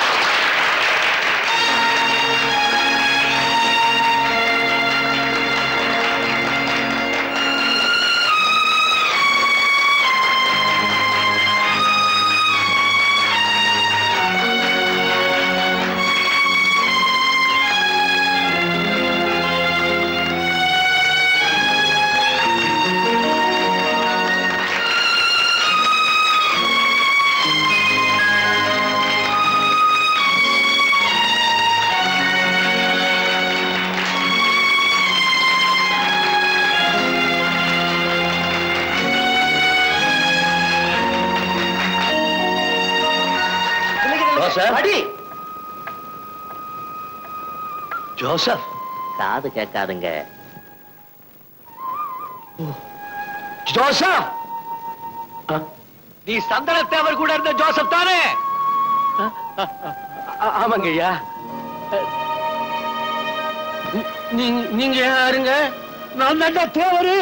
ஜோசப் அடி ஜோசப் காது கேட்காதுங்க ஜோசப் நீ சந்தன தேவர் கூட இருந்த ஜோசப் தானே ஆமாங்க ஐயா நீங்க நீங்க யாருங்க நான் தாண்டா தேவரு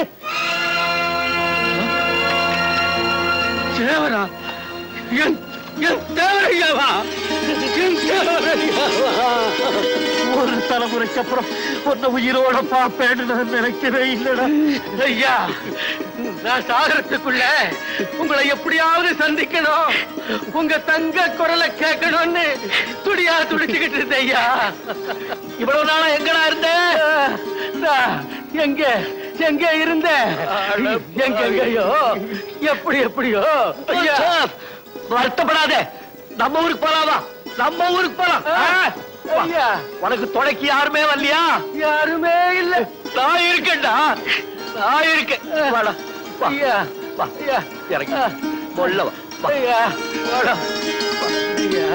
தேவரா என் என் தேவரையாவா என் தேவரையாவா ஒரு தலைமுறைக்கு அப்புறம் உன்னை உயிரோட பார்ப்பேன்னு நான் நினைக்கவே இல்லடா ஐயா நான் சாகரத்துக்குள்ள உங்களை எப்படியாவது சந்திக்கணும் உங்க தங்க குரலை கேட்கணும்னு துடியா துடிச்சுக்கிட்டு இருந்தேன் ஐயா இவ்வளவு நாளா எங்கடா இருந்த நான் எங்க எங்க இருந்த எங்க எங்கயோ எப்படி எப்படியோ ஐயா வருத்தப்படாத நம்ம ஊருக்கு போலாமா நம்ம ஊருக்கு போலாம் ஆ? ஐயா உனக்கு துணைக்கு யாருமே வரலையா யாருமே இல்ல நான் இருக்கேன்டா நான் இருக்கேன் வாடா வா வா ஐயா இறங்கி மொல்ல வா வா. ஐயா வாடா வா. ஐயா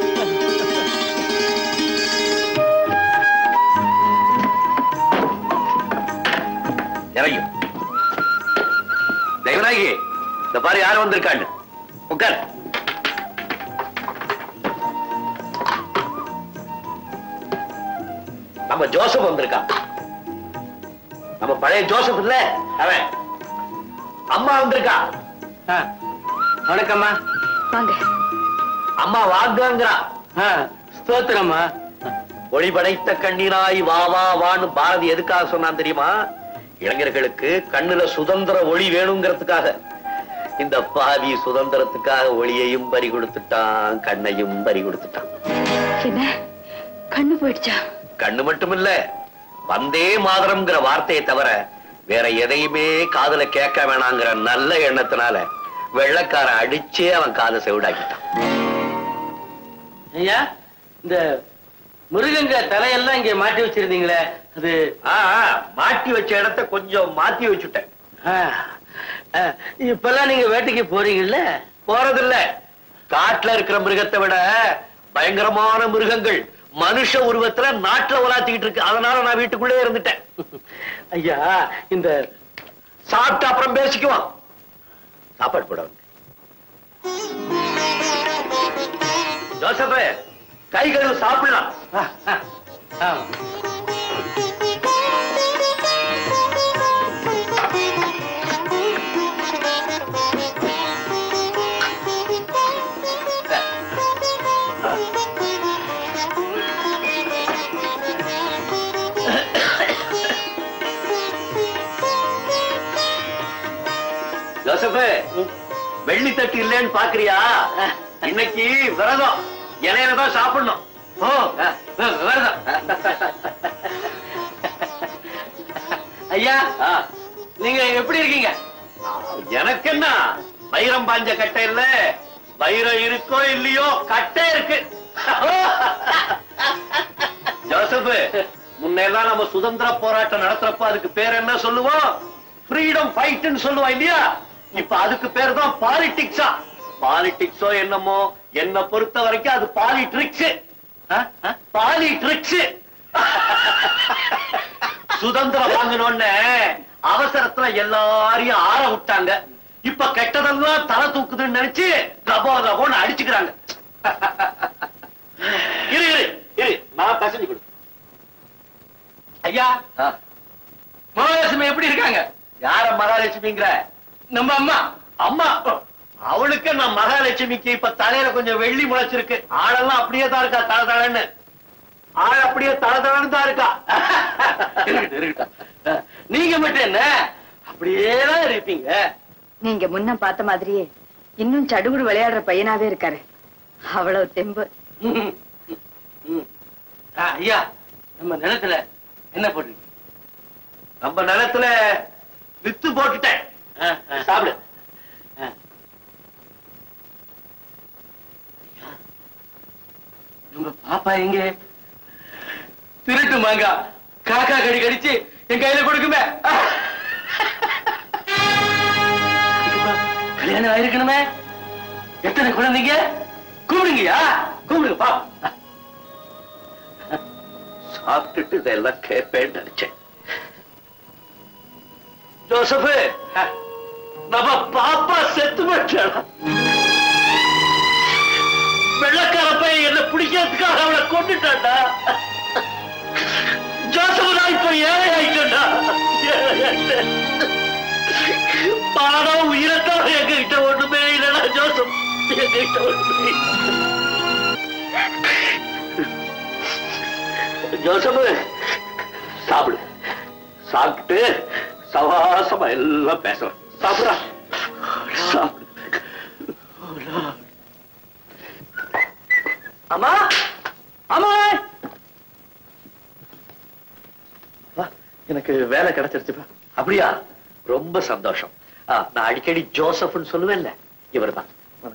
இறங்கி தெய்வநாயகி இந்த பாரு யார் வந்திருக்கான்னு உட்கார் நம்ம ஜோசப் வந்திருக்கான் நம்ம பழைய ஜோசப் இல்ல அவன் அம்மா வந்திருக்கா வணக்கம்மா வாங்க அம்மா வாங்கங்கிறா ஸ்தோத்திரம்மா ஒளி படைத்த கண்ணீராய் வா வா வான்னு பாரதி எதுக்காக சொன்னான் தெரியுமா இளைஞர்களுக்கு கண்ணுல சுதந்திர ஒளி வேணுங்கிறதுக்காக இந்த பாவி சுதந்திரத்துக்காக ஒளியையும் பறி கொடுத்துட்டான் கண்ணையும் பறி கொடுத்துட்டான் என்ன கண்ணு போயிடுச்சா கண்ணு மட்டும் இல்ல வந்தே மாதரம்ங்கிற வார்த்தையை தவிர வேற எதையுமே காதுல கேட்க வேணாங்கிற நல்ல எண்ணத்தினால வெள்ளக்கார அடிச்சே அவன் காதை செவிடாக்கிட்டான் ஐயா இந்த முருகங்க தலையெல்லாம் இங்க மாட்டி வச்சிருந்தீங்களே அது ஆ, ஆ, மாட்டி வச்ச இடத்த கொஞ்சம் மாத்தி வச்சுட்டேன் ஆ, ஆ, இப்பெல்லாம் நீங்க வேட்டைக்கு போறீங்கல்ல போறதில்ல காட்டுல இருக்கிற மிருகத்தை விட பயங்கரமான மிருகங்கள் மனுஷ உருவத்துல நாட்டுல உலாத்திக்கிட்டு இருக்கு அதனால நான் வீட்டுக்குள்ளே இருந்துட்டேன் ஐயா இந்த சாப்பிட்டு அப்புறம் பேசிக்குவான் சாப்பாடு போட வந்து. ஜோசப் கை கழுவு சாப்பிடலாம் ஜோசப் வெள்ளி தட்டு இல்லைன்னு பாக்குறியா இன்னைக்கு விரதம் இலையில தான் சாப்பிடணும் ஓ ஐயா நீங்க எப்படி இருக்கீங்க எனக்கு என்ன வைரம் பாஞ்ச கட்டை இல்ல வைரம் இருக்கோ இல்லையோ கட்டை இருக்கு ஜோசப் முன்னெல்லாம் நம்ம சுதந்திர போராட்டம் நடத்துறப்ப அதுக்கு பேர் என்ன சொல்லுவோம் ஃப்ரீடம் ஃபைட்னு சொல்லுவோம் இல்லையா இப்ப அதுக்கு பேர் தான் பாலிடிக்ஸா பாலிடிக்ஸோ என்னமோ என்ன பொறுத்த வரைக்கும் அது பாலிட்ரிக்ஸ் பாலிட்ரிக்ஸ் சுதந்திரம் வாங்கணும்னு அவசரத்துல எல்லாரையும் ஆற விட்டாங்க இப்ப கெட்டதெல்லாம் தலை தூக்குதுன்னு நினைச்சு கபோ கபோன்னு அடிச்சுக்கிறாங்க இரு இரு இரு நான் பசஞ்சு கொடு ஐயா மகாலட்சுமி எப்படி இருக்காங்க யார மகாலட்சுமிங்கிற நம்ம அம்மா அம்மா அவளுக்கு நான் மகாலட்சுமிக்கு இப்ப தலையில கொஞ்சம் வெள்ளி முளைச்சிருக்கு ஆளெல்லாம் அப்படியே தான் இருக்கா தலை தலைன்னு ஆள் அப்படியே தலை தலைன்னு தான் இருக்கா இருக்கட்டும் இருக்கட்டும் நீங்க மட்டும் என்ன அப்படியே தான் இருப்பீங்க நீங்க முன்ன பார்த்த மாதிரியே இன்னும் சடுகுடு விளையாடுற பையனாவே இருக்காரு அவ்வளவு தெம்பு ம், ம். ஆ, ஐயா நம்ம நிலத்துல என்ன போட்டு நம்ம நிலத்துல வித்து போட்டுட்டேன் சாப்பிடு நம்ம பாப்பா எங்க திருட்டு மாங்கா காக்கா கடி கடிச்சு என் கையில கொடுக்குமே அதுக்கப்புறம் கல்யாணம் ஆயிருக்கணுமே எத்தனை குழந்தைங்க கூப்பிடுங்கயா கூப்பிடுங்க பா சாப்பிட்டுட்டு இதெல்லாம் கேட்பேன்னு நினைச்சேன் ஜோசப் நம்ம பாப்பா செத்து போயிட்டாளா வெள்ளக்கார பையன் என்ன பிடிக்கிறதுக்காக அவளை கொண்டுட்டாண்டா ஜோசப் நான் இப்ப ஏழை ஆயிட்டா பாடம் உயிரத்தோட எங்க கிட்ட ஒண்ணுமே இல்லடா ஜோசப் எங்க கிட்ட ஒண்ணுமே இல்ல. ஜோசப் சாப்பிடு சாப்பிட்டு சவாசமா எல்லாம் பேசலாம் சாப்பிடா சாப்பிடு அம்மா அம்மா எனக்கு வேலை கிடைச்சிருச்சுப்பா அப்படியா ரொம்ப சந்தோஷம் ஆ, நான் அடிக்கடி ஜோசப்னு சொல்லுவேன்ல இவர்தான்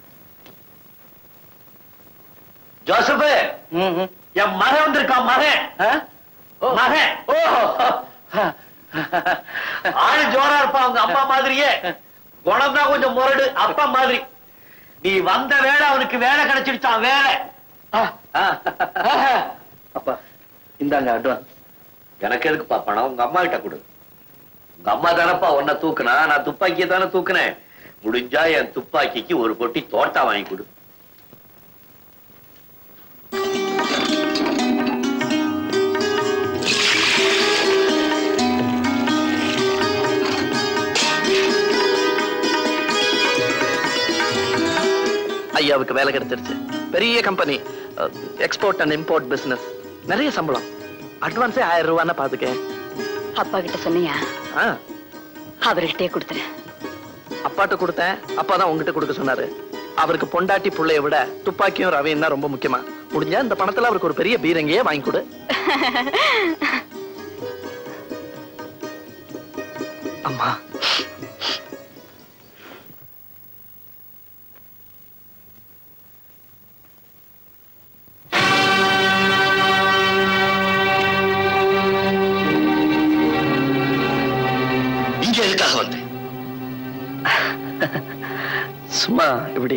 ஜோசப் என் மகன் வந்திருக்கான் மகன் மகன் ஓ ஆளு ஜோரா இருப்பான் அவங்க அப்பா மாதிரியே குணம் தான் கொஞ்சம் முரடு அப்பா மாதிரி நீ வந்த வேலை அவனுக்கு வேலை கிடைச்சிடுச்சான் வேலை அப்பா இந்தாங்க அட்வான்ஸ் எனக்கு எதுக்குப்பா பணம் உங்க அம்மா கிட்ட கொடு உங்க அம்மா தானப்பா உன்னை தூக்குனா நான் துப்பாக்கியை தானே தூக்குனேன் முடிஞ்சா என் துப்பாக்கிக்கு ஒரு பொட்டி தோட்டா வாங்கி கொடு ஐயாவுக்கு வேலை கிடைச்சிருச்சு பெரிய company export and import business நிறைய சம்பளம் அட்வான்ஸே ஆயிரம் ரூபான்னு பாத்துக்கேன் அப்பா கிட்ட சொன்னியா ஆ, அவர்கிட்டே கொடுத்துரு அப்பாட்ட கொடுத்தேன் அப்பா தான் உங்ககிட்ட கொடுக்க சொன்னாரு அவருக்கு பொண்டாட்டி புள்ளைய விட துப்பாக்கியும் ரவையும் தான் ரொம்ப முக்கியமா முடிஞ்சா இந்த பணத்துல அவருக்கு ஒரு பெரிய பீரங்கியே வாங்கி கொடு அம்மா இங்க எதுக்காக வந்த சும்மா இப்படி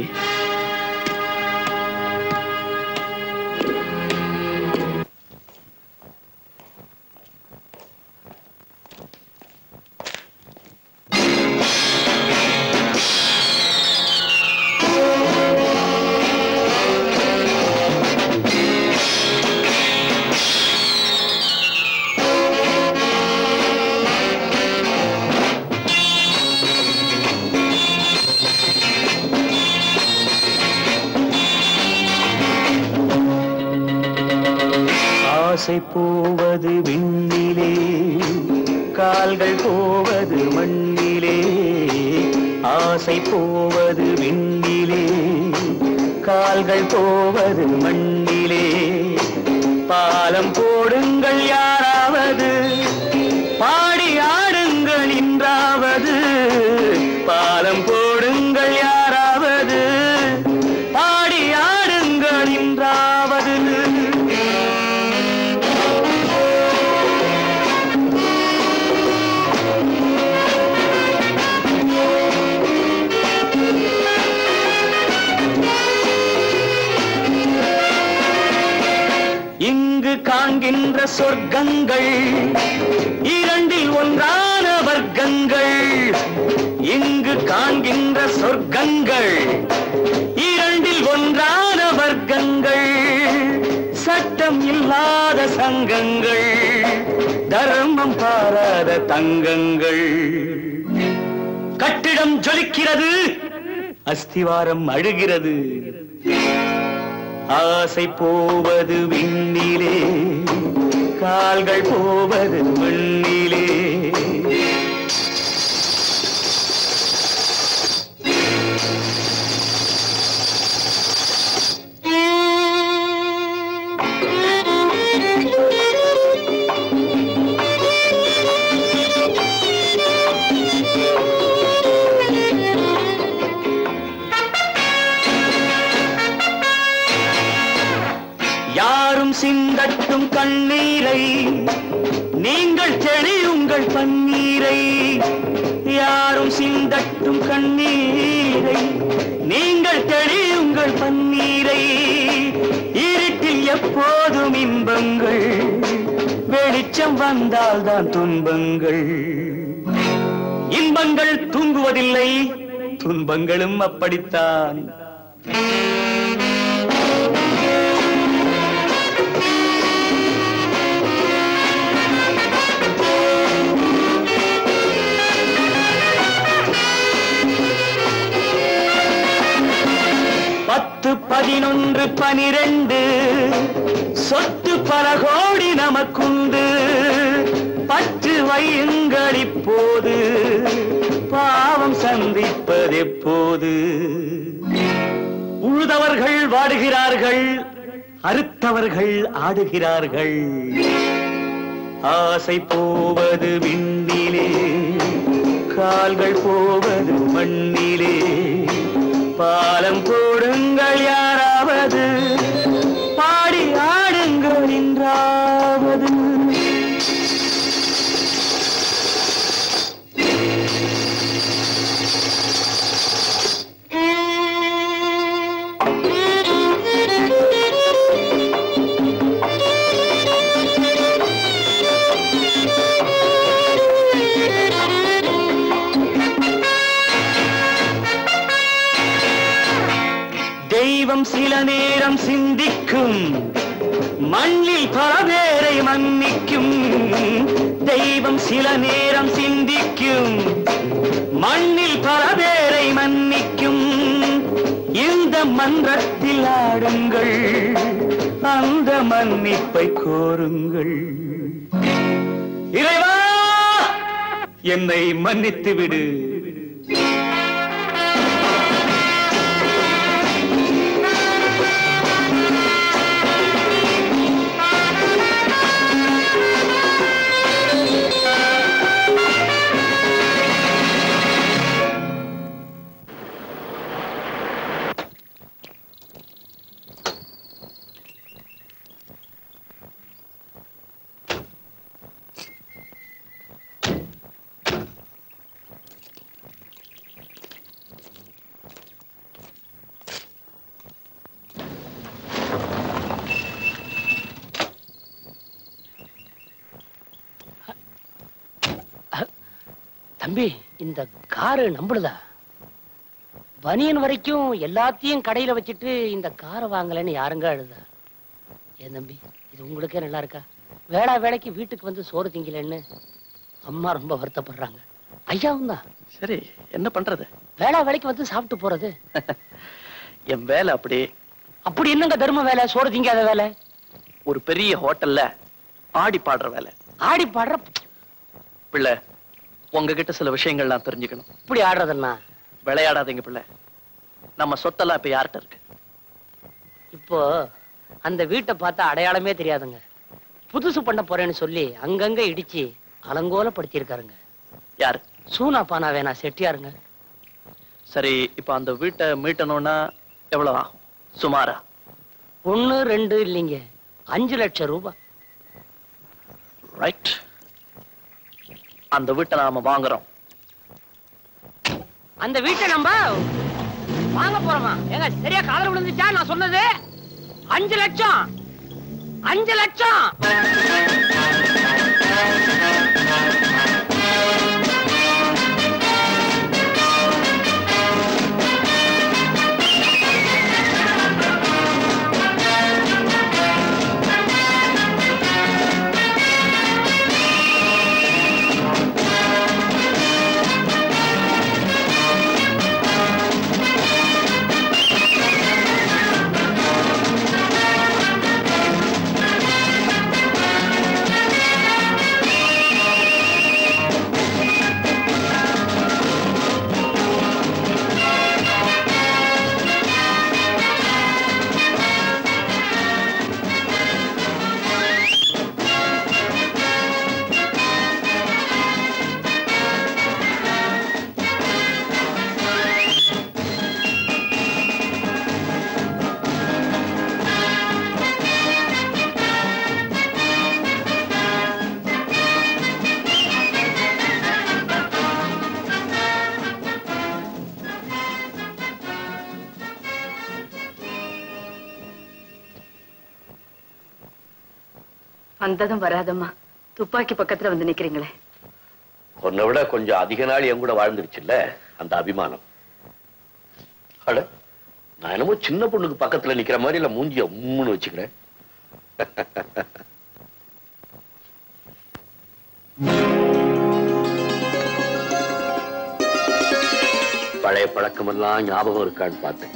ஆசை போவது விண்ணிலே கால்கள் போவது மண்ணிலே ஆசை போவது விண்ணிலே கால்கள் போவது மண்ணிலே பாலம் போடுங்கள் யாராவது பாடி ஆடுங்கள் இன்றாவது பாலம் போடுங்கள் யாராவது பாடி ஆடுங்கள் இன்றாவது இங்கு காண்கின்ற சொர்க்கங்கள் இரண்டில் ஒன்றான வர்க்கங்கள் இங்கு காண்கின்ற சொர்க்கங்கள் இரண்டில் ஒன்றான வர்க்கங்கள் சட்டம் இல்லாத சங்கங்கள் தர்மம் பாராத தங்கங்கள் கட்டிடம் ஜொலிக்கிறது அஸ்திவாரம் அழுகிறது ஆசை போவது விண்ணிலே கால்கள் போவது மண்ணிலே யாரும் சிந்தட்டும் கண்ணீரை நீங்கள் தெளியுங்கள் பன்னீரை யாரும் சிந்தட்டும் கண்ணீரை நீங்கள் தெளியுங்கள் பன்னீரை இருட்டில் எப்போதும் இன்பங்கள் வெளிச்சம் வந்தால்தான் துன்பங்கள் இன்பங்கள் தூங்குவதில்லை துன்பங்களும் அப்படித்தான் பத்து பதினொன்று பனிரெண்டு சொத்து பல கோடி நமக்குண்டு பற்று வையுங்கள் இப்போது பாவம் சந்திப்பதெப்போது உழுதவர்கள் வாடுகிறார்கள் அறுத்தவர்கள் ஆடுகிறார்கள் ஆசை போவது விண்ணிலே கால்கள் போவது மண்ணிலே பாலம் போடுங்கள் யாராவது பாடி ஆடுங்கள் என்றாவது தெய்வம் சில நேரம் சிந்திக்கும் மண்ணில் பல பேரை மன்னிக்கும் தெய்வம் சில நேரம் சிந்திக்கும் மண்ணில் பல பேரை மன்னிக்கும் இந்த மன்றத்தில் ஆடுங்கள் அந்த மன்னிப்பை கோருங்கள் இறைவா என்னை மன்னித்து விடு தம்பி இந்த காரு நம்பளுதா பனியன் வரைக்கும் எல்லாத்தையும் கடையில வச்சுட்டு இந்த காரை வாங்கலைன்னு யாருங்க அழுதா ஏன் தம்பி இது உங்களுக்கே நல்லா இருக்கா வேளா வேலைக்கு வீட்டுக்கு வந்து சோறு திங்கலன்னு அம்மா ரொம்ப வருத்தப்படுறாங்க ஐயாவும் தான் சரி என்ன பண்றது வேளா வேலைக்கு வந்து சாப்பிட்டு போறது என் வேலை அப்படி அப்படி என்னங்க தர்ம வேலை சோறு திங்காத வேலை ஒரு பெரிய ஹோட்டல்ல ஆடி பாடுற வேலை ஆடி பாடுற பிள்ளை உங்ககிட்ட சில விஷயங்கள் நான் தெரிஞ்சுக்கணும் இப்படி ஆடுறதுன்னா விளையாடாதீங்க பிள்ளை நம்ம சொத்தெல்லாம் இப்ப யார்கிட்ட இருக்கு இப்போ அந்த வீட்டை பார்த்தா அடையாளமே தெரியாதுங்க புதுசு பண்ண போறேன்னு சொல்லி அங்கங்க இடிச்சு அலங்கோலப்படுத்தியிருக்காருங்க யாரு சூனா பானா வேணா செட்டியாருங்க சரி இப்ப அந்த வீட்டை மீட்டணும்னா எவ்வளவு ஆகும் சுமாரா ஒண்ணு ரெண்டு இல்லைங்க அஞ்சு லட்சம் ரூபாய் ரைட் அந்த வீட்டை நாம வாங்குறோம் அந்த வீட்டை நம்ம வாங்க போறோமா ஏங்க சரியா காதல் விழுந்துச்சா நான் சொன்னது அஞ்சு லட்சம் அஞ்சு லட்சம் வந்ததும் வராதம்மா துப்பாக்கி பக்கத்துல வந்து நிக்கிறீங்களே உன்னை விட கொஞ்சம் அதிக நாள் என் கூட வாழ்ந்துருச்சுல்ல அந்த அபிமானம் அட நான் என்னமோ சின்ன பொண்ணுக்கு பக்கத்துல நிக்கிற மாதிரி இல்ல மூஞ்சிய உம்முன்னு வச்சுக்கிறேன் பழைய பழக்கமெல்லாம் ஞாபகம் இருக்கான்னு பார்த்தேன்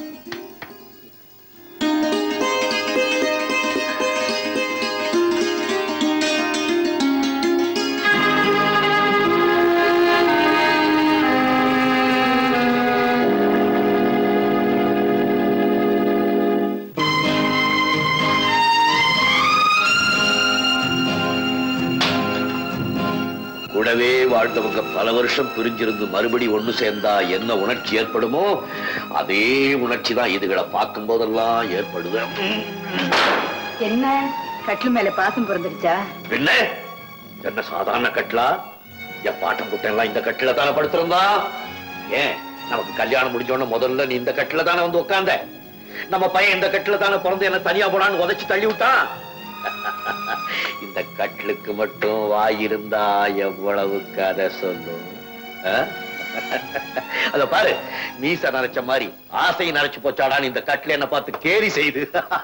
கூடவே வாழ்ந்தவங்க பல வருஷம் பிரிஞ்சிருந்து மறுபடி ஒண்ணு சேர்ந்தா என்ன உணர்ச்சி ஏற்படுமோ அதே உணர்ச்சி தான் இதுகளை பார்க்கும் போதெல்லாம் ஏற்படுது என்ன கட்டில் மேல பாசம் பிறந்துடுச்சா என்ன என்ன சாதாரண கட்டலா என் பாட்டம் புட்டெல்லாம் இந்த கட்டில தானே படுத்திருந்தா ஏன் நமக்கு கல்யாணம் முடிஞ்ச உடனே முதல்ல நீ இந்த கட்டில தானே வந்து உட்கார்ந்த நம்ம பையன் இந்த கட்டில தானே பிறந்து என்ன தனியா போடான்னு உதைச்சு தள்ளி விட்டான் இந்த கட்டிலுக்கு மட்டும் வாயிருந்தா எவ்வளவு கதை சொல்லும் ஆ? அத பாரு மீச நரைச்ச மாதிரி ஆசை நரைச்சு போச்சாடான்னு இந்த கட்டில என்ன பார்த்து கேலி செய்து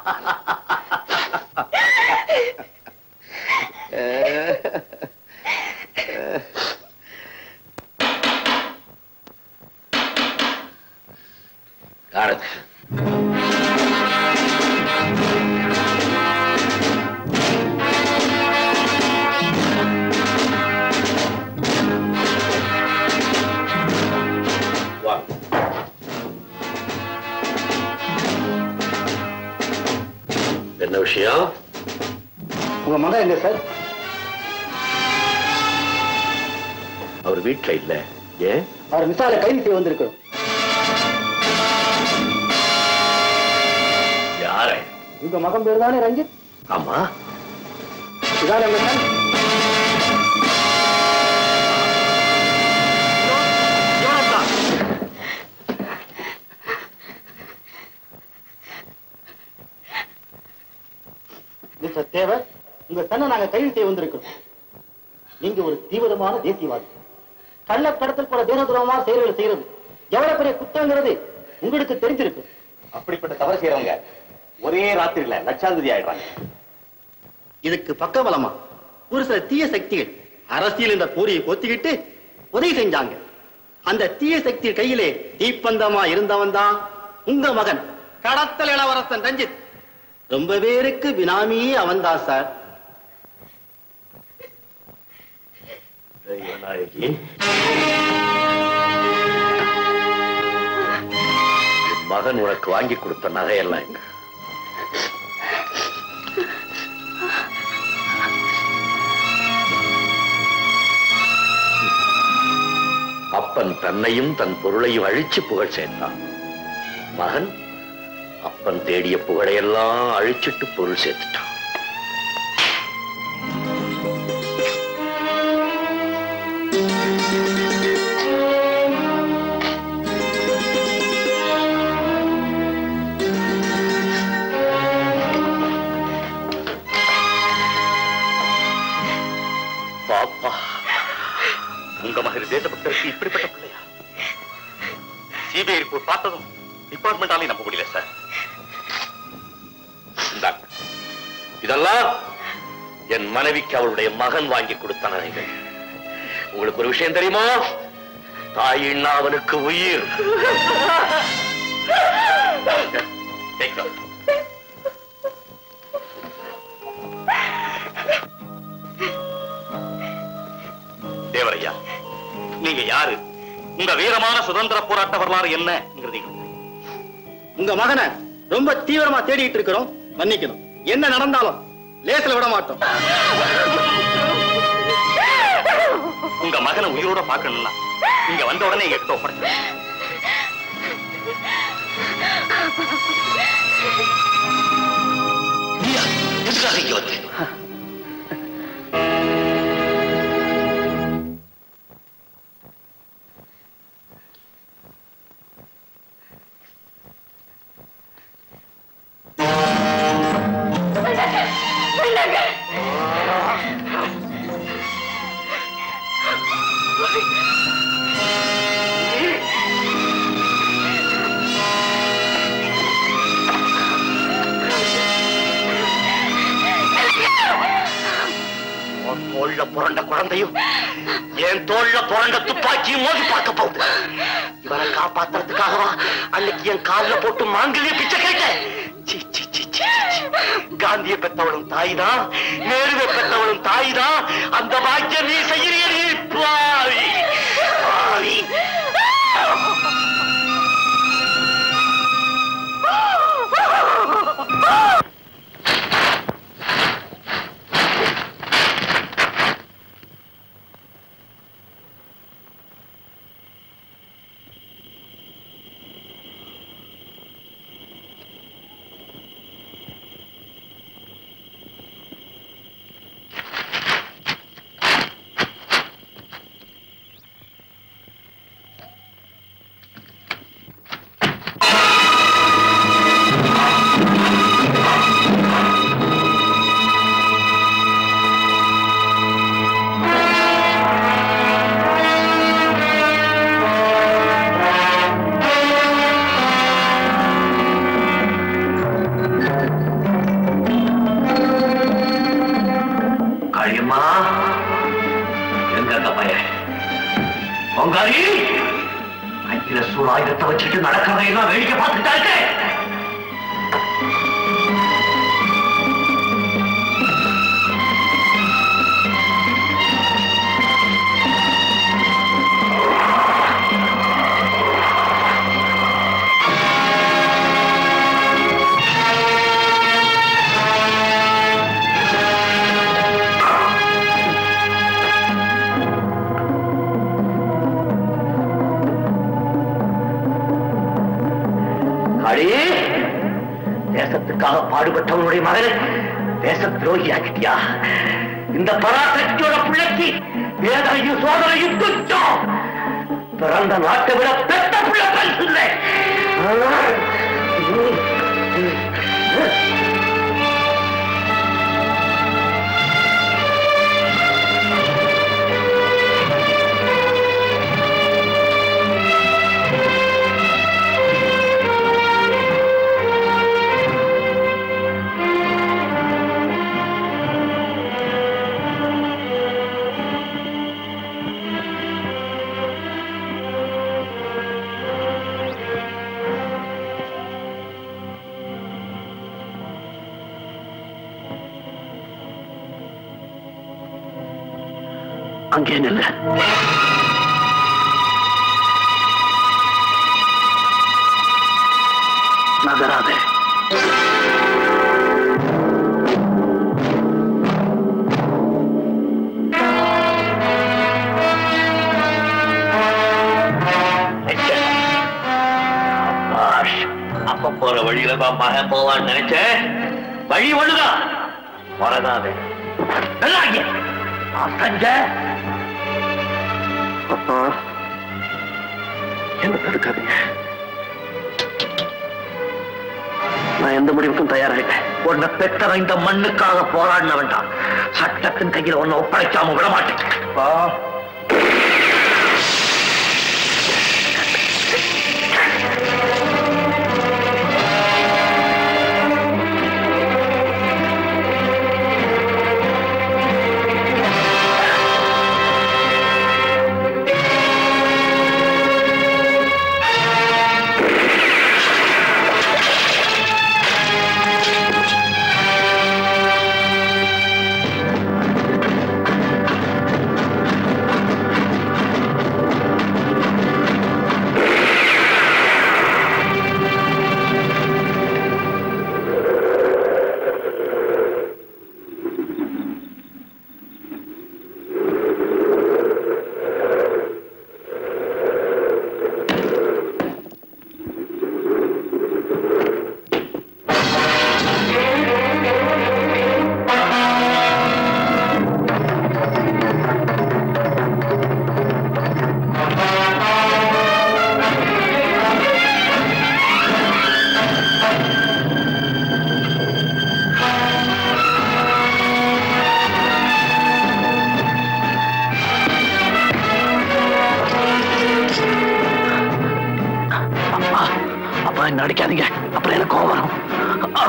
காரது வா என்ன விஷயம் உங்க மகன் எங்க சார் அவர் வீட்டுல இல்ல ஏன் அவர் மிசால கைது செய்ய வந்திருக்கிறோம் யார உங்க மகன் பேர் தானே ரஞ்சித் ஆமா இதானே உங்க son? மிஸ்டர் தேவர் உங்க சன்னை நாங்க கைது செய்ய வந்திருக்கிறோம் நீங்க ஒரு தீவிரமான தேசியவாதி கள்ள கடத்தல் போல தேசதுரமான செயல்களை செய்யறது எவ்வளவு பெரிய குற்றங்கிறது உங்களுக்கு தெரிஞ்சிருக்கு அப்படிப்பட்ட தவறு செய்யறவங்க ஒரே ராத்திரியில லட்சாதிபதி ஆயிடுறாங்க இதுக்கு பக்கபலமா ஒரு சில தீய சக்திகள் அரசியல் என்ற போரியை கொத்திக்கிட்டு உதவி செஞ்சாங்க அந்த தீய சக்தி கையிலே தீப்பந்தமா இருந்தவன் தான் உங்க மகன் கடத்தல் இளவரசன் ரஞ்சித் ரொம்ப பேருக்கு பினாமியே அவன்தான் சார் தெய்வநாயகி என் மகன் உனக்கு வாங்கி கொடுத்த நகையெல்லாம் எங்க அப்பன் தன்னையும் தன் பொருளையும் அழிச்சு புகழ் சேர்த்தான் மகன் அப்பன் தேடிய புகழையெல்லாம் அழிச்சிட்டு பொருள் சேர்த்துட்டான் பாப்பா உங்க மகன் தேசபக்தருக்கு இப்படிப்பட்ட பிள்ளையா சிபிஐ ரிப்போர்ட் பார்த்ததும் டிபார்ட்மெண்டாலே நம்ப முடியல சார் இந்தாங்க. இதெல்லாம் என் மனைவிக்கு அவளுடைய மகன் வாங்கி கொடுத்த நகைகள் உங்களுக்கு ஒரு விஷயம் தெரியுமா தாயின்னா அவனுக்கு உயிர் Take them. தேவரையா நீங்க யாரு உங்க வீரமான சுதந்திர போராட்ட வரலாறு என்னங்கிறது உங்க மகனை ரொம்ப தீவிரமா தேடிட்டு இருக்கிறோம் மன்னிக்கணும் என்ன நடந்தாலும் லேசில் விட மாட்டோம் உங்க மகனை உயிரோட பார்க்கணும்னா இங்க வந்த உடனே எங்க கிட்ட ஒப்படைச்சு எதுக்காக இங்க வந்து உன் தோல்ல புரண்ட குழந்தையும் என் தோல்ல புரண்ட துப்பாக்கியும் மோதி பார்க்க போகுது இவரை காப்பாத்துறதுக்காகவா அன்னைக்கு என் கால்ல போட்டு மாங்கல்ய பிச்சை கேட்டேன் சீ, சீ, சீ, சீ, சீ, சீ. காந்தியை பெற்றவளும் தாய்தான் நேருவை பெற்றவளும் தாய்தான் அந்த பாக்கியம் நீ செய்யறிய நீ பாவி பாவி காளியம்மா எங்க அந்த பையன் பொங்காரி கையில சூழாயுதத்தை வச்சுட்டு நடக்கிறதையெல்லாம் வேடிக்கை பார்த்துட்டா இருக்கே காளி தேசத்துக்காக பாடுபட்டவனுடைய மகனை தேச துரோகி ஆக்கிட்டியா இந்த பராசக்தியோட பிள்ளைக்கு வேதனையும் சோதனையும் துச்சம் பிறந்த நாட்டை விட பெத்த பிள்ளை பரிசு இல்லை அங்கே நில்ல நகராதே அப்ப போற வழியில தான் மகன் போவான்னு நினைச்சேன் வழி ஒண்ணுதான் வரதாவே நல்லா இருக்கியா? நான் செஞ்ச அப்பா என்ன தடுக்காதீங்க நான் எந்த முடிவுக்கும் தயாராயிட்டேன் உன்னை பெற்றவன் இந்த மண்ணுக்காக போராடின வேண்டாம் சட்டத்தின் கையில உன்னை ஒப்படைக்காம விட மாட்டேன் வா. அப்பா அப்பா என்ன அடிக்காதீங்க அப்புறம் எனக்கு கோவம் வரும் ஆ.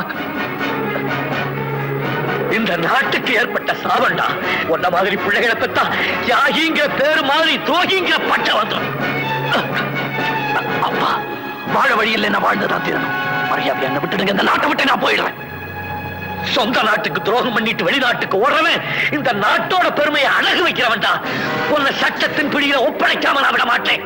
இந்த நாட்டுக்கு ஏற்பட்ட சாவண்டா உன்ன மாதிரி பிள்ளைகளை பெத்தா யாகிங்கிற பேரு மாதிரி துரோகிங்கிற பட்ட வந்துடும் அப்பா வாழ வழி இல்லை நான் வாழ்ந்துதான் தீரணும் மரியாதை என்ன விட்டுடுங்க இந்த நாட்டை விட்டு நான் போயிடுறேன் சொந்த நாட்டுக்கு துரோகம் பண்ணிட்டு வெளிநாட்டுக்கு ஓடுறவன் இந்த நாட்டோட பெருமையை அழகு வைக்கிறவன்டா உன்னை சட்டத்தின் பிடியில ஒப்படைக்காம நான் விட மாட்டேன்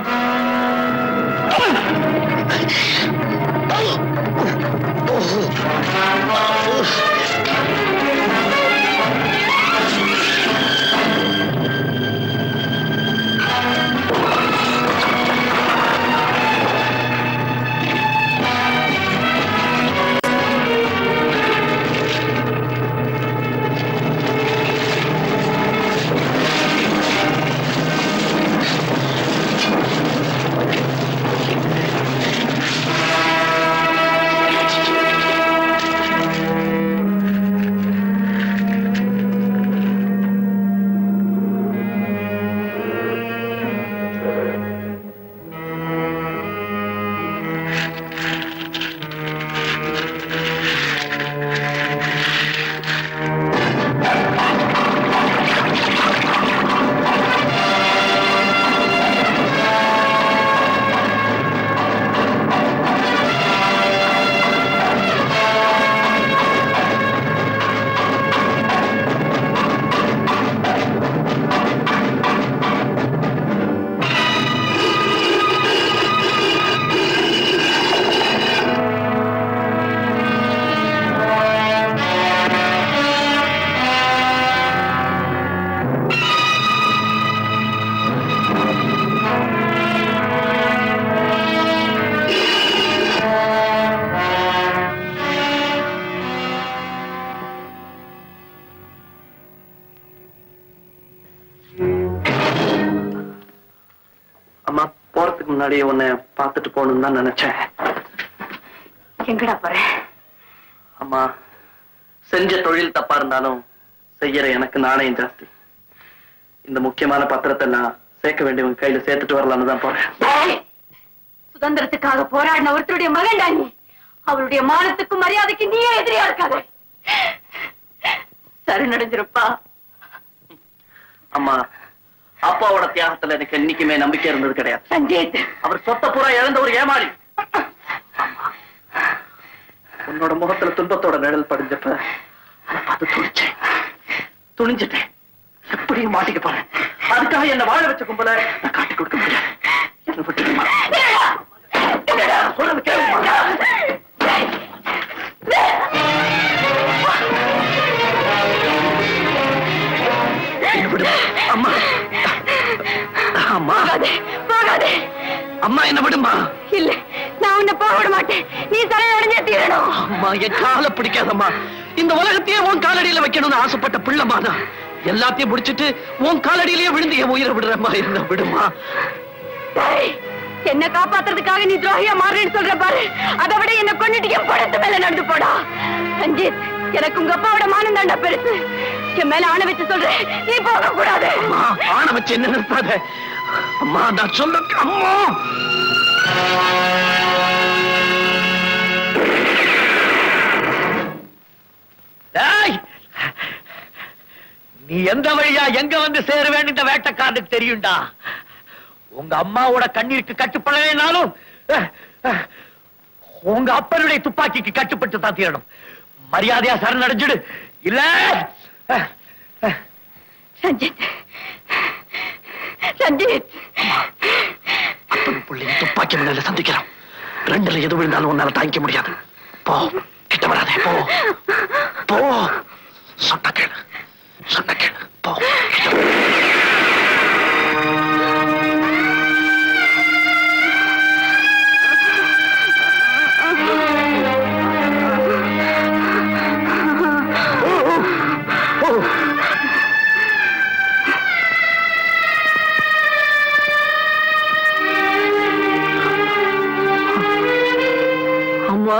அம்மா போறதுக்கு முன்னாடியே உன்னை பார்த்துட்டு போகணும்னு தான் நினைச்சேன் எங்கடா போற அம்மா செஞ்ச தொழில் தப்பா இருந்தாலும் செய்யற எனக்கு நாணயம் ஜாஸ்தி இந்த முக்கியமான பத்திரத்தை நான் சேர்க்க வேண்டியவங்க கையில சேர்த்துட்டு வரலாம்னு தான் போறேன் ஏய், சுதந்திரத்துக்காக போராடின ஒருத்தருடைய மகன்டா நீ அவருடைய மானத்துக்கும் மரியாதைக்கு நீயே எதிரியா இருக்காத சரணடைஞ்சிருப்பா அம்மா அப்பாவோட தியாகத்துல எனக்கு என்னைக்குமே நம்பிக்கை இருந்தது கிடையாது சஞ்சீத் அவர் சொத்த பூரா இழந்த ஒரு ஏமாளி அம்மா, உன்னோட முகத்துல துன்பத்தோட நிழல் படிஞ்சப்ப நான் பார்த்து துணிச்சேன் துணிஞ்சிட்டேன் எப்படியும் மாட்டிக்க போறேன் அதுக்காக என்ன வாழ வச்ச கும்பல நான் காட்டி கொடுக்க முடியாது என்ன விட்டுடுமா சொல்றது கேளுமா என்ன விடுமா அம்மா அம்மா போகாதே அம்மா என்ன விடுமா இல்ல நான் உன்னை போக விட மாட்டேன் நீ தலையடைஞ்சே தீரணும் அம்மா என் காலை பிடிக்காதம்மா இந்த உலகத்தையே உன் காலடியில வைக்கணும்னு ஆசைப்பட்ட பிள்ளைமா தான் எல்லாத்தையும் முடிச்சிட்டு உன் காலடியிலேயே விழுந்து என் உயிரை விடுறம்மா என்ன விடுமா டேய், என்ன காப்பாத்துறதுக்காக நீ துரோகியா மாறுறேன்னு சொல்ற பாரு அதை விட என்ன கொண்டுட்டு என் படத்து மேல நடந்து போடா ரஞ்சித் எனக்கு உங்க அப்பாவோட மானம் தாண்டா பெருசு என் மேல ஆணை வச்சு சொல்றேன் நீ போக கூடாது அம்மா ஆன வச்சு என்ன நிறுத்தாத அம்மா நான் சொல்ல அம்மா டேய்! நீ எந்த வழியா எங்க வந்து சேருவேன்னு இந்த வேட்டைக்காரனுக்கு தெரியும்டா உங்க அம்மாவோட கண்ணீருக்கு கட்டுப்படலைனாலும் அஹ், அஹ், உங்க அப்பனுடைய துப்பாக்கிக்கு கட்டுப்பட்டு தான் தீரணும் மரியாதையா சரணடைஞ்சிடு இல்ல அஹ், அஹ், ரஞ்சித் ரஞ்சித் அப்பன் பிள்ளைங்க துப்பாக்கி முன்னால சந்திக்கிறோம் ரெண்டுல எது விழுந்தாலும் உன்னால தாங்கிக்க முடியாது போ கிட்ட வராதே போ போ சொன்ன கேளு சொன்ன கேளு போ கிட்ட வராதே. அம்மா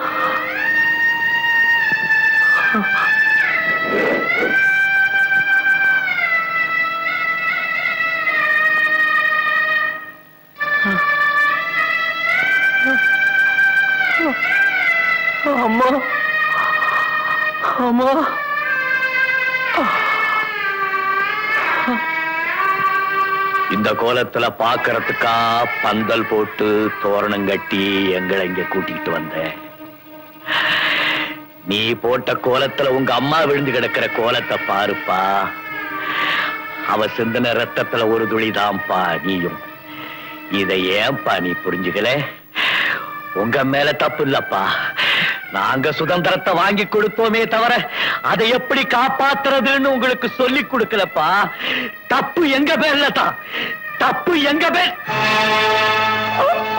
அம்மா அம்மா இந்த கோலத்துல பாக்குறதுக்கா பந்தல் போட்டு தோரணம் கட்டி எங்களை இங்க கூட்டிட்டு வந்த நீ போட்ட கோலத்துல உங்க அம்மா விழுந்து கிடக்கிற கோலத்தை பாருப்பா அவ சிந்தின ரத்தத்துல ஒரு துளிதான்ப்பா நீயும் இதை ஏன்பா நீ புரிஞ்சுக்கல உங்க மேல தப்பு இல்லப்பா நாங்க சுதந்திரத்தை வாங்கி கொடுத்தோமே தவிர அதை எப்படி காப்பாத்துறதுன்னு உங்களுக்கு சொல்லி கொடுக்கலப்பா தப்பு எங்க பேர்ல தான் தப்பு எங்க பேர்